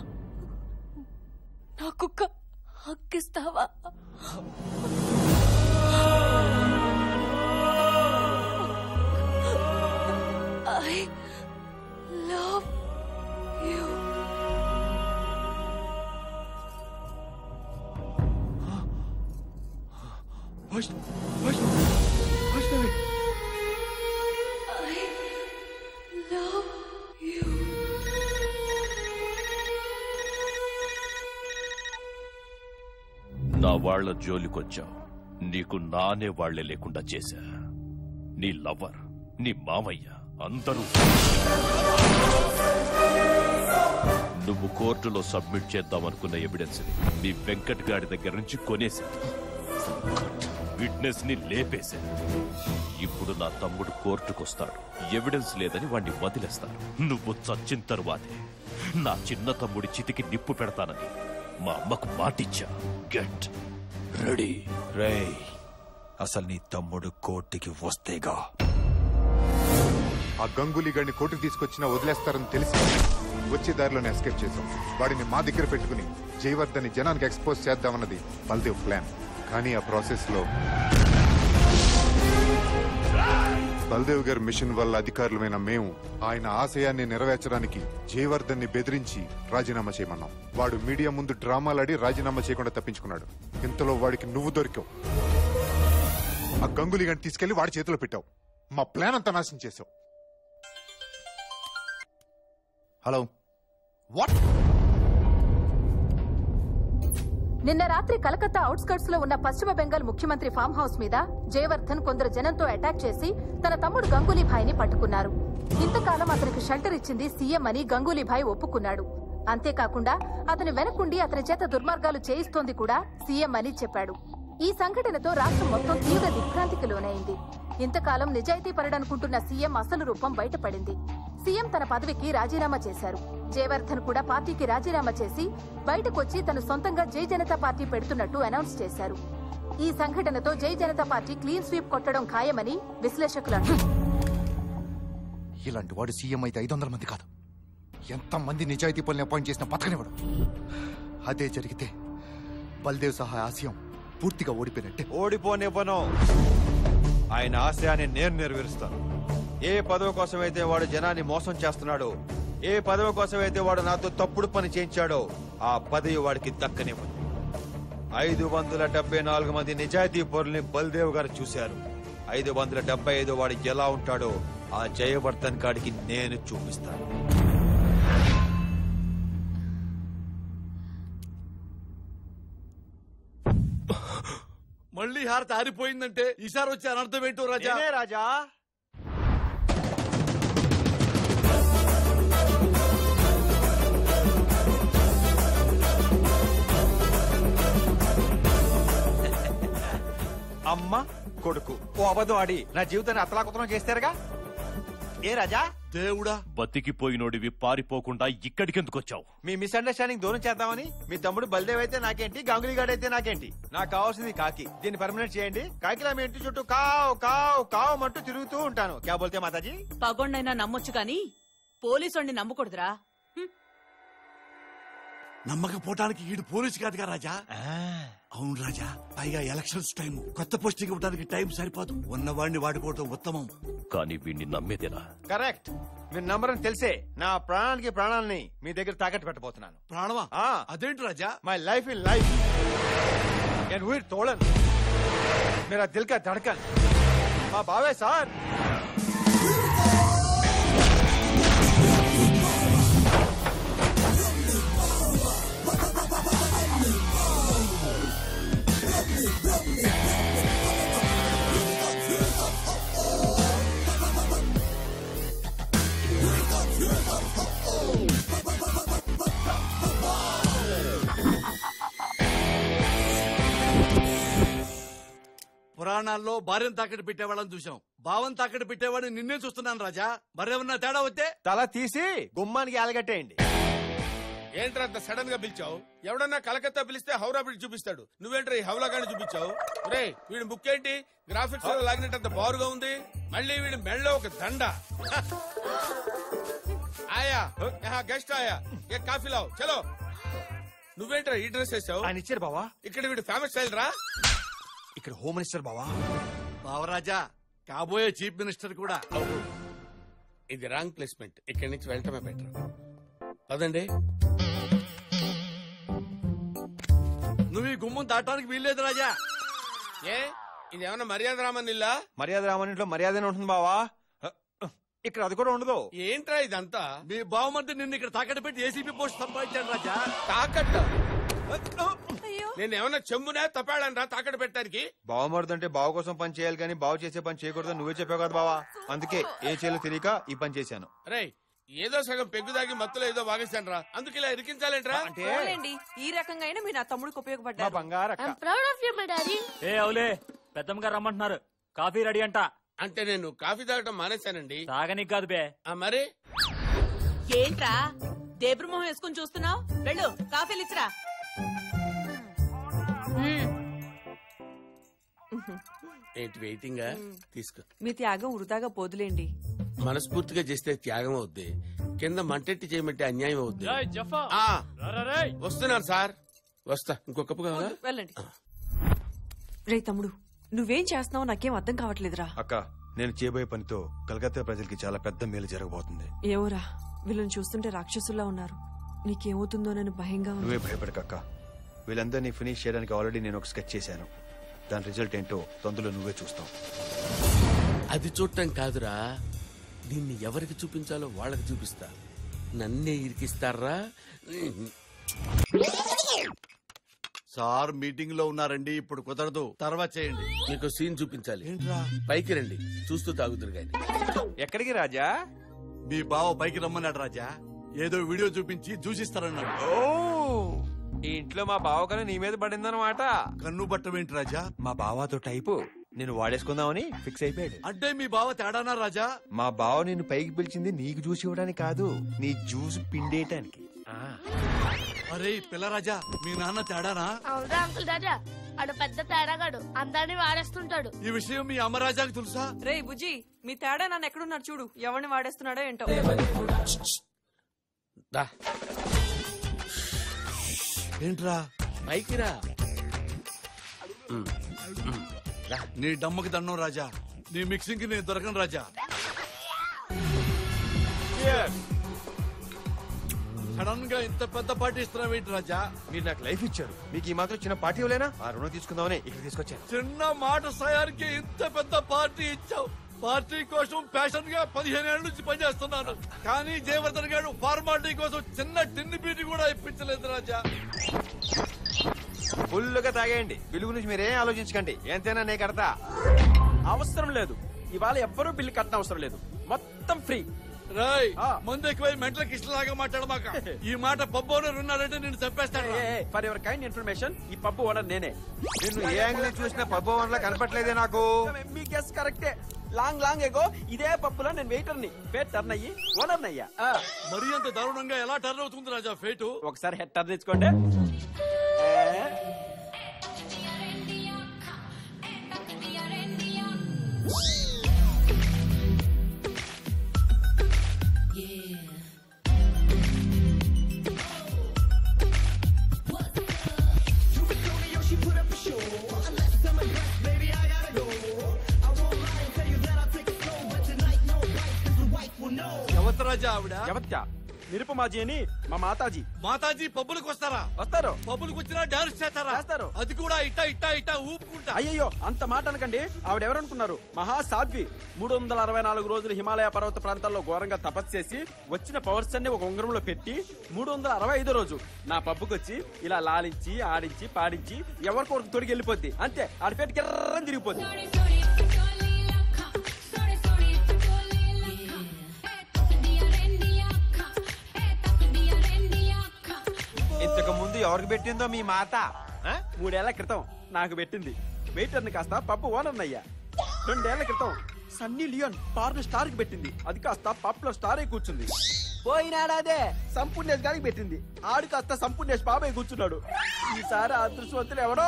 నాకు ఒక హక్కిస్తావా I love you Vaishnavi I love you నా వాళ్ల జోలికొచ్చావు నీకు నానే వాళ్లే లేకుండా చేశా నీ లవర్ నీ మామయ్య అందరూ నువ్వు కోర్టులో సబ్మిట్ చేద్దామనుకున్న ఎవిడెన్స్ ని మీ వెంకట్ గాడి దగ్గర నుంచి కొనేశాను విట్నెస్ ని లేపేశాను ఇప్పుడు నా తమ్ముడు కోర్టుకొస్తాడు ఎవిడెన్స్ లేదని వాణ్ణి వదిలేస్తాను నువ్వు చచ్చిన తరువాతే నా చిన్న తమ్ముడి చితికి నిప్పు పెడతానని మా అమ్మకు మాటిచ్చా గెట్ రెడీ రేయ్ అసలు నీ తమ్ముడు కోర్టుకి వస్తేగా ఆ గంగూలీ గడిని కోర్టుకు తీసుకొచ్చినా వదిలేస్తారని తెలిసి వచ్చే దారిలోనే ఎస్కేప్ చేశాం వాడిని మా దగ్గర పెట్టుకుని జయవర్ధని జనానికి ఎక్స్పోజ్ చేద్దామన్నది బల్దేవ్ ప్లాన్ కానీ ఆ ప్రాసెస్ లో బల్దేవ్ గారి మిషన్ వల్ల అధికారులమైన మేము ఆయన ఆశయాన్ని నెరవేర్చడానికి జయవర్ధన్ ని బెదిరించి రాజీనామా చేయమన్నాం వాడు మీడియా ముందు డ్రామాలాడి రాజీనామా చేయకుండా తప్పించుకున్నాడు ఇంతలో వాడికి నువ్వు దొరికావు ఆ గంగులీ గడిని తీసుకెళ్లి వాడి చేతిలో పెట్టావు మా ప్లాన్ అంతా నాశనం చేసావు హలో వాట్ నిన్న రాత్రి కలకత్తా అవుట్స్కర్ట్స్ లో ఉన్న పశ్చిమ బెంగాల్ ముఖ్యమంత్రి ఫామ్ హౌస్ మీద జయవర్ధన్ కొందరు జనంతో అటాక్ చేసి తన తమ్ముడు గంగూలీభాయ్ని పట్టుకున్నారు ఇంతకాలం అతనికి షెల్టర్ ఇచ్చింది సీఎం అని గంగూలీభాయ్ ఒప్పుకున్నాడు అంతేకాకుండా అతని వెనకుండి అతని చేత దుర్మార్గాలు చేయిస్తోంది కూడా సీఎం అని చెప్పాడు ఈ సంఘటనతో రాష్ట్రం మొత్తం తీవ్ర దిగ్భ్రాంతికి లోనైంది ఇంతకాలం నిజాయితీ పరడనుకుంటున్న సీఎం అసలు రూపం బయటపడింది సీఎం తన పదవికి రాజీనామా చేశారు జయవర్ధన్ కూడా పార్టీకి రాజీనామా చేసి బయటకొచ్చి తను సొంతంగా జై జనతా పార్టీ పెడుతున్నట్టు అనౌన్స్ చేశారు ఈ సంఘటనతో జై జనతా పార్టీ క్లీన్ స్వీప్ కొట్టడం ఖాయమని విశ్లేషకులు అంటున్నారు ఇలాంటి వాడు సీఎం అయితే ఐదు వందల మంది కాదు ఎంత మంది నిజాయితీ పనులు అపాయింట్ చేసిన బతకనివాడు అదే జరిగితే బల్దేవ్ సహా ఆశయం పూర్తిగా ఓడిపోయినట్టే ఓడిపోనివ్వను ఆయన ఆశయాన్ని నేను నెరవేరుస్తాను ఏ పదవి కోసమైతే వాడు జనాన్ని మోసం చేస్తున్నాడో ఏ పదవి కోసమైతే వాడు నాతో తప్పుడు పని చేయించాడో ఆ పదవి వాడికి దక్కనివ్వదు ఐదు వందల డెబ్బై నాలుగు మంది నిజాయితీ పౌరుల్ని బల్దేవ్ గారు చూశారు ఐదు వందల డెబ్బై ఐదు వాడు ఎలా ఉంటాడో ఆ జయవర్ధన్ గాడికి నేను చూపిస్తాను మళ్ళీ హారతి ఆరిపోయిందంటే ఈసారి వచ్చే అనర్థం ఏంటో రాజా నేనే రాజా అమ్మ కొడుకు ఓ అబద్ధం ఆడి నా జీవితాన్ని అతలాకుతలం చేస్తారుగా ఏ రాజా దేవుడా బతికిపోయినోడివి పారిపోకుండా ఇక్కడికెందుకు వచ్చావు మీ మిస్అండర్స్టాండింగ్ దూరం చేద్దామని మీ తమ్ముడు బల్దేవ్ అయితే నాకేంటి గంగులీ గాడ్ అయితే నాకేంటి నాకు కావాల్సింది కాకి దీన్ని పర్మనెంట్ చేయండి కాకిలా మీ ఇంటి చుట్టూ కావ్ కావ్ కావ్ అంటూ తిరుగుతూ ఉంటాను క్యా బోల్తే మాతాజీ పగొండైనా నమ్మొచ్చు గాని పోలీసోడిని నమ్మకూడదురా నమ్మకపోవటానికి ఈడు పోలీసు కాదుగా రాజా అవును రాజా పైగా ఎలక్షన్స్ టైం కొత్త పోస్టింగ్ ఇవ్వడానికి టైం సరిపోదు ఉన్నవాడిని వాడుకోవడం ఉత్తమం కానీ వీణ్ణి నమ్మేదేనా కరెక్ట్ మీరు నంబరని తెలిసే నా ప్రాణానికి ప్రాణాలని మీ దగ్గర తాకట్టు పెట్టబోతున్నాను ప్రాణమా అదేంటి Raja my life in life నేను ఊరి తోడన్ मेरा दिल का धड़कन మా బావే సార్ పురాణాల్లో భార్యను తాకట్టు పెట్టేవాళ్ళని చూసాం భావం తాకట్టు పెట్టేవాడిని నిన్నే చూస్తున్నాను రాజా మరేమన్నా తేడా వస్తే తల తీసి గుమ్మానికి ఆలగట్టేయండి ఏంట్రా అంత సడన్ గా పిలిచావు ఎవడన్నా కలకత్తా పిలిస్తే హౌరా బ్రిడ్జ్ చూపిస్తాడు నువ్వేంట్రా ఈ హౌలాగాని చూపించావు రే వీడి బుక్ ఏంటి గ్రాఫిక్స్ లో లాగినట్టు అంత బారుగా ఉంది మళ్ళీ వీడి మెళ్ళలో ఒక దండ ఆయా యహా గెస్ట్ ఆయా ఏ కాఫీ లావు చలో నువ్వేంట్రా ఈ డ్రెస్ వేసావు ఆయన ఇచ్చారు బావా ఇక్కడ వీడు ఫేమస్ స్టైల్ రా ఇక్కడ హోమ్ మినిస్టర్ బావా బావరాజా కాబోయే చీఫ్ మినిస్టర్ కూడా ఇది రాంగ్ ప్లేస్మెంట్ ఇక్కడి నుంచి వెళ్ళటమే బెటర్ పదండి నువ్వు ఈ గుమ్మం దాటానికి వీల్లేదు రాజా ఏ ఇది ఏమన్నా మర్యాద రామన్ ఇల్లా మర్యాద రామనింట్లో మర్యాదనే ఉంటుంది బావా ఇక్కడ అది కూడా ఉండదు ఏంట్రా ఇదంతా మీ బావమంటే నిన్ను ఇక్కడ తాకట్టు పెట్టి ఏసీపీ పోస్ట్ సంపాదించాడు రాజా తాకట్ట నేను ఏమన్నా చెంబునా తపాడని రా తాకట్టు పెట్టడానికి బావమరుదంటే బావ కోసం పని చేయాలి కానీ బావ చేసే పని చేయకూడదని నువ్వే చెప్పావు కదా బావా అందుకే ఏం చేయాలో తెలియక ఈ పని చేశాను రే ఏదో సగం పెగ్గు దాగి మత్తులో ఏదో వాగేశాను రా అందుకు ఇలా ఇరికించాలేంట్రా పోలేండి ఈ రకంగా అయినా మీరు నా తమ్ముడికి ఉపయోగపడ్డారు బంగారక్క proud of you my daddy ఏ అవులే పెద్దమ్మ గారు రమ్మంటున్నారు కాఫీ రెడీ అంట అంటే నేను కాఫీ తాగటం మానేశానండి తాగనీకి కాదు బే ఆ మరి ఏంట్రా దేబ్రు మొహం వేసుకుని చూస్తున్నావు వెళ్ళు కాఫీలు ఇచ్చిరా ఏంటి వెయిటింగ్ తీసుకో మీ త్యాగం వృధాగా పోదులేండి మనస్ఫూర్తిగా చేస్తే త్యాగం అవుద్ది కింద మంటెట్టి చేయమంటే అన్యాయం అవుద్ది ఆ, వస్తున్నాను సార్ వస్తా ఇంకొక కప్పు కావాలా వెళ్ళండి రే తమ్ముడు నువ్వేం చేస్తున్నావు నాకేం అర్థం కావట్లేదురా అక్క నేను చేయబోయే పనితో కలకత్తా ప్రజలకి చాలా పెద్ద మేలు జరగబోతుంది ఏమోరా వీళ్ళని చూస్తుంటే రాక్షసుల్లా ఉన్నారు నీకేమవుతుందోనని భయంగా ఉంది నువ్వే భయపడకక్క వీళ్ళందరినీ ఫినిష్ చేయడానికి ఆల్రెడీ నేను ఒక స్కెచ్ చేశాను దాని రిజల్ట్ ఏంటో తొందరలో నువ్వే చూస్తావు అది చూడటం కాదురా దీన్ని ఎవరికి చూపించాలో వాళ్ళకి చూపిస్తా నన్నే ఇరికిస్తారా సార్ మీటింగ్ లో ఉన్నారండి ఇప్పుడు కుదరదు తర్వాత చేయండి నీకు సీన్ చూపించాలి పైకి రండి చూస్తూ తాగుతురు గాని ఎక్కడికి రాజా మీ బావ పైకి రమ్మన్నాడు రాజా ఏదో వీడియో చూపించి చూసిస్తారన్నాడు ఓ ఈ ఇంట్లో మా బావ కన్నా నీ మీద పడిందన్నమాట కన్ను బట్టమేంటి రాజా మా బావతో టైపు నేను వాడేసుకుందామని ఫిక్స్ అయిపోయాడు అంటే మీ బావ తేడానా రాజా మా బావ నిన్ను పైకి పిలిచింది నీకు జ్యూస్ ఇవ్వడానికి కాదు నీ జ్యూస్ పిండేయటానికి ఆ. అరే పిల్ల రాజా మీ నాన్న తేడానా అవునా అంకుల్ రాజా ఆడు పెద్ద తేడాగాడు అందరినీ వాడేస్తుంటాడు ఈ విషయం మీ అమ్మ రాజాకి తెలుసా రే బుజ్జి మీ తేడా నన్ను ఎక్కడున్నారు చూడు ఎవరిని వాడేస్తున్నాడో ఏంటో దా ఏంట్రా పైకి రా నీ డమ్మకి దండం రాజా నీ మిక్సింగ్ కి నేను దొరకను రాజా సడన్ గా ఇంత పెద్ద పార్టీ ఇస్తున్నావేంటి రాజా మీరు నాకు లైఫ్ ఇచ్చారు మీకు ఈ మాత్రం చిన్న పార్టీ ఇవ్వలేనా ఆ రుణం తీసుకుందామని ఇక్కడ తీసుకొచ్చాను చిన్న మాట సాయానికి ఇంత పెద్ద పార్టీ ఇచ్చావు పార్టీ కోసం ప్యాషన్ గా పదిహేను ఏళ్ళ నుంచి పనిచేస్తున్నాను కానీ జయవర్ధన్ గారు ఫార్మాలిటీ కోసం చిన్న టిన్ని పీటి కూడా ఇప్పించలేదు రాజా ఫుల్గా తాగేయండి బిల్లు గురించి మీరేం ఆలోచించకండి ఎంతైనా నే కడతా అవసరం లేదు ఇవాళ ఎవ్వరూ బిల్లు కట్టడం అవసరం లేదు మొత్తం ఫ్రీ రాయ్ ముందు ఎక్కువై మెంటల్ కిష్టలాగా మాట్లాడమాక ఈ మాట పబ్బు ఓనర్ ఉన్నాడంటే నేను చంపేస్తాను ఫర్ యువర్ కైండ్ ఇన్ఫర్మేషన్ ఈ పబ్బు ఓనర్ నేనే నిన్ను ఏ యాంగిల్ చూసినా పబ్బు వనలా కనపట్లేదే నాకు మీ గెస్ కరెక్టే లాంగ్ లాంగ్ ఎగో ఇదే పప్పులో నేను వెయిటర్ ని పేరు టర్న్ అయ్యి ఓనర్ అయ్యా ఆ, మరీ అంత దారుణంగా ఎలా టర్న్ అవుతుంది రాజా ఫేటు ఒకసారి హెడ్ టర్న్ తెచ్చుకోండి ఎవత రాజా ఆవిడ ఎవత్యా నిరుపమాజీ అని మా మాతాజీ మాతాజీ పబ్బులకు వస్తారా వస్తారు పబ్బులకు వచ్చినా డాన్స్ చేస్తారా చేస్తారు. అది కూడా ఇట్టా ఇట్టా ఇట్టా ఊపుకుంటా అయ్యయ్యో అంత మాట అనకండి ఆవిడ ఎవరనుకున్నారు మహాసాధ్వి మూడు వందల అరవై నాలుగు రోజులు హిమాలయ పర్వత ప్రాంతాల్లో ఘోరంగా తపస్సు చేసి వచ్చిన పవర్స్ అన్ని ఒక ఉంగరంలో పెట్టి మూడు వందల అరవై ఐదో రోజు నా పబ్బుకి వచ్చి ఇలా లాలించి ఆడించి పాడించి ఎవరికొరకు తొడిగి వెళ్ళిపోద్ది అంతే ఆడి పెట్టి గిర్రని తిరిగిపోద్ది ఇంతకు ముందు ఎవరికి పెట్టిందో మీ మాత మూడేళ్ల క్రితం నాకు పెట్టింది వెయిటర్ని కాస్త పప్పు ఓనర్ అయ్యా రెండేళ్ల క్రితం సన్నీ లియోన్ పార్ను స్టార్ కి పెట్టింది అది కాస్త పప్ లో స్టార్ అయి కూర్చుంది పోయినాడాదే సంపూర్ణేష్ గారికి పెట్టింది ఆడు కాస్త సంపూర్ణేష్ బాబాయ్ కూర్చున్నాడు ఈసారి అదృష్టవంతులు ఎవడో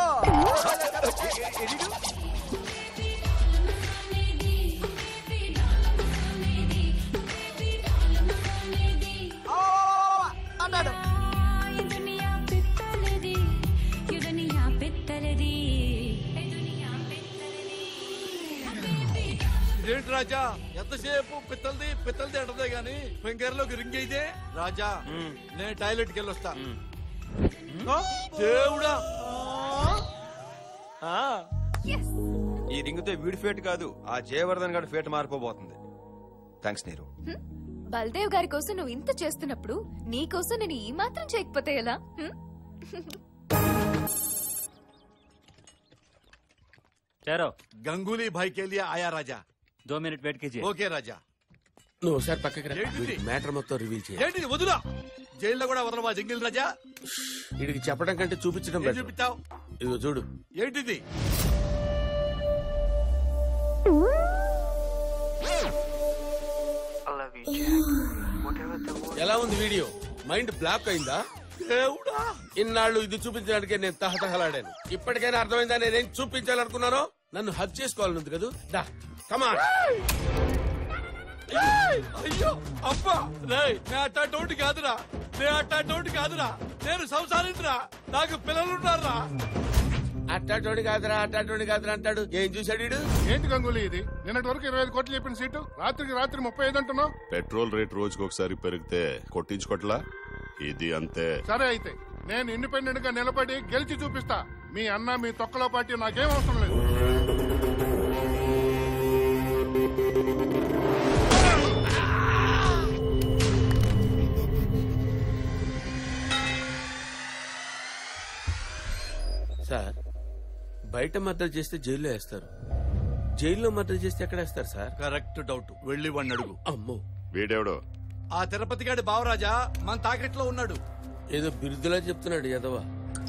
అన్నాడు ఇదేంటి రాజా ఎంతసేపు పిత్తల్ది పిత్తల్ది అంటదే గాని ఫింగర్లోకి రింగ్ అయితే రాజా నేను టాయిలెట్ కి వెళ్ళొస్తా దేవుడా ఈ రింగుతో వీడి ఫేట్ కాదు ఆ జయవర్ధన్ గారి ఫేట్ మారిపోబోతుంది థ్యాంక్స్ నీరు బల్దేవ్ గారి కోసం నువ్వు ఇంత చేస్తున్నప్పుడు నీ కోసం నేను ఈ మాత్రం చేయకపోతే ఎలా హ్మ్? ठहरो गंगूली भाई के लिए आया राजा दो मिनट वेट कीजिए ఓకే రాజా నువ్వు ఒకసారి పక్కకి రా ఏంటిది? మ్యాటర్ మొత్తం రివీల్ చేయాలి ఏంటిది వదులా జైల్లో కూడా వదలవా జంగిల్ రాజా వీడికి చెప్పడం కంటే చూపించడం ఏం better. చూపిస్తావు ఇదిగో చూడు ఏంటిది ఎలా ఉంది వీడియో మైండ్ బ్లాక్ అయిందా దేవుడా ఇన్నాళ్ళు ఇది చూపించడానికే నేను తహతహలాడాను ఇప్పటికైనా అర్థమైందా నేనేం చూపించాలనుకున్నానో నన్ను హక్ చేసుకోవాలనుంది కదా దా కమాన్ అయ్యో అబ్బా రేయ్ నేను అట్టాటోటి కాదురా నేను అట్టాటోటి కాదురా నేను సంసారించరా నాకు పిల్లలున్నారా అట్టాటోడి కాదురా అట్టాటోడి కాదురా అంటాడు ఏం చూశాడు వీడు ఏంటి గంగూలీ ఇది నిన్నటి వరకు ఇరవై ఐదు కోట్లు చెప్పిన సీటు రాత్రికి రాత్రి ముప్పై ఐదు అంటున్నావు పెట్రోల్ రేట్ రోజుకి ఒకసారి పెరిగితే కొట్టించుకోట్లా ఇది అంతే సరే అయితే నేను ఇండిపెండెంట్ గా నిలబడి గెలిచి చూపిస్తా మీ అన్న మీ తొక్కలో పార్టీ నాకేం అవసరం లేదు సార్ బయట మర్డర్ చేస్తే జైల్లో వేస్తారు జైల్లో మర్డర్ చేస్తే ఎక్కడ వేస్తారు సార్ కరెక్ట్ డౌట్ వెళ్ళి వాడిని అడుగు అమ్మో వీడెవడో ఆ తిరుపతి గాడి బావరాజా మన తాకెట్లో ఉన్నాడు ఏదో బిరుదులా చెప్తున్నాడు యదవ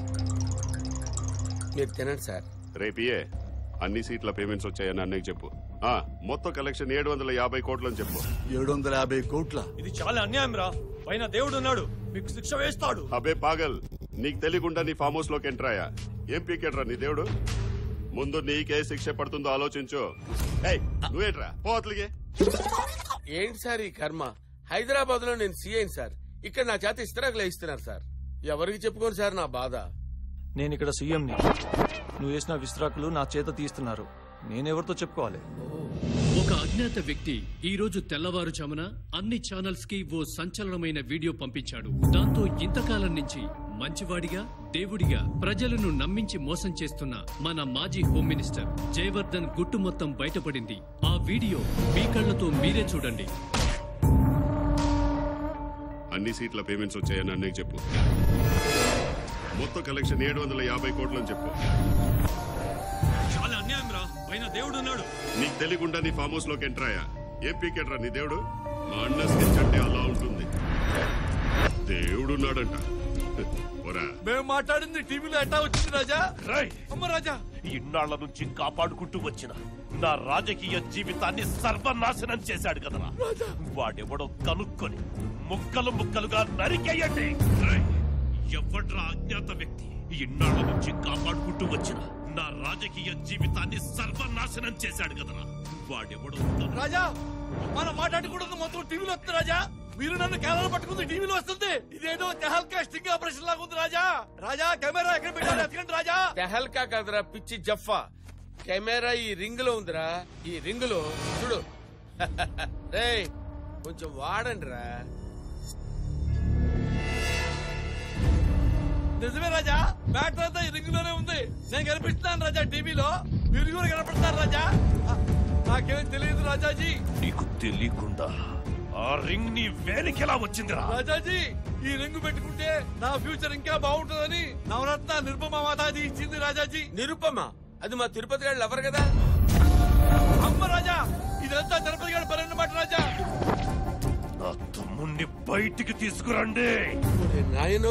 మీరు తినండి సార్ రేపియే అన్ని సీట్ల పేమెంట్స్ వచ్చాయని అన్నయ్య చెప్పు ఆ మొత్తం కలెక్షన్ ఏడు వందల యాభై కోట్లని చెప్పు ఏడు వందల యాభై కోట్ల ఇది చాలా అన్యాయం రా పైన దేవుడు ఉన్నాడు మీకు శిక్ష వేస్తాడు అబే పాగల్ నీకు తెలియకుండా నీ ఫామ్ హౌస్ లోకి ఎంటర్ అయ్యా ఏం పీకెట్రా నీ దేవుడు ముందు నీకే శిక్ష పడుతుందో ఆలోచించు ఏయ్ నువ్వేంట్రా పోతలిగే ఏంటి సార్ ఈ కర్మ హైదరాబాద్ లో నేను సీఐని సార్ ఇక్కడ నా చేత ఇస్తరాకులు ఇస్తున్నారు సార్ ఎవరికి చెప్పుకోను సార్ నా బాధ నేను ఇక్కడ సీఎంని నువ్వు వేసిన విస్త్రాకులు నా చేత తీస్తున్నారు నేనెవరితో చెప్పుకోవాలి ఒక అజ్ఞాత వ్యక్తి ఈ రోజు తెల్లవారుజామున అన్ని ఛానల్స్ కి ఓ సంచలనమైన వీడియో పంపించాడు దాంతో ఇంతకాలం నుంచి మంచివాడిగా దేవుడిగా ప్రజలను నమ్మించి మోసం చేస్తున్న మన మాజీ హోమ్ మినిస్టర్ జయవర్ధన్ గుట్టు మొత్తం బయటపడింది ఆ వీడియో మీ కళ్ళతో మీరే చూడండి అన్ని సీట్ల పేమెంట్స్ వచ్చాయని అన్నయ్య చెప్పు మొత్తం కలెక్షన్ ఏడు వందల యాభై కోట్లని చెప్పు చాలా అన్యాయం రా పైన దేవుడు ఉన్నాడు నీకు తెలియకుండా నీ ఫామ్ హౌస్ లోకి ఎంటర్ అయ్యా ఏం పీకెట్రా నీ దేవుడు మా అన్న స్కెచ్ అంటే అలా ఉంటుంది దేవుడున్నాడంట పోరా మేము మాట్లాడింది టీవీలో ఎట్టా వచ్చింది రాజా అమ్మ రాజా ఇన్నాళ్ల నుంచి కాపాడుకుంటూ వచ్చిన నా రాజకీయ జీవితాన్ని సర్వనాశనం చేశాడు కదరా వాడెవడో కనుక్కొని ముక్కలు ముక్కలుగా నరికేయండి రేయ్, ఎవడ్రా అజ్ఞాత వ్యక్తి ఇన్నాళ్ల నుంచి కాపాడుకుంటూ వచ్చిన నా రాజకీయ జీవితాన్ని సర్వనాశనం చేశాడు కదరా వాడెవడో కను- రాజా మనం మాట్లాడకూడదు మొత్తం టీవీలో వస్తుంది రాజా మీరు నన్ను కేరళ పట్టుకుంది టీవీలో వస్తుంది ఇదేదో తెహల్కా స్టింగ్ ఆపరేషన్ లాగా ఉంది రాజా రాజా కెమెరా ఎక్కడ పెట్టారు ఎతకండి రాజా తెహల్కా కాదురా పిచ్చి జఫా కెమెరా ఈ రింగ్ లో ఉందిరా ఈ రింగ్ లో చూడు రేయ్ కొంచెం వాడండి రా నిజమే రాజా మ్యాటర్ అంతా ఈ రింగ్ లోనే ఉంది నేను కనిపిస్తున్నాను రాజా టీవీలో మీరు కూడా కనపడతారు రాజా ఆ, నాకేం తెలియదు రాజాజీ నీకు తెలియకుండా ఆ రింగ్ నీ వేలికి ఎలా వచ్చిందిరా రాజాజీ ఈ రింగ్ పెట్టుకుంటే నా ఫ్యూచర్ ఇంకా బాగుంటుందని నవరత్న నిరుపమ మాతాజీ ఇచ్చింది రాజాజీ నిరుపమ అది మా తిరుపతి గారు ఎవరు కదా అమ్మ రాజా ఇదంతా తిరుపతి గారి పని అన్నమాట రాజా నా తమ్ముణ్ణి బయటికి తీసుకురండి నాయను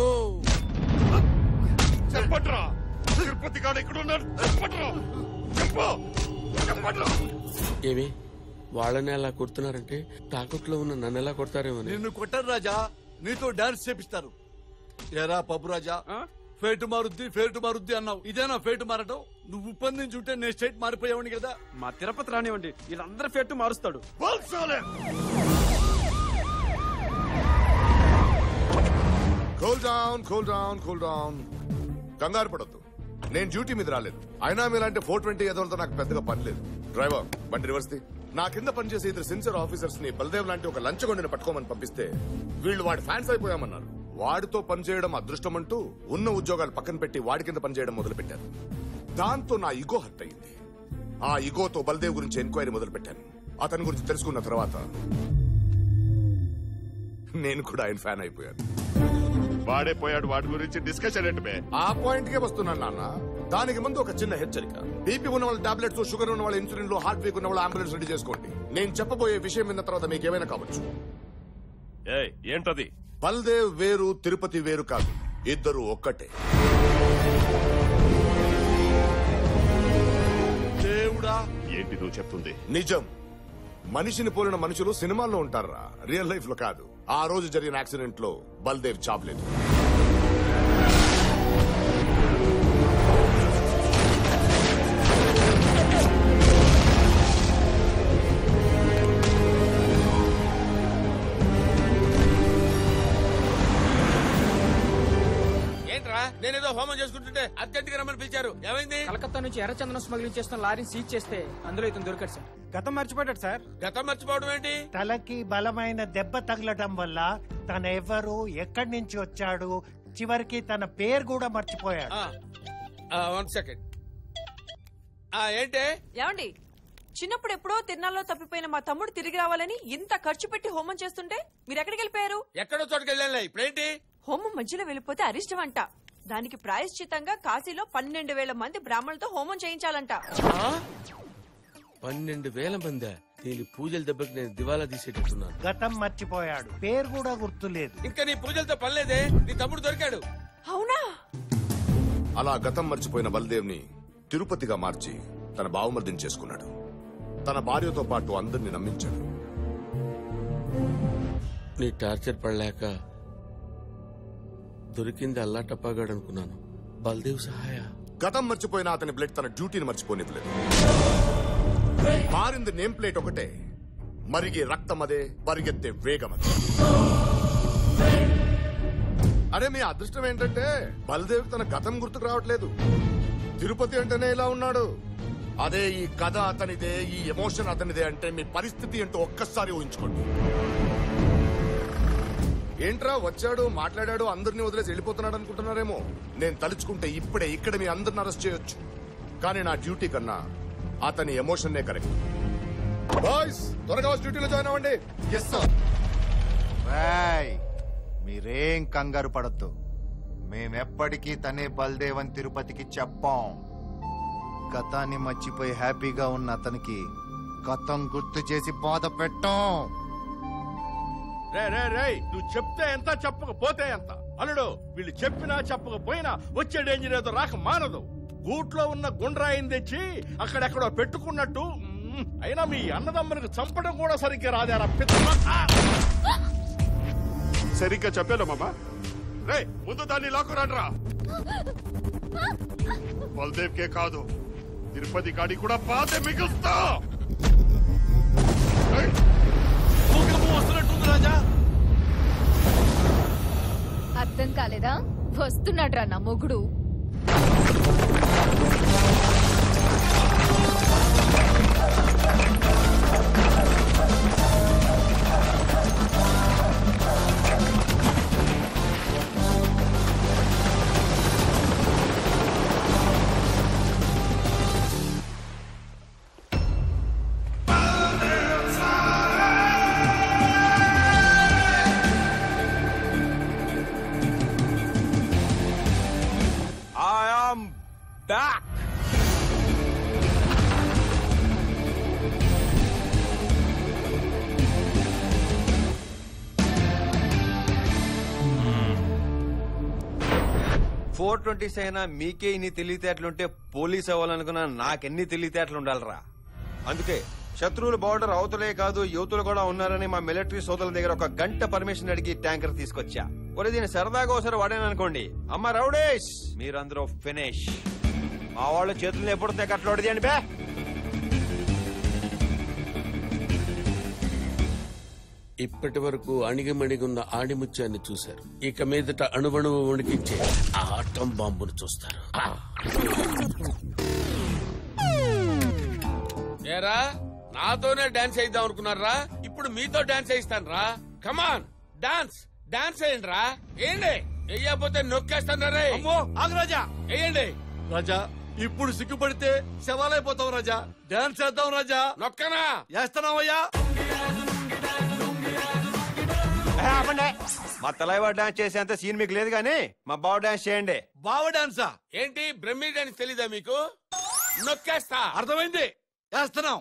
చెప్పట్రా తిరుపతి గారు ఎక్కడ ఉన్నారు చెప్పట్రా చెప్పు చెప్పట్రా ఏమి వాళ్ళని ఎలా కొడుతున్నారంటే తాకట్లో ఉన్న నన్ను ఎలా కొడతారేమో నిన్ను కొట్టరు రాజా నీతో డాన్స్ చేపిస్తారు ఎరా పప్పు రాజా ఫేటు మారుద్ది ఫేటు మారుద్ది అన్నావు ఇదేనా ఫేటు మారటం నువ్వు ఉప్పందించుంటే నేను స్టేట్ మారిపోయావని కదా మా తిరుపతి రానివ్వండి వీళ్ళందరూ ఫెట్టు మారుస్తాడు cool down cool down cool down కంగారు పడొద్దు నేను డ్యూటీ మీద రాలేదు అయినా మీలాంటి ఫోర్ ట్వంటీ ఎదలతో నాకు పెద్దగా పని లేదు డ్రైవర్ బండి రివర్స్ ది నా కింద పనిచేసే ఇద్దరు సిన్సియర్ ఆఫీసర్స్ ని బలదేవ్ లాంటి ఒక లంచగొండిని పట్టుకోమని పంపిస్తే వీళ్ళు వాడి ఫ్యాన్స్ అయిపోయామన్నారు వాడితో పనిచేయడం అదృష్టం అంటూ ఉన్న ఉద్యోగాలు పక్కన పెట్టి వాడి కింద పనిచేయడం మొదలు పెట్టారు దాంతో నా ఇగో హర్ట్ అయింది ఆ ఇగోతో బలదేవ్ గురించి ఎంక్వైరీ మొదలు పెట్టాను అతని గురించి తెలుసుకున్న తర్వాత నేను కూడా ఆయన ఫ్యాన్ అయిపోయాను వాడే పోయాడు వాడి గురించి డిస్కషన్ ఏంటి బే ఆ పాయింట్ కే వస్తున్నాను నాన్న దానికి ముందు ఒక చిన్న హెచ్చరిక బీపీ ఉన్న వాళ్ళ టాబ్లెట్స్ షుగర్ ఉన్న వాళ్ళ ఇన్సులిన్ లో హార్ట్ వీక్ ఉన్న వాళ్ళ అంబులెన్స్ రెడీ చేసుకోండి నేను చెప్పబోయే విషయం విన్న తర్వాత మీకు ఏమైనా కావచ్చు ఏయ్ ఏంటది బల్దేవ్ వేరు తిరుపతి వేరు కాదు ఇద్దరు ఒక్కటే దేవుడా ఏంటి నువ్వు చెప్తుంది నిజం మనిషిని పోలిన మనుషులు సినిమాల్లో ఉంటారా రియల్ లైఫ్ లో కాదు ఆ రోజు జరిగిన యాక్సిడెంట్ లో బల్దేవ్ చాపలేదు ఏంట్రా నేనేదో హోమం చేసుకుంటుంటే అర్జెంట్ రమ్మని పిలిచారు ఏమైంది కలకత్తా నుంచి ఎర్రచందనం స్మగ్లింగ్ చేస్తున్న లారీని సీజ్ చేస్తే అందులో ఇతను దొరికాడు సార్ గతం మర్చిపోయాడు సార్ గతం మర్చిపోవడం ఏంటి తలకి బలమైన దెబ్బ తగలటం వల్ల తన ఎవరు ఎక్కడి నుంచి వచ్చాడు చివరికి తన పేరు కూడా మర్చిపోయాడు వన్ సెకండ్ ఏంటే ఏమండి చిన్నప్పుడు ఎప్పుడో తిరునాళ్ళలో తప్పిపోయిన మా తమ్ముడు తిరిగి రావాలని ఇంత ఖర్చు పెట్టి హోమం చేస్తుంటే మీరు ఎక్కడికి వెళ్ళిపోయారు ఎక్కడో చోటుకి వెళ్ళానులే ఇప్పుడేంటి హోమం మధ్యలో వెళ్ళిపోతే అరిష్టం అంట దానికి ప్రాయశ్చితంగా కాశీలో పన్నెండు వేల మంది బ్రాహ్మణులతో హోమం చేయించాలంట పన్నెండు వేల మంది దీని పూజల దెబ్బకి నేను దివాలా తీసేటట్టున్నాను గతం మర్చిపోయాడు పేరు కూడా గుర్తులేదు ఇంకా నీ పూజలతో పనిలేదే నీ తమ్ముడు దొరికాడు అవునా అలా గతం మర్చిపోయిన బల్దేవ్ని తిరుపతిగా మార్చి తన బావమర్దిని చేసుకున్నాడు తన భార్యతో పాటు అందరిని నమ్మించాడు నీ టార్చర్ పడలేక దొరికింది అల్లా టప్పాగాడు అనుకున్నాను బల్దేవ్ సహాయ గతం మర్చిపోయిన అతని బ్లడ్ తన డ్యూటీని మర్చిపోనివ్వలేదు మారింది నేమ్ ప్లేట్ ఒకటే మరిగే రక్తం అదే పరిగెత్తే వేగం అదే అరే మీ అదృష్టం ఏంటంటే బలదేవ్ తన గతం గుర్తుకు రావట్లేదు తిరుపతి అంటేనే ఇలా ఉన్నాడు అదే ఈ కథ అతనిదే ఈ ఎమోషన్ అతనిదే అంటే మీ పరిస్థితి ఏంటో ఒక్కసారి ఊహించుకోండి ఏంట్రా వచ్చాడు మాట్లాడాడు అందరినీ వదిలేసి వెళ్ళిపోతున్నాడు అనుకుంటున్నారేమో నేను తలుచుకుంటే ఇప్పుడే ఇక్కడ మీ అందరిని అరెస్ట్ చేయొచ్చు కానీ నా డ్యూటీ కన్నా అతని ఎమోషన్నే కరెక్ట్ బాయ్స్ త్వరగా వచ్చి డ్యూటీలో జాయిన్ అవ్వండి ఎస్ సార్ రాయ్ మీరేం కంగారు పడద్దు మేమెప్పటికీ తనే బల్దేవన్ తిరుపతికి చెప్పాం గతాన్ని మర్చిపోయి హ్యాపీగా ఉన్న అతనికి గతం గుర్తు చేసి బాధ పెట్టాం రే రే రే నువ్వు చెప్తే ఎంత చెప్పకపోతే ఎంత అల్లుడు వీళ్ళు చెప్పినా చెప్పకపోయినా వచ్చే డేంజర్ ఏదో రాక మానదు గూట్లో ఉన్న గుండ్రాయిని తెచ్చి అక్కడెక్కడో పెట్టుకున్నట్టు మ్, అయినా మీ అన్నదమ్మనికి చంపడం కూడా సరిగ్గా రాదారా పిత్తమ్మ సరిగ్గా చెప్పాను మామ రే ముందు దాన్ని లాక్కురాడ్రా బల్దేవ్ కే కాదు తిరుపతి గాడి కూడా పాతే మిగులుస్తా వస్తున్నట్టుంది రాజా అర్థం కాలేదా వస్తున్నాడ్రా నా మొగుడు ఫోర్ ట్వంటీస్ అయినా మీకే ఇన్ని తెలివితేటలుంటే పోలీస్ అవ్వాలనుకున్నా నాకెన్ని తెలివితేటలు ఉండాలిరా అందుకే శత్రువులు బార్డర్ అవతలే కాదు యువతులు కూడా ఉన్నారని మా మిలిటరీ సోదరుల దగ్గర ఒక గంట పర్మిషన్ అడిగి ట్యాంకర్ తీసుకొచ్చా ఒరే దీన్ని సరదాగా ఒకసారి వాడాననుకోండి అమ్మ రౌడేష్ మీరందరూ ఫినిష్ మా వాళ్ళ చేతుల్లో ఎప్పుడు తెగట్లు వడిదేయండి బే ఇప్పటి వరకు అణిగిమణిగున్న ఆణిముత్యాన్ని చూశారు ఇక మీదట అణువణువు వణికించే ఆ ఆటం బాంబును చూస్తారు ఆ. ఏరా నాతోనే డాన్స్ చేద్దాం అనుకున్నారా ఇప్పుడు మీతో డాన్స్ చేయిస్తాను రా కమాన్ డాన్స్ డాన్స్ వేయండి రా వేయండి వెయ్యకపోతే నొక్కేస్తాను రే అమ్మో ఆగు రాజా వేయండి రాజా ఇప్పుడు సిగ్గుపడితే శవాలైపోతావు రాజా డాన్స్ చేద్దాం రాజా నొక్కనా చేస్తున్నావయ్యా ఏ, ఆపండి. మా తలైవా డాన్స్ చేసేంత సీన్ మీకు లేదు కానీ మా బావ డాన్స్ చేయండి బావ డాన్సా ఏంటి బ్రహ్మీ డాన్స్ తెలీదా మీకు నొక్కేస్తా అర్థమైంది చేస్తున్నాం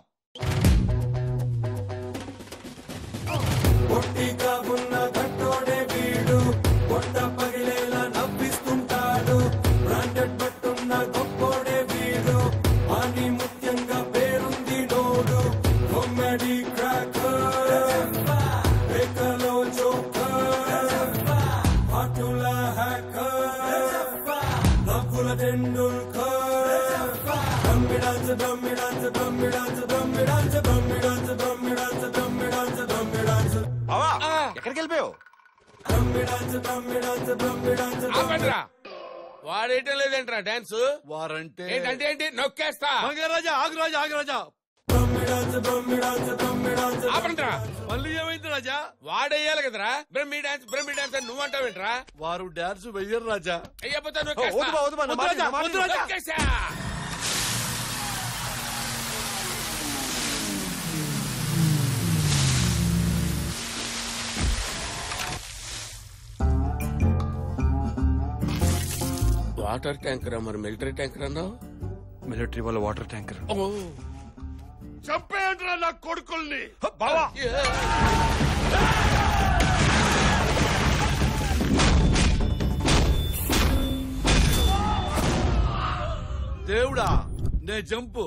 పొట్టిగా ఉన్న గట్టోడే వీడు పొట్ట పగిలేలా నవ్విస్తుంటాడు బ్రాండెడ్ పట్టున్న గొప్పోడే వీడు అని ముఖ్యంగా పేరుంది నోడు కొమ్మడి క్రాకర్ రేఖలో జోకర్ అటుల హ్యాకర్ నవ్వుల Tendulkar dummy dance dummy dance dummy dance dummy dance dummy dance dummy dance dummy dance dummy dance బావా ఎక్కడికి వెళ్ళిపోయావు dummy dance dummy dance dummy dance ఆపండిరా వాడేయటం లేదేంట్రా డాన్స్ వారంటే ఏంటంటే ఏంటి నొక్కేస్తా రాజా ఆగు రాజా ఆగు రాజా ఆపండిరా మళ్ళీ ఏమైంది రాజా వాడేయాలి కదరా బ్రహ్మీ డాన్స్ బ్రహ్మీ డాన్స్ అని నువ్వు అంటావేంట్రా వారు డాన్స్ వెయ్యరు రాజా అయ్యపోతే వద్దు బా, వద్దు బా, నా మాట విను, నా మాట విను. నొక్కేసా వాటర్ ట్యాంకర్ మరి మిలిటరీ ట్యాంకర్ అన్నావు మిలిటరీ వాళ్ళ వాటర్ ట్యాంకర్ ఓ చంపేయండిరా నా కొడుకుల్ని బావా దేవుడా నే జంపు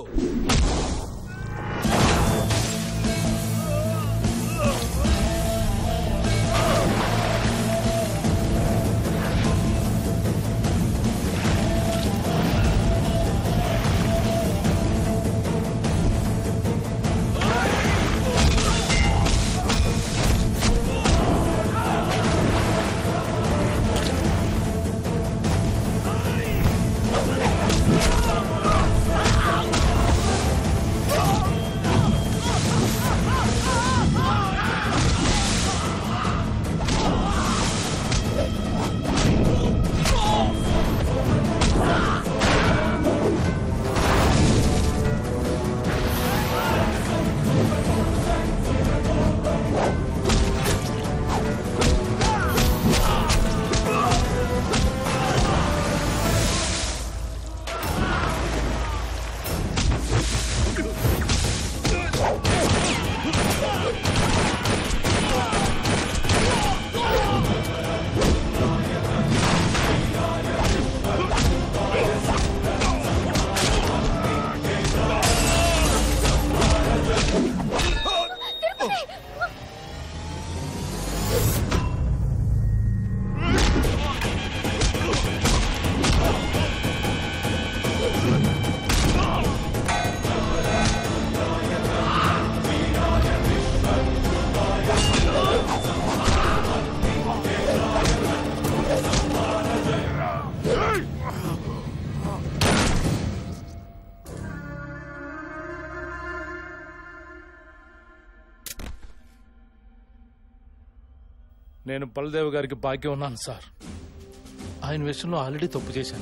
నేను బలదేవ్ గారికి భాగ్యం ఉన్నాను సార్ ఆయన విషయంలో ఆల్రెడీ తప్పు చేశాను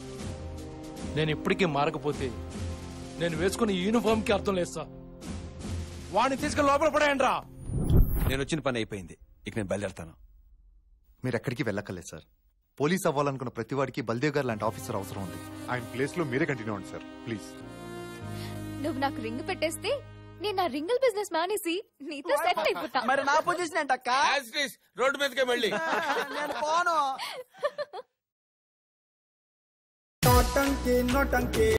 నేను ఇప్పటికీ మారకపోతే నేను వేసుకున్న యూనిఫామ్ కి అర్థం లేదు సార్ వాడిని తీసుకుని లోపల పడేయండి రా నేను వచ్చిన పని అయిపోయింది ఇక నేను బయలుదేరుతాను మీరు ఎక్కడికి వెళ్ళక్కర్లేదు సార్ పోలీస్ అవ్వాలనుకున్న ప్రతి వాడికి బల్దేవ్ గారు లాంటి ఆఫీసర్ అవసరం ఉంది ఆయన ప్లేస్ లో మీరే కంటిన్యూ అవ్వండి సార్ ప్లీజ్ నువ్వు నాకు రింగ్ పెట్టేస్తే నేను నా రింగిల్ బిజినెస్ మానేసి నీతో సెట్ అయిపోతా మరి నా పొజిషన్ ఏంటక్క రోడ్డు మీదకే మళ్ళీ నేను పోను నోటంకి నోటంకి